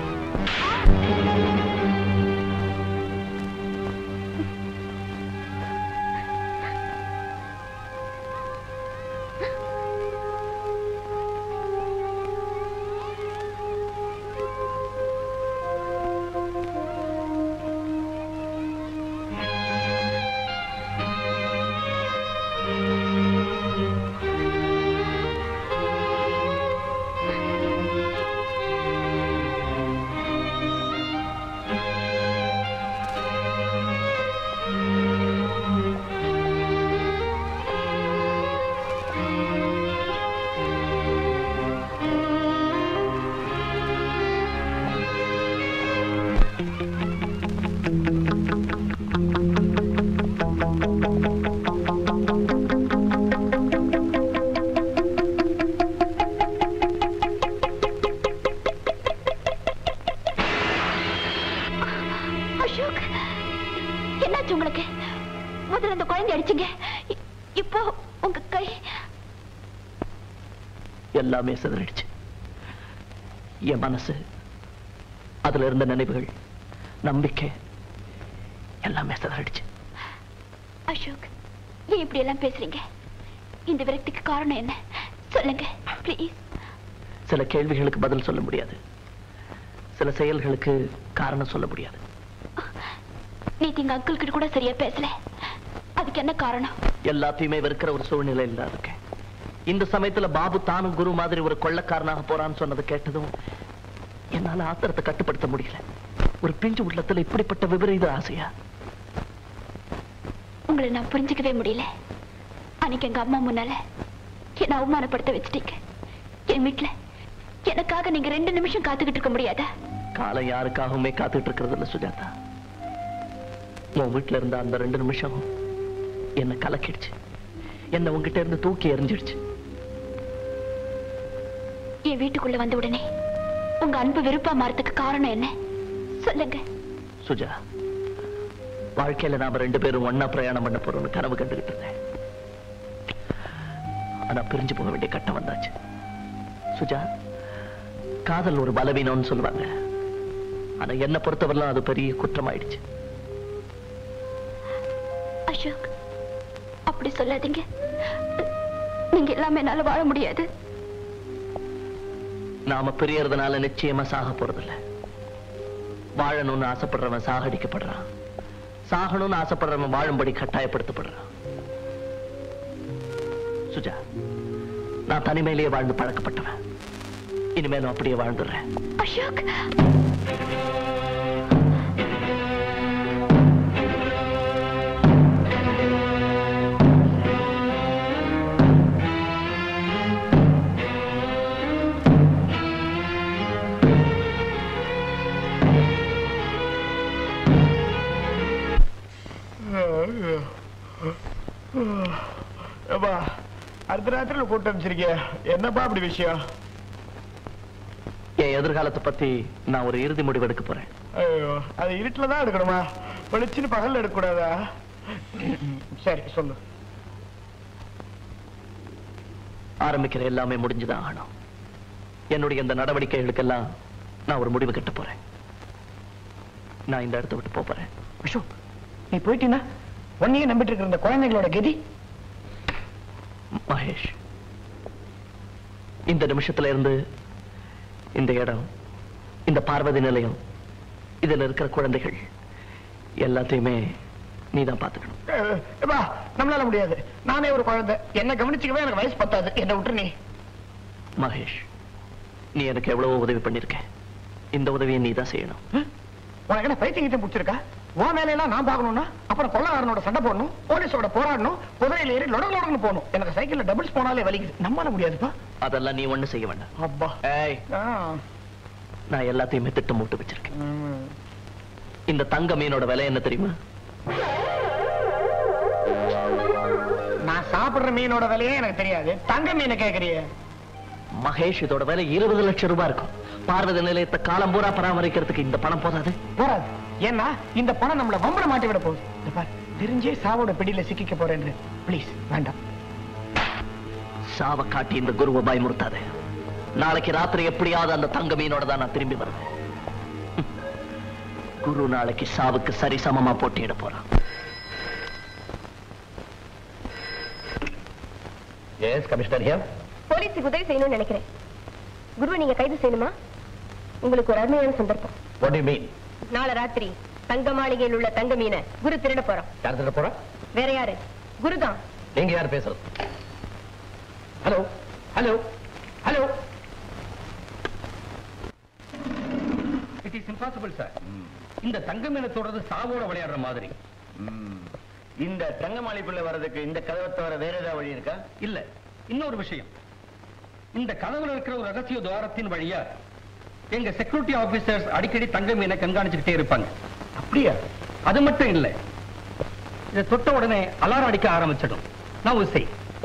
Ashok என்னாச்சு உங்களுக்கு முதல்ல அந்த குழந்தை அடிச்சீங்க இ- இப்போ உங்க கை எல்லாமே சிதறிடுச்சு என் மனசு அதுல இருந்த நினைவுகள் நம்பிக்கை எல்லாமே சிதறிடுச்சு அசோக் ஏன் இப்படி எல்லாம் பேசுறீங்க இந்த விரக்திக்கு காரணம் என்ன சொல்லுங்க ப்ளீஸ் சில கேள்விகளுக்கு பதில் சொல்ல முடியாது சில செயல்களுக்கு காரணம் சொல்ல முடியாது நேத்து எங்க அங்கிள் கிட்ட கூட சரியா பேசல அதுக்கு என்ன காரணம் எல்லாத்தையுமே வெறுக்கிற ஒரு சூழ்நிலையில் தான் இருக்கேன் இந்த சமயத்துல பாபு தானும் குரு மாதிரி ஒரு கொள்ளக்காரனாக போறான்னு சொன்னதை கேட்டதும் என்னால ஆத்திரத்தை கட்டுப்படுத்த முடியல ஒரு பிஞ்சு உள்ளத்துல இப்படிப்பட்ட விபரீத ஆசையா உங்களை நான் புரிஞ்சுக்கவே முடியல அன்னைக்கு எங்க அம்மா முன்னால என்ன அவமானப்படுத்த வச்சுட்டீங்க என் வீட்டுல எனக்காக நீங்க ரெண்டு நிமிஷம் காத்துக்கிட்டு இருக்க முடியாதா காலம் யாருக்காகவுமே காத்துட்டு இருக்கிறது இல்ல சுஜாதா உன் வீட்டுல இருந்த அந்த ரெண்டு நிமிஷம் என்ன கலக்கிடுச்சு என்ன உன்கிட்ட இருந்து தூக்கி எறிஞ்சிடுச்சு என் வீட்டுக்குள்ள வந்த உடனே உங்க அன்பு வெறுப்பா மாறதுக்கு காரணம் என்ன சொல்லுங்க சுஜா வாழ்க்கையில நாம ரெண்டு பேரும் ஒண்ணா பிரயாணம் பண்ண போறோம்னு கனவு கண்டுகிட்டு இருந்தேன் ஆனா பிரிஞ்சு போக வேண்டிய கட்டம் வந்தாச்சு சுஜா காதல் ஒரு பலவீனம்னு சொல்லுவாங்க ஆனா என்ன பொறுத்தவரையிலும் அது பெரிய குற்றமாயிடுச்சு அசோக் அப்படி சொல்லாதீங்க நீங்க எல்லாமே என்னால வாழ முடியாது நாம பிரியறதுனால நிச்சயமா சாக போறதில்ல வாழணும்னு ஆசைப்படுறவன் சாகடிக்கப்படுறான் சாகணும்னு ஆசைப்படுறவன் வாழும்படி கட்டாயப்படுத்தப்படுறான் சுஜா நான் தனிமையிலேயே வாழ்ந்து பழக்கப்பட்டவன் இனிமேலும் அப்படியே வாழ்ந்துடுறேன் அசோக் ஏப்பா அடுத்த ராத்திரில கூட்டு அமைச்சிருக்கிய என்னப்பா அப்படி விஷயம் என் எதிர்காலத்தை பத்தி நான் ஒரு இறுதி முடிவு எடுக்க போறேன் ஐயோ அது இருட்டுல தான் எடுக்கணுமா வெளிச்சுன்னு பகல்ல எடுக்கக்கூடாதா சரி சொல்லு ஆரம்பிக்கிற எல்லாமே முடிஞ்சுதான் ஆகணும் என்னுடைய இந்த நடவடிக்கைகளுக்கெல்லாம் நான் ஒரு முடிவு கட்ட போறேன் நான் இந்த இடத்த விட்டு போப் போறேன் அசோக் நீ போயிட்டீன்னா உன்னையே நம்பிட்டு இருக்கிற இந்த குழந்தைங்களோட கதி மகேஷ் இந்த நிமிஷத்துல இருந்து இந்த இடம் இந்த பார்வதி நிலையம் இதுல இருக்கிற குழந்தைகள் எல்லாத்தையுமே நீ தான் பாத்துக்கணும் அஹ், வா நம்மளால முடியாது நானே ஒரு குழந்தை என்ன கவனிச்சுக்கவே எனக்கு வயசு பத்தாது என்ன விட்டு நீ மகேஷ் நீ எனக்கு எவ்வளவோ உதவி பண்ணிருக்க இந்த உதவியை நீ தான் செய்யணும் உனக்கு என்ன பைத்தியம் கிட்ட பிடிச்சிருக்கா உன் வேலையெல்லாம் நான் பார்க்கணும்னா அப்புறம் கொள்ளக்காரனோட சண்டை போடணும் போலீஸோட போராடணும் குதிரையில ஏறி லொடங்க லொடங்கன்னு போகணும் எனக்கு சைக்கிள்ல டபுள்ஸ் போனாலே வலிக்குது நம்மளால முடியாதுப்பா அதெல்லாம் நீ ஒண்ணு செய்ய வேண்டாம் அப்பா ஏய் ஆ. நான் எல்லாத்தையுமே திட்டம் போட்டு வச்சிருக்கேன் ம். இந்த தங்க மீனோட விலை என்ன தெரியுமா நான் சாப்பிடுற மீனோட விலையே எனக்கு தெரியாது தங்க மீனை கேக்குறியே மகேஷ் இதோட விலை இருபது லட்சம் ரூபாய் இருக்கும் பார்வதி நிலையத்தை காலம் பூரா பராமரிக்கிறதுக்கு இந்த பணம் போதாது போறாது ஏன்னா இந்த பணம் நம்மள வம்பர மாட்டி விட போகுது இந்த பார், தெரிஞ்சே சாவோட பிடியில சிக்கிக்க போறேன்னு ப்ளீஸ் வேண்டாம் சாவ காட்டி இந்த குருவை பயமுறுத்தாத நாளைக்கு ராத்திரி எப்படியாவது அந்த தங்க மீனோட தான் நான் திரும்பி வருவேன் ஹம். குரு நாளைக்கு சாவுக்கு சரி சமமா போட்டியிட போறான் எஸ் கமிஷனர் ஹியர் போலீஸுக்கு உதவி செய்யணும்னு நினைக்கிறேன் குருவை நீங்க கைது செய்யணுமா உங்களுக்கு ஒரு அருமையான சந்தர்ப்பம் வாட் யூ மீன் நாளை ராத்திரி தங்க மாளிகையில் உள்ள தங்க மீனை குரு திருட போறோம் யார் திருட போறா வேற யாரு குருதான் நீங்க யார் பேசுறது hello hello hello it is impossible sir இந்த தங்க மீனத்தோடது சாவோட விளையாடுற மாதிரி இந்த தங்கமாளிக்குள்ள வர்றதுக்கு இந்த கதவை தவிர வேற ஏதாவது வழி இருக்கா இல்ல இன்னொரு விஷயம் இந்த கதவுல இருக்கிற ஒரு ரகசிய துவாரத்தின் வழியா எங்க செக்யூரிட்டி ஆபீசர்ஸ் அடிக்கடி தங்க மீனை கண்காணிச்சுக்கிட்டே இருப்பாங்க அப்படியா அது மட்டும் இல்ல இதை தொட்ட உடனே அலாரம் அடிக்க ஆரம்பிச்சிடும் நான் உசை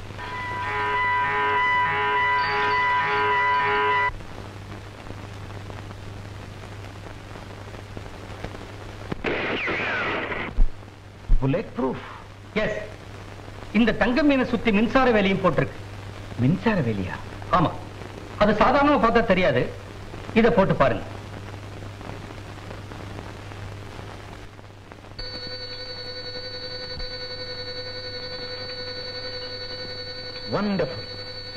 புல்லட் ப்ரூஃப் எஸ் இந்த தங்க மீனை சுத்தி மின்சார வேலையும் போட்டிருக்கு மின்சார வேலியா ஆமா அது சாதாரணமா பார்த்தா தெரியாது இத போட்டு பாருங்க வண்டர்ஃபுல்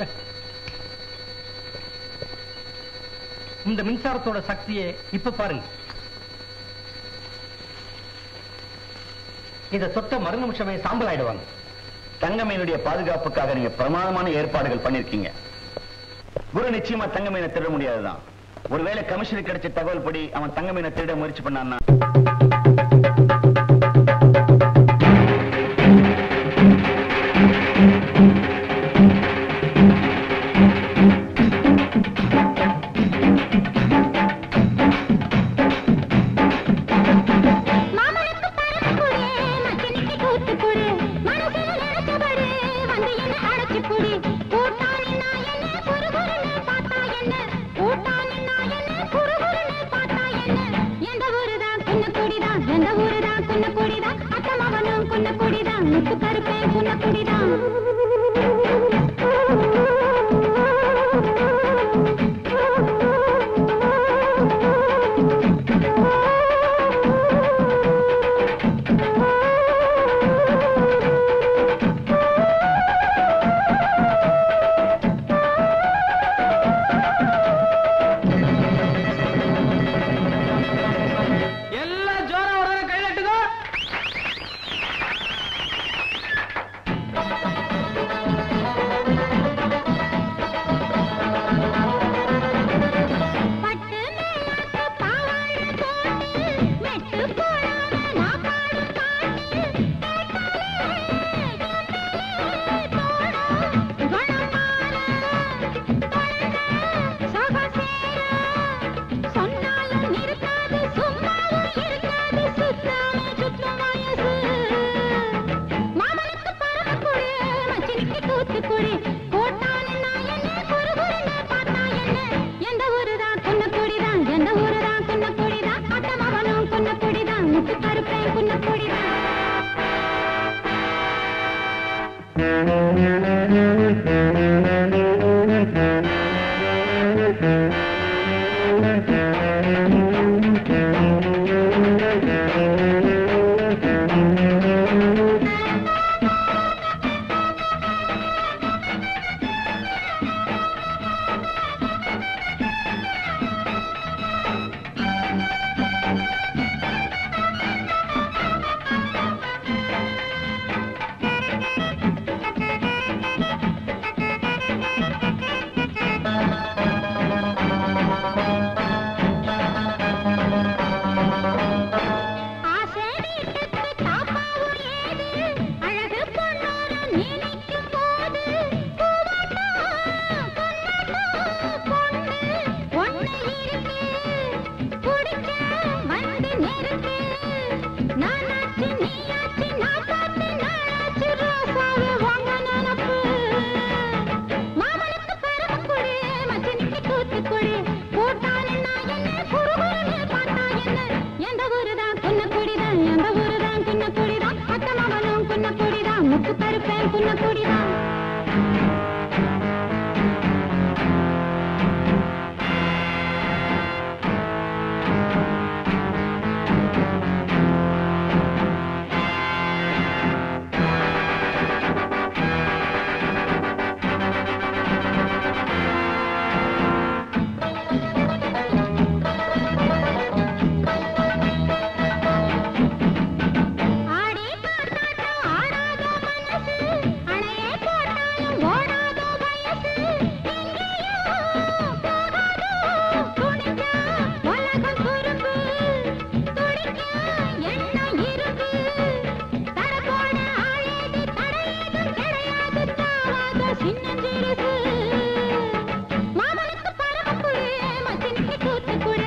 இந்த மின்சாரத்தோட சக்தியை இப்ப பாருங்க இத தொட்ட மறு நிமிஷமே சாம்பல் ஆயிடுவாங்க தங்கமீனுடைய பாதுகாப்புக்காக நீங்க பிரமாதமான ஏற்பாடுகள் பண்ணிருக்கீங்க குரு நிச்சயமா தங்க மீனை திருட முடியாதுதான் ஒருவேளை கமிஷனுக்கு கிடைச்ச தகவல் படி அவன் தங்க மீனை திருட முயற்சி பண்ணான்னா மாமனுக்கு பரமக்குடி மச்சனுக்கு கூத்துக்குடி மனசுல நினைச்சபடி வந்து என்ன அழைச்சிப்புடி கூட்டாளி நான் என்ன குறுகுறுன்னு பார்த்தா என்ன கூட்டாளி நான் என்ன குறுகுறுன்னு பார்த்தா என்ன எந்த ஊருதான் குன்ன குடிதான் எந்த ஊருதான் குன்ன குடிதான் அத்தமவனும் குன்ன குடிதான் முத்து கருப்பே குன்ன குடிதான் எல்லாம் ஜோரா வர கையிலட்டுக்கோ பட்டு மேலாக்கு பாவாடை போட்டு மெட்டு போடாம நான் பாடும் பாட்டு சொன்னாலும் இருக்காது சும்மாவும் இருக்காது சுத்தாம சுற்றும் வயசு மாமனுக்கு பரமக்குடி மச்சினிக்கு கூத்துக்குடி போட்டான் நான் என்ன குறுகுறுன்னு பார்த்தா என்ன எந்த ஊருதான் குன்ன குடிதான் எந்த ஊருதான் குன்ன குடிதான் அத்தமவனும் குன்ன குடிதான் முத்து கருப்பே குன்ன குடிதான் முக்கு பருப்பேன் புண்ண குடிதான் ஆடி பார்த்தாட்டம் ஆடாத மனசு அணையே போட்டாலும் ஓடாத வயசு எங்கேயோ போகாதோ துணிஞ்சா உலகம் குறும்பு துடிக்க எண்ணம் இருக்கு தரப்போட ஆளேது தடையேதும் கிடையாது தாவாத சின்னஞ்சிறுசு மாமனுக்கு பரமக்குழு மச்சினிக்கு கூத்துக்குழு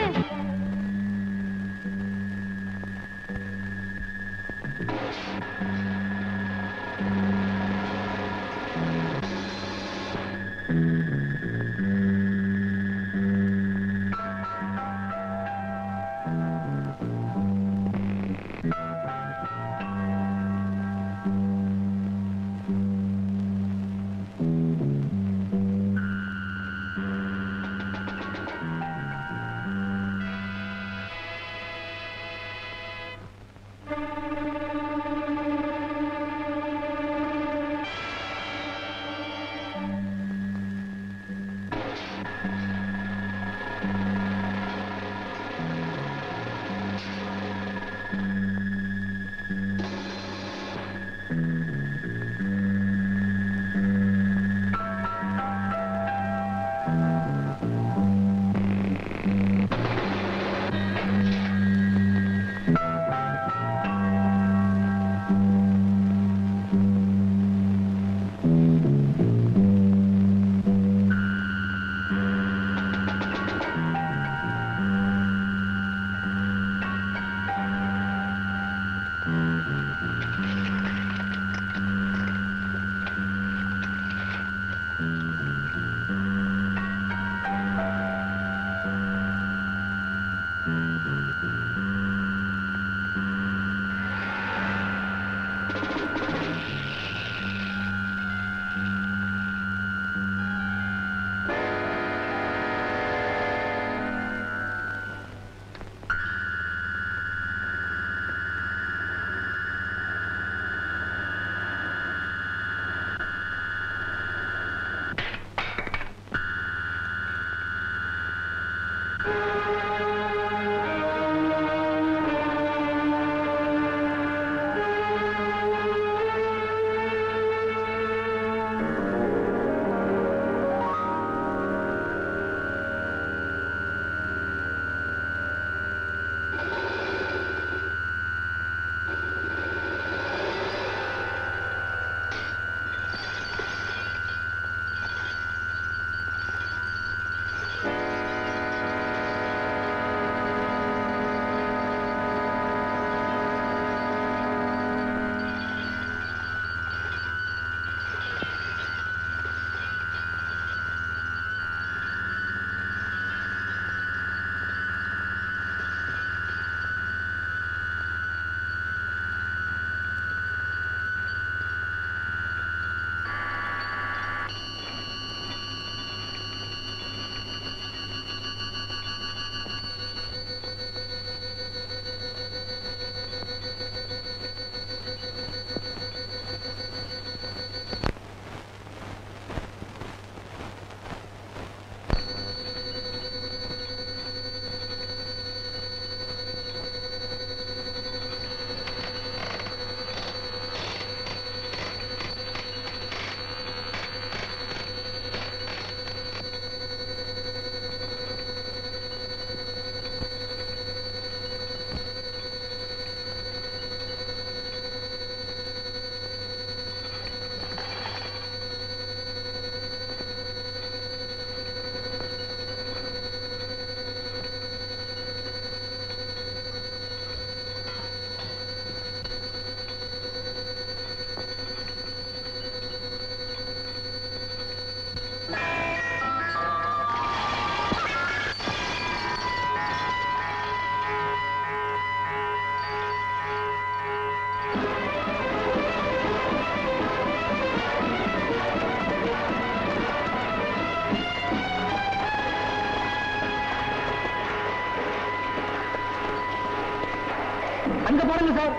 சொல்லுங்க சார்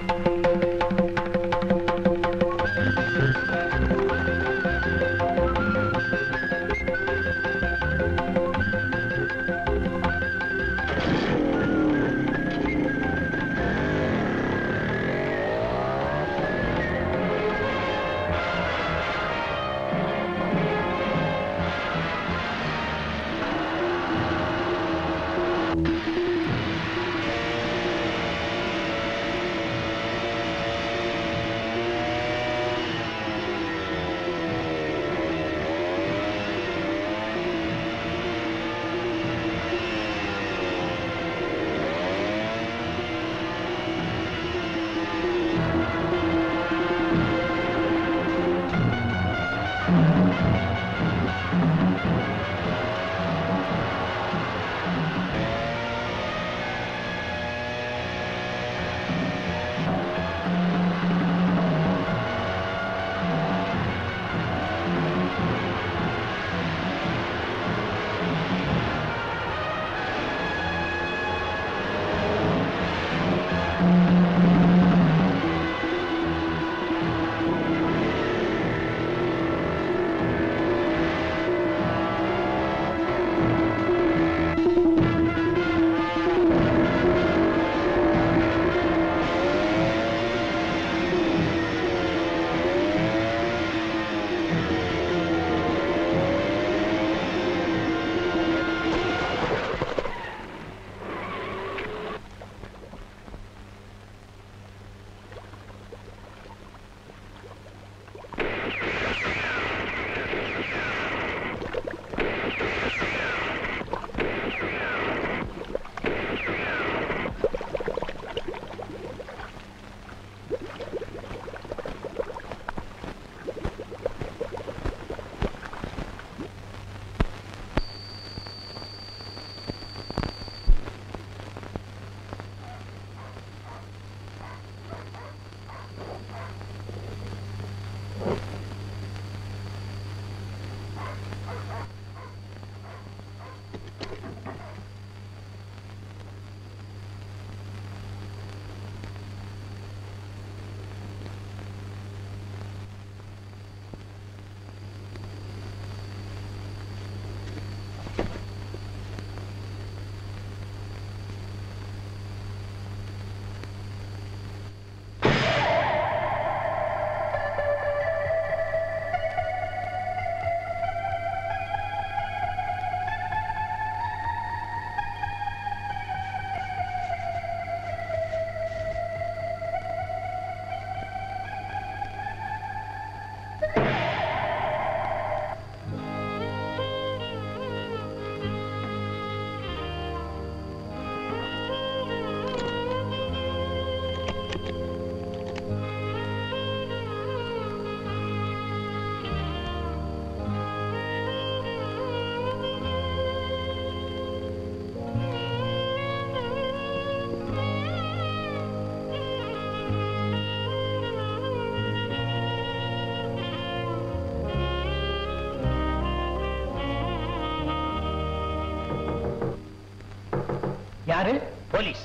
யாரு போலீஸ்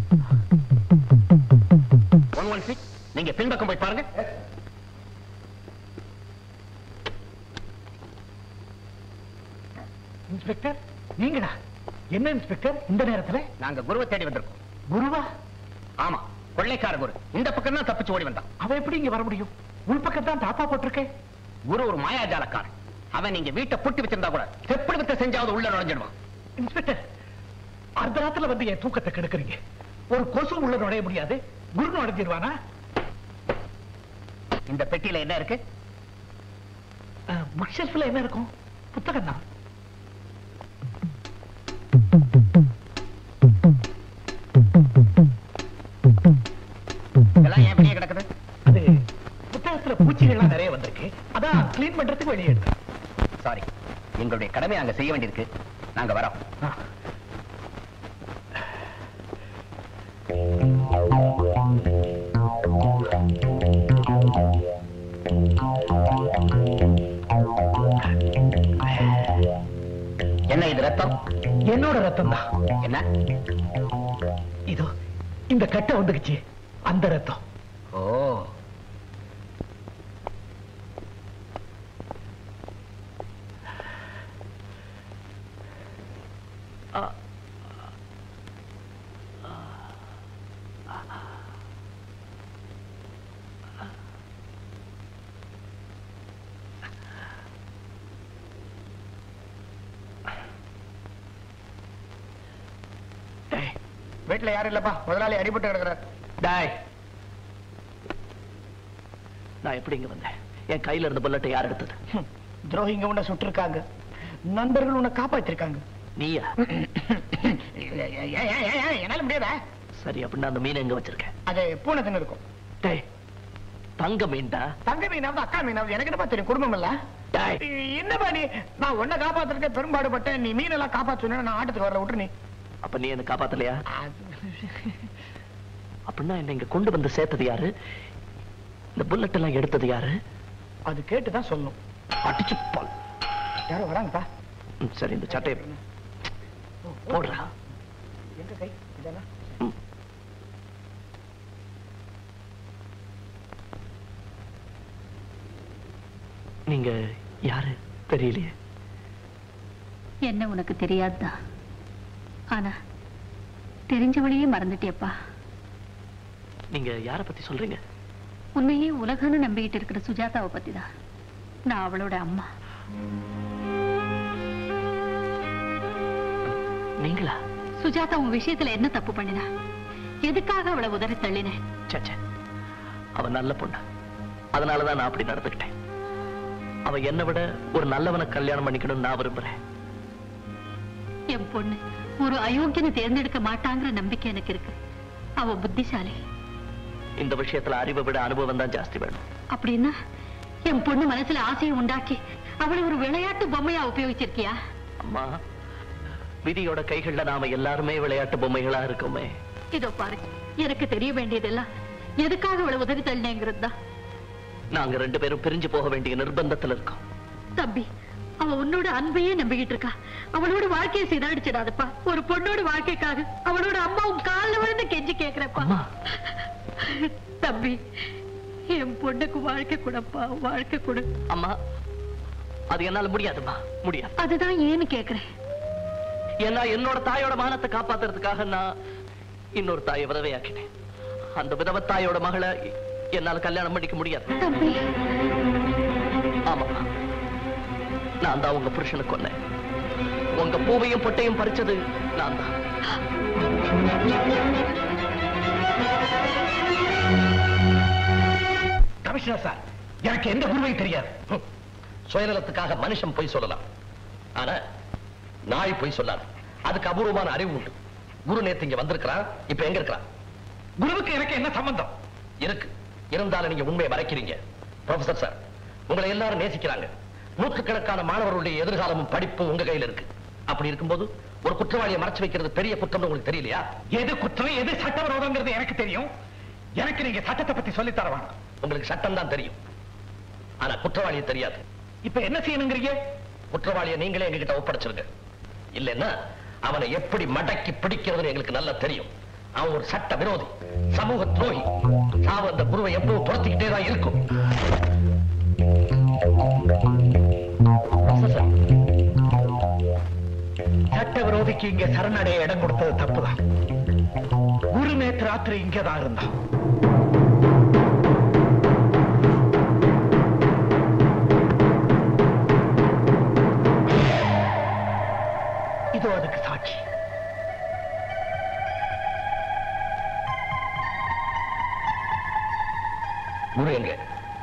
ஒன் ஒன் சிக்ஸ் நீங்க பின்பக்கம் போய் பாருங்க இன்ஸ்பெக்டர் நீங்களா என்ன இன்ஸ்பெக்டர் இந்த நேரத்துல நாங்க குருவை தேடி வந்திருக்கோம் குருவா ஆமா கொள்ளைக்கார குரு இந்த பக்கம் தான் தப்பிச்சு ஓடி வந்தான் அவன் எப்படி இங்க வர முடியும் உள்பக்கம் தான் தாப்பா போட்டிருக்கேன் குரு ஒரு மாயாஜாலக்காரன் அவன் நீங்க வீட்டை பூட்டி வச்சிருந்தா கூட எப்படி வித்த செஞ்சாவது உள்ள நுழைஞ்சிடுவான் இன்ஸ்பெக்டர் அர்த்தராத்துல வந்து என் தூக்கத்தை கெடுக்குறீங்க ஒரு கொசு உள்ள நுழைய முடியாது குரு நுழைஞ்சிருவானா இந்த பெட்டியில என்ன இருக்கு புக் ஷெல்ஃப்ல என்ன இருக்கும் புத்தகம் தான் இதெல்லாம் ஏன் வெளியே கிடக்குது அது புத்தகத்துல பூச்சிகள்லாம் நிறைய வந்திருக்கு அதான் கிளீன் பண்றதுக்கு வெளியே எடுத்தேன் சாரி எங்களுடைய கடமை நாங்க செய்ய வேண்டியிருக்கு நாங்க வரோம் என்ன இது ரத்தம் என்னோட ரத்தம் தான் என்ன இதோ இந்த கட்டை வந்துக்குச்சு அந்த ரத்தம் ஓ வீட்டுல யாரும் இல்லப்பா முதலாளி அடிபட்டு கிடக்குறாரு டாய் நான் எப்படி இங்க வந்தேன் என் கையில இருந்த புல்லட்டை யார் எடுத்தது ஹம், துரோகிங்க உன்னை சுட்டிருக்காங்க நண்பர்கள் உன்னை காப்பாத்திருக்காங்க நீயா ஏ- ஏ- ஏ- ஏ- ஏ- என்னால முடியாதா சரி அப்படின்னா அந்த மீனை எங்க வச்சிருக்கேன் அது பூனை தின்னு இருக்கும் டேய் தங்க மீன்டா தங்க மீனாவது அக்கா மீனாவது எனக்கு என்னப்பா தெரியும் குடும்பம் இல்ல டேய் என்னப்பா நீ நான் உன்னை காப்பாத்துறதுக்கு பெரும்பாடுபட்டேன் நீ மீனெல்லாம் காப்பாற்றுன நான் ஆட்டத்துக்கு வரல விட்டுரு நீ அப்ப நீ என்ன காப்பாத்தலையா அது- அப்படின்னா என்ன இங்க கொண்டு வந்து சேர்த்தது யாரு இந்த புல்லட் எல்லாம் எடுத்தது யாரு அது கேட்டுதான் சொல்லணும் அடிச்சு பால் யாரோ வராங்கப்பா ம், சரி இந்த சட்டையை போடுறா எங்க கை இதெல்லாம் ம். நீங்க யாரு தெரியலையே என்ன உனக்கு தெரியாதுதான் ஆனா தெரிஞ்சவளையே மறந்துட்டியப்பா நீங்க யார பத்தி சொல்றீங்க உண்மையே உலகம்னு நம்பிக்கிட்டு இருக்கிற சுஜாதாவை பத்தி தான் நான் அவளோட அம்மா நீங்களா சுஜாதா உன் விஷயத்துல என்ன தப்பு பண்ணினா எதுக்காக அவளை உதறி தள்ளினேன் சச்சே அவ நல்ல பொண்ணு அதனாலதான் நான் அப்படி நடந்துக்கிட்டேன் அவ என்னை விட ஒரு நல்லவனை கல்யாணம் பண்ணிக்கணும்னு நான் விரும்புறேன் என் பொண்ணு ஒரு அயோக்கியனை தேர்ந்தெடுக்க மாட்டாங்கிற நம்பிக்கை எனக்கு இருக்கு அவ புத்திசாலி இந்த விஷயத்துல அறிவை விட அனுபவம் தான் ஜாஸ்தி வேணும் அப்படின்னா என் பொண்ணு மனசுல ஆசையை உண்டாக்கி அவளை ஒரு விளையாட்டு பொம்மையா உபயோகிச்சிருக்கியா அம்மா விதியோட கைகள்ல நாம எல்லாருமே விளையாட்டு பொம்மைகளா இருக்கோமே இதோ பாரு எனக்கு தெரிய வேண்டியதெல்லாம் எதுக்காக அவளை உதறி தள்ளினேங்கிறது தான் நாங்க ரெண்டு பேரும் பிரிஞ்சு போக வேண்டிய நிர்பந்தத்துல இருக்கோம் தம்பி அவ உன்னோட அன்பையே நம்பிக்கிட்டு இருக்கா அவளோட வாழ்க்கையை சிதாடிச்சிடாதப்பா ஒரு பொண்ணோட வாழ்க்கைக்காக அவளோட அம்மா உன் கால்ல விழுந்து கெஞ்சி கேக்குறப்பா அம்மா தம்பி என் பொண்ணுக்கு வாழ்க்கை கூடப்பா வாழ்க்கை கொடு அம்மா அது என்னால முடியாதும்மா முடியாது அதுதான் ஏன்னு கேக்குறேன் ஏன்னா என்னோட தாயோட மானத்தை காப்பாத்துறதுக்காக நான் இன்னொரு தாயை விதவையாக்கினேன் அந்த விதவ தாயோட மகளை என்னால கல்யாணம் பண்ணிக்க முடியாது தம்பி ஆமா நான் தான் உங்க புருஷனை கொன்னேன் உங்க பூவையும் பொட்டையும் பறிச்சது நான் தான் கமிஷனர் சார் எனக்கு எந்த குருவையும் தெரியாது ஹம். சுயநலத்துக்காக மனுஷன் பொய் சொல்லலாம் ஆனா நாய் பொய் சொல்லாது அதுக்கு அபூர்வமான அறிவு உண்டு குரு நேத்து இங்க வந்திருக்கிறான் இப்ப எங்க இருக்கிறான் குருவுக்கு எனக்கு என்ன சம்பந்தம் இருக்கு இருந்தாலும் நீங்க உண்மையை மறைக்கிறீங்க ப்ரொஃபசர் சார் உங்களை எல்லாரும் நேசிக்கிறாங்க நூற்றுக்கணக்கான மாணவர்களுடைய எதிர்காலமும் படிப்பும் உங்க கையில இருக்கு அப்படி இருக்கும்போது ஒரு குற்றவாளியை மறைச்சு வைக்கிறது பெரிய குற்றம்னு உங்களுக்கு தெரியலையா எது குற்றம் எது சட்டவிரோதங்கிறது எனக்கு தெரியும் எனக்கு நீங்க சட்டத்தை பத்தி சொல்லி தர வேணாம் உங்களுக்கு சட்டம் தான் தெரியும் ஆனா குற்றவாளியை தெரியாது இப்ப என்ன செய்யணுங்கிறீங்க குற்றவாளியை நீங்களே எங்ககிட்ட ஒப்படைச்சிருங்க இல்லைன்னா அவனை எப்படி மடக்கி பிடிக்கிறதுன்னு எங்களுக்கு நல்லா தெரியும் அவன் ஒரு சட்ட விரோதி சமூக துரோகி சாவு அந்த குருவை எப்பவும் துரத்திக்கிட்டே தான் இருக்கும் சட்ட விரோதிக்கு இங்க சரணடைய இடம் கொடுத்தது தப்புதான் குரு நேற்று ராத்திரி இங்கதான் இருந்தான் இதோ அதுக்கு சாட்சி குரு எங்க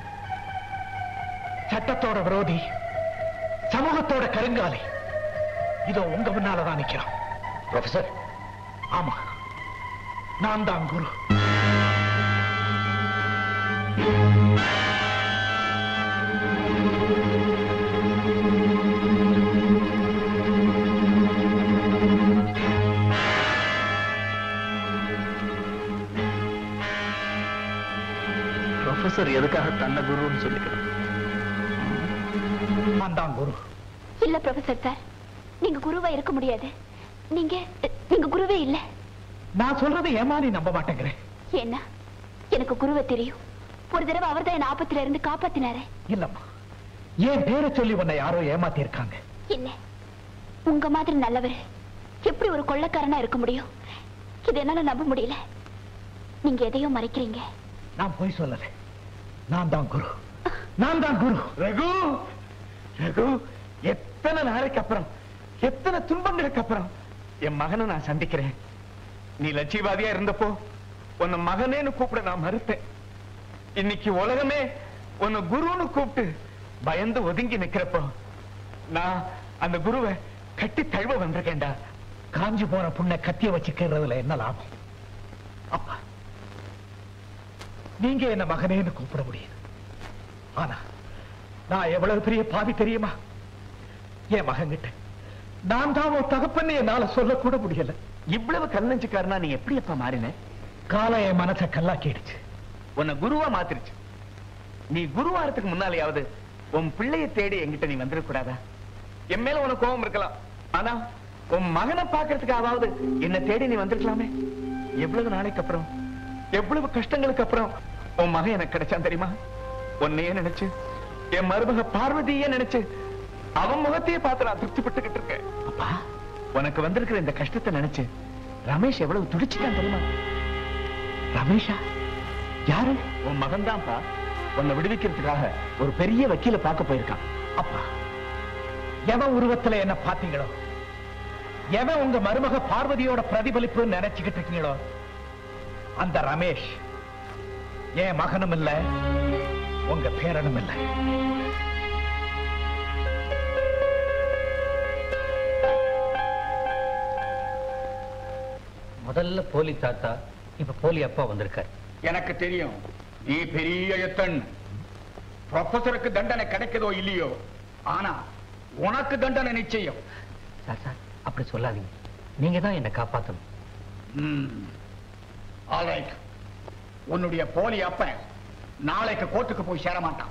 சட்டத்தோட விரோதி சமூகத்தோட கருங்காலி இதோ உங்க முன்னாலதான் நிக்கிறான் ப்ரொஃபசர் ஆமா நான் தான் குரு ப்ரொஃபசர் எதுக்காக தன்னை குருன்னு சொல்லிக்கணும் நான் தான் குரு இல்ல ப்ரொஃபசர் சார் நீங்க குருவா இருக்க முடியாது நீங்க நீங்க குருவே இல்ல நான் சொல்றது ஏமாறி நம்ப மாட்டேங்கிறேன் ஏன்னா எனக்கு குருவை தெரியும் ஒரு தடவை அவர்தான் என் ஆபத்துல இருந்து காப்பாத்தினாரு இல்லம்மா ஏன் பேரை சொல்லி உன்னை யாரோ ஏமாத்தி இருக்காங்க இல்ல உங்க மாதிரி நல்லவர் எப்படி ஒரு கொள்ளக்காரனா இருக்க முடியும் இது என்னால நம்ப முடியல நீங்க எதையும் மறைக்கிறீங்க நான் போய் சொல்லல நான் தான் குரு நான் தான் குரு ரகு ரகு எத்தனை நாளைக்கு அப்புறம் எத்தனை துன்பங்களுக்கு அப்புறம் என் மகனை நான் சந்திக்கிறேன் நீ லட்சியவாதியா இருந்தப்போ உன்னை மகனேன்னு கூப்பிட நான் மறுத்தேன் இன்னைக்கு உலகமே உன்னை குருன்னு கூப்பிட்டு பயந்து ஒதுங்கி நிக்கிறப்போ நான் அந்த குருவை கட்டி தழுவ வந்திருக்கேன்டா காஞ்சி போன புண்ணை கத்திய வச்சுக்கிறதுல என்ன லாபம் அப்பா நீங்க என்ன மகனேன்னு கூப்பிட முடியுது ஆனா நான் எவ்வளவு பெரிய பாவி தெரியுமா என் மகன்கிட்ட நான் தான் உன் தகப்பன்னு என்னால சொல்லக்கூட முடியல இவ்வளவு கல்லஞ்சுக்காரனா நீ எப்படி அப்ப மாறின காலம் என் மனசை கல்லாக்கிடுச்சு உன்னை குருவா மாத்திருச்சு நீ குருவாரத்துக்கு முன்னாலேயாவது உன் பிள்ளைய தேடி என்கிட்ட நீ வந்துடக்கூடாதா என் மேல உனக்கு கோபம் இருக்கலாம் ஆனா உன் மகனை பாக்குறதுக்காவது என்ன தேடி நீ வந்திருக்கலாமே எவ்வளவு நாளைக்கு அப்புறம் எவ்வளவு கஷ்டங்களுக்கு அப்புறம் உன் மகன் எனக்கு கிடைச்சான் தெரியுமா உன்னையே நினைச்சு என் மருமக பார்வதியே நினைச்சு அவன் முகத்தையே பார்த்து நான் திருப்திப்பட்டுக்கிட்டு இருக்கேன் அப்பா உனக்கு வந்திருக்கிற இந்த கஷ்டத்தை நினைச்சு ரமேஷ் எவ்வளவு துடிச்சுட்டான் தெரியுமா ரமேஷா யாரு உன் மகன் தான்ப்பா உன்னை விடுவிக்கிறதுக்காக ஒரு பெரிய வக்கீல பார்க்க போயிருக்கான் அப்பா எவன் உருவத்துல என்ன பாத்தீங்களோ எவன் உங்க மருமக பார்வதியோட பிரதிபலிப்பு நினைச்சுக்கிட்டு இருக்கீங்களோ அந்த ரமேஷ் என் மகனும் இல்ல உங்க பேரனும் இல்ல முதல்ல போலி தாத்தா இப்ப போலி அப்பா வந்திருக்காரு எனக்கு தெரியும் நீ பெரிய எத்தன் ப்ரொஃபசருக்கு தண்டனை கிடைக்குதோ இல்லையோ ஆனா உனக்கு தண்டனை நிச்சயம் சார் சார் அப்படி சொல்லாதீங்க நீங்க தான் என்னை காப்பாத்தணும் ஆல்ரைட் உன்னுடைய போலி அப்பன் நாளைக்கு கோர்ட்டுக்கு போய் சேர மாட்டான்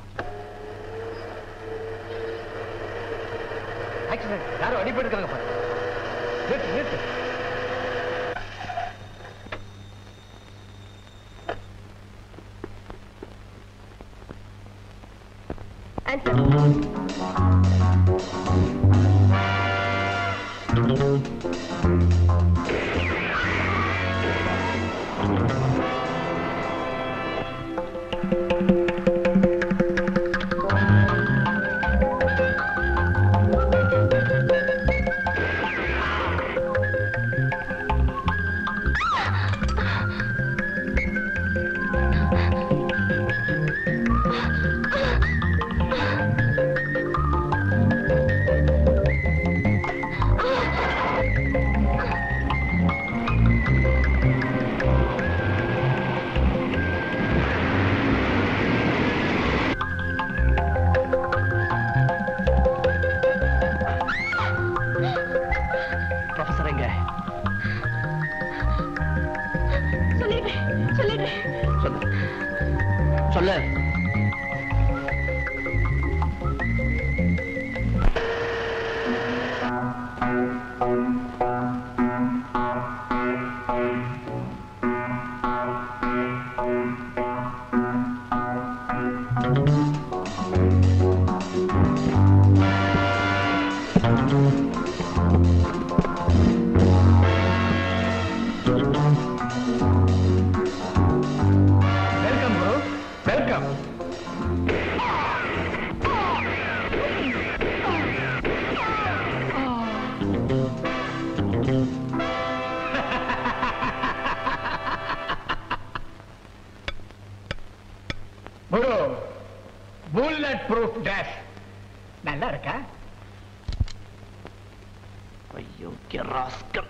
ஆக்சிடென்ட் யாரும் அடிபட்டு பாரு நிறுத்து நிறுத்து ப்ரொஃபசர் எங்க சொல்லிடுறேன் சொல்லிடுறேன் சொல்லு சொல்லு welcome Guru welcome Guru bullet proof dash நல்லா இருக்கா ஐயோ ராஸ்கல்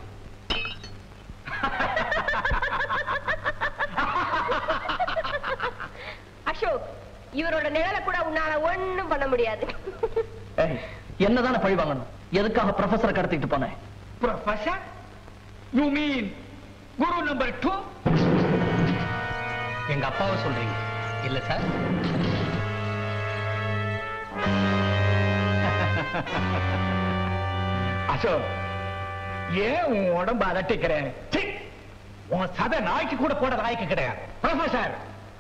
அசோக் இவரோட நிழலை கூட உன்னால ஒண்ணும் பண்ண முடியாது ஏய், என்னதானே பழி வாங்கணும் எதுக்காக ப்ரொஃபசரை கடத்திட்டு போனேன் professor you mean Guru number two எங்க அப்பாவை சொல்றீங்க இல்ல சார் அசோக் ஏன் உன் உடம்ப அதட்டிக்கிறேன் சீ! உன் சதை நாய்க்கு கூட போட நாய்க்கு கிடையாது ப்ரொஃபசர்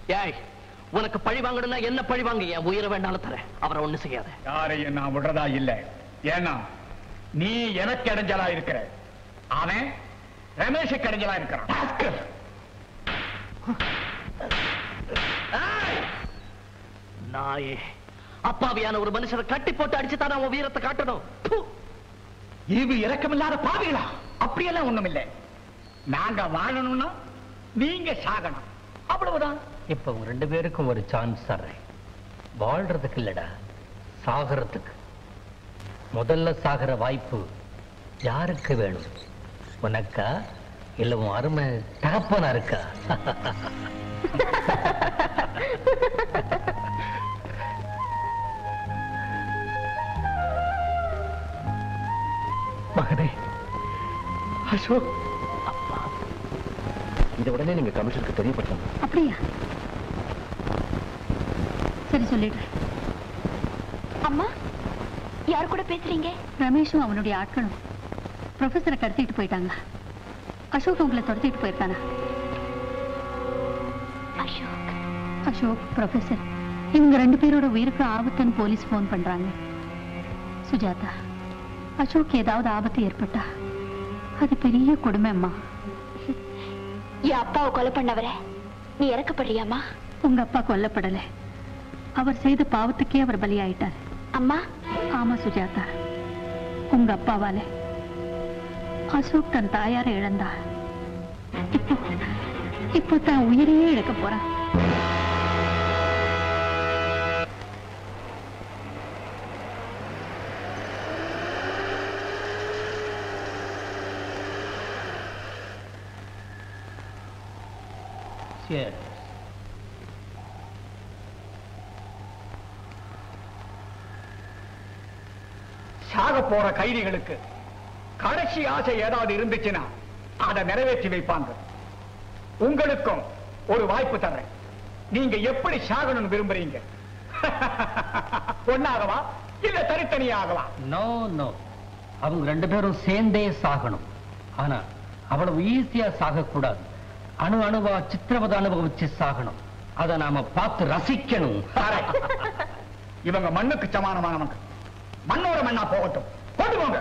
ஏய் உனக்கு பழி வாங்கணும்னா என்ன பழி வாங்க என் உயிரை வேண்டாலும் தரேன் அவரை ஒண்ணு செய்யாத யாரையும் நான் விடுறதா இல்ல ஏன்னா நீ எனக்கு இடைஞ்சலா இருக்கிற அவன் ரமேஷுக்கு இடைஞ்சலா இருக்கிறான் நாயே அப்பாவியான ஒரு மனுஷரை கட்டி போட்டு அடிச்சு தான் அவன் வீரத்தை காட்டணும் ப்பு. இது இரக்கமில்லாத பாவிகளா அப்படியெல்லாம் ஒண்ணும் இல்லை நாங்க வாழணும்னா நீங்க சாகணும் அவ்வளவுதான் இப்ப உங்க ரெண்டு பேருக்கும் ஒரு சான்ஸ் தர்றேன் வாழ்றதுக்கு இல்லடா சாகறதுக்கு முதல்ல சாகிற வாய்ப்பு யாருக்கு வேணும் உனக்கா இல்ல உன் அருமை தகப்பனா இருக்கா மகனே அசோக் இதை உடனே நீங்க கமிஷனருக்கு தெரியப்படுத்தணும் அப்படியா சரி சொல்லிடுறேன் அம்மா யார் கூட பேசுறீங்க ரமேஷும் அவனுடைய ஆட்களும் ப்ரொஃபஸரை கடத்திட்டு போயிட்டாங்க அசோக் உங்களை துரத்திட்டு போயிருக்கானா அசோக் அசோக் ப்ரொஃபஸர் இவங்க ரெண்டு பேரோட உயிருக்கு ஆபத்துன்னு போலீஸ் ஃபோன் பண்றாங்க சுஜாதா அசோக் ஏதாவது ஆபத்து ஏற்பட்டா அது பெரிய கொடுமை அம்மா என் அப்பாவை கொலை பண்ணவரை நீ இறக்கப்படுறியாம்மா உங்க அப்பா கொல்லப்படல அவர் செய்த பாவத்துக்கே அவர் பலியாயிட்டார் அம்மா ஆமா சுஜாதா உங்க அப்பாவால அசோக் தன் தாயாரை இழந்தா இப்போ இப்போ தான் உயிரையே இழக்க போறான் சரி சாக போற கைதிகளுக்கு கடைசி ஆசை ஏதாவது இருந்துச்சுன்னா அதை நிறைவேற்றி வைப்பாங்க உங்களுக்கும் ஒரு வாய்ப்பு தர்றேன் நீங்க எப்படி சாகணும்னு விரும்புறீங்க ஒன்னாகவா இல்ல தனித்தனியாகவா நோ நோ அவங்க ரெண்டு பேரும் சேர்ந்தே சாகணும் ஆனா அவ்வளவு ஈஸியா சாகக்கூடாது அணு அணுவா சித்திரவதை அனுபவிச்சு சாகணும் அதை நாம பார்த்து ரசிக்கணும் Correct. இவங்க மண்ணுக்கு சமானமானவங்க மண்ணோட மண்ணா போகட்டும் கொண்டு போங்க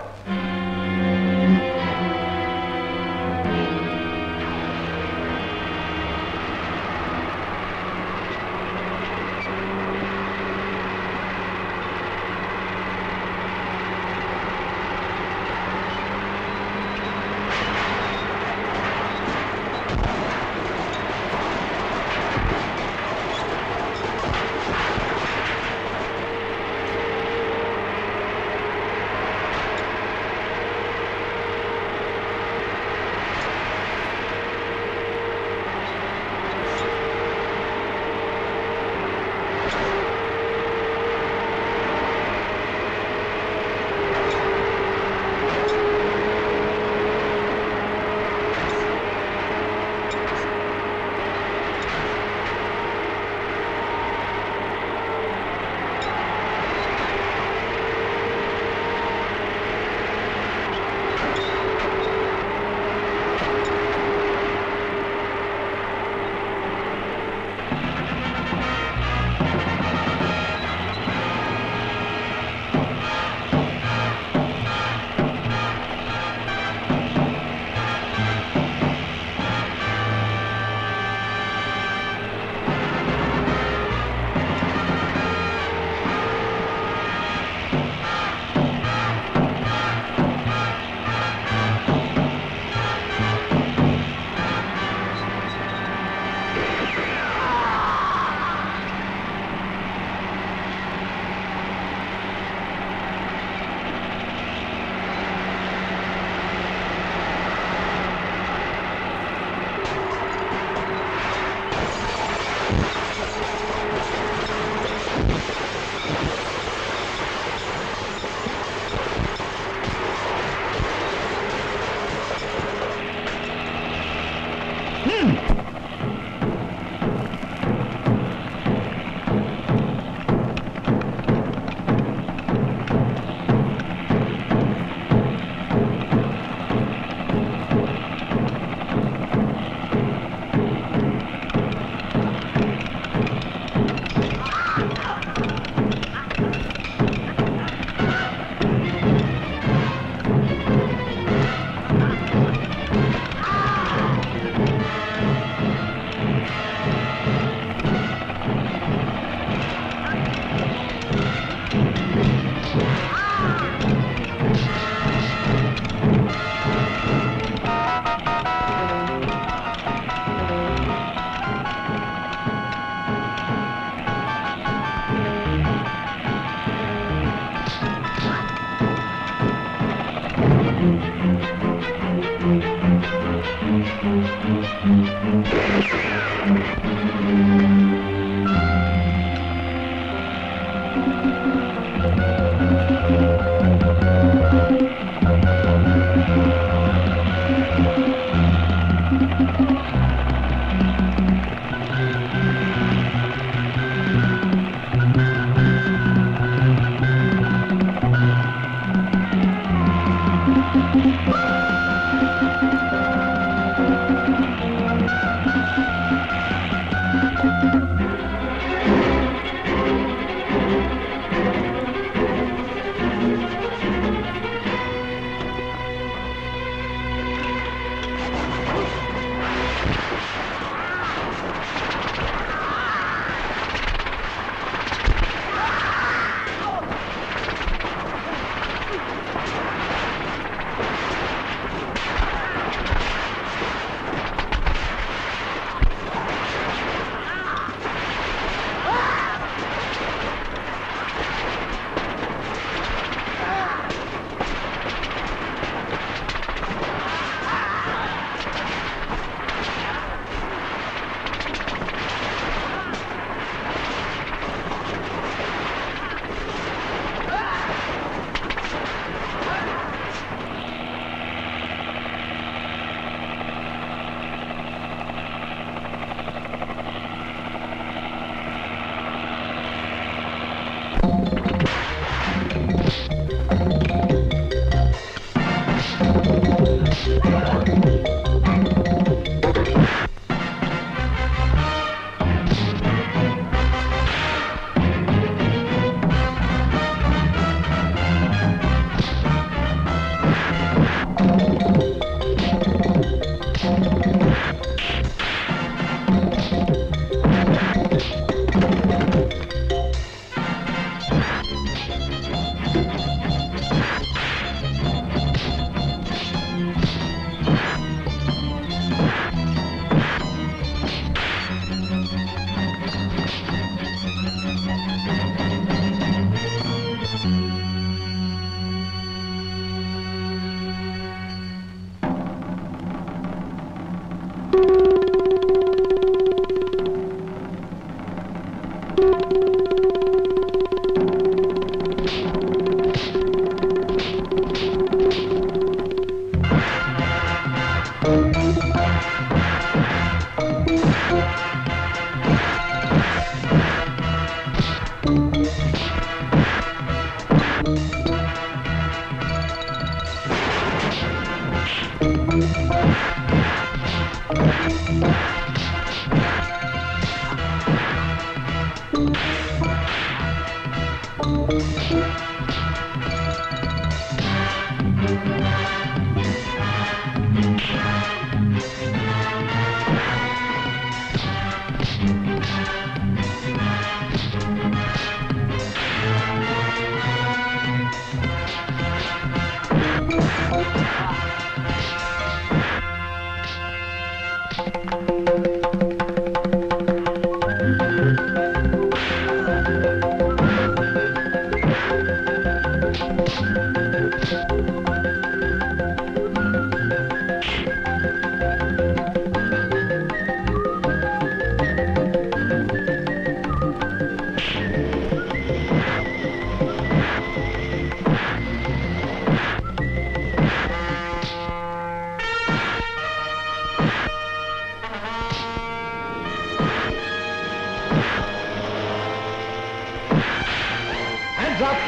Hands up!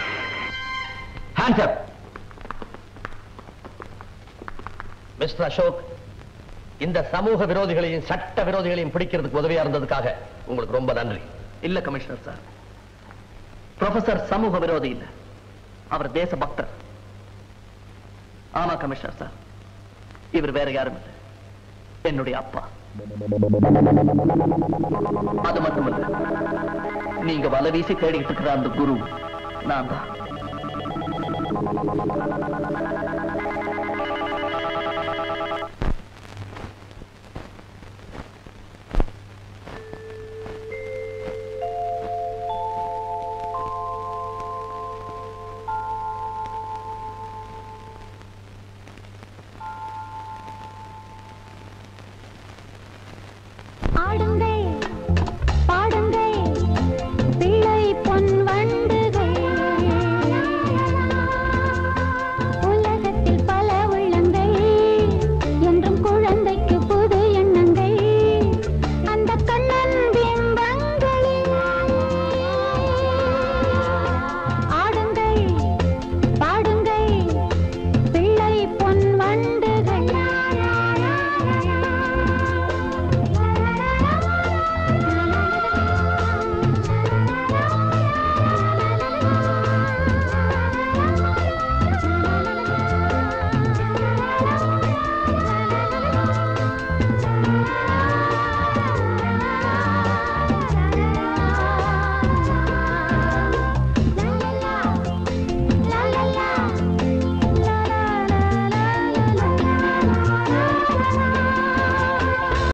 Hands up! Mister Ashok இந்த சமூக விரோதிகளையும் சட்ட விரோதிகளையும் பிடிக்கிறதுக்கு உதவியா இருந்ததுக்காக உங்களுக்கு ரொம்ப நன்றி இல்ல கமிஷனர் சார் ப்ரொஃபசர் சமூக விரோதி இல்ல அவர் தேச பக்தர் ஆமா கமிஷனர் சார் இவர் வேற யாரும் இல்ல என்னுடைய அப்பா அது மட்டுமல்ல நீங்க வலை வீசி தேடிக்கிட்டு இருக்கிற அந்த குரு நான் தான்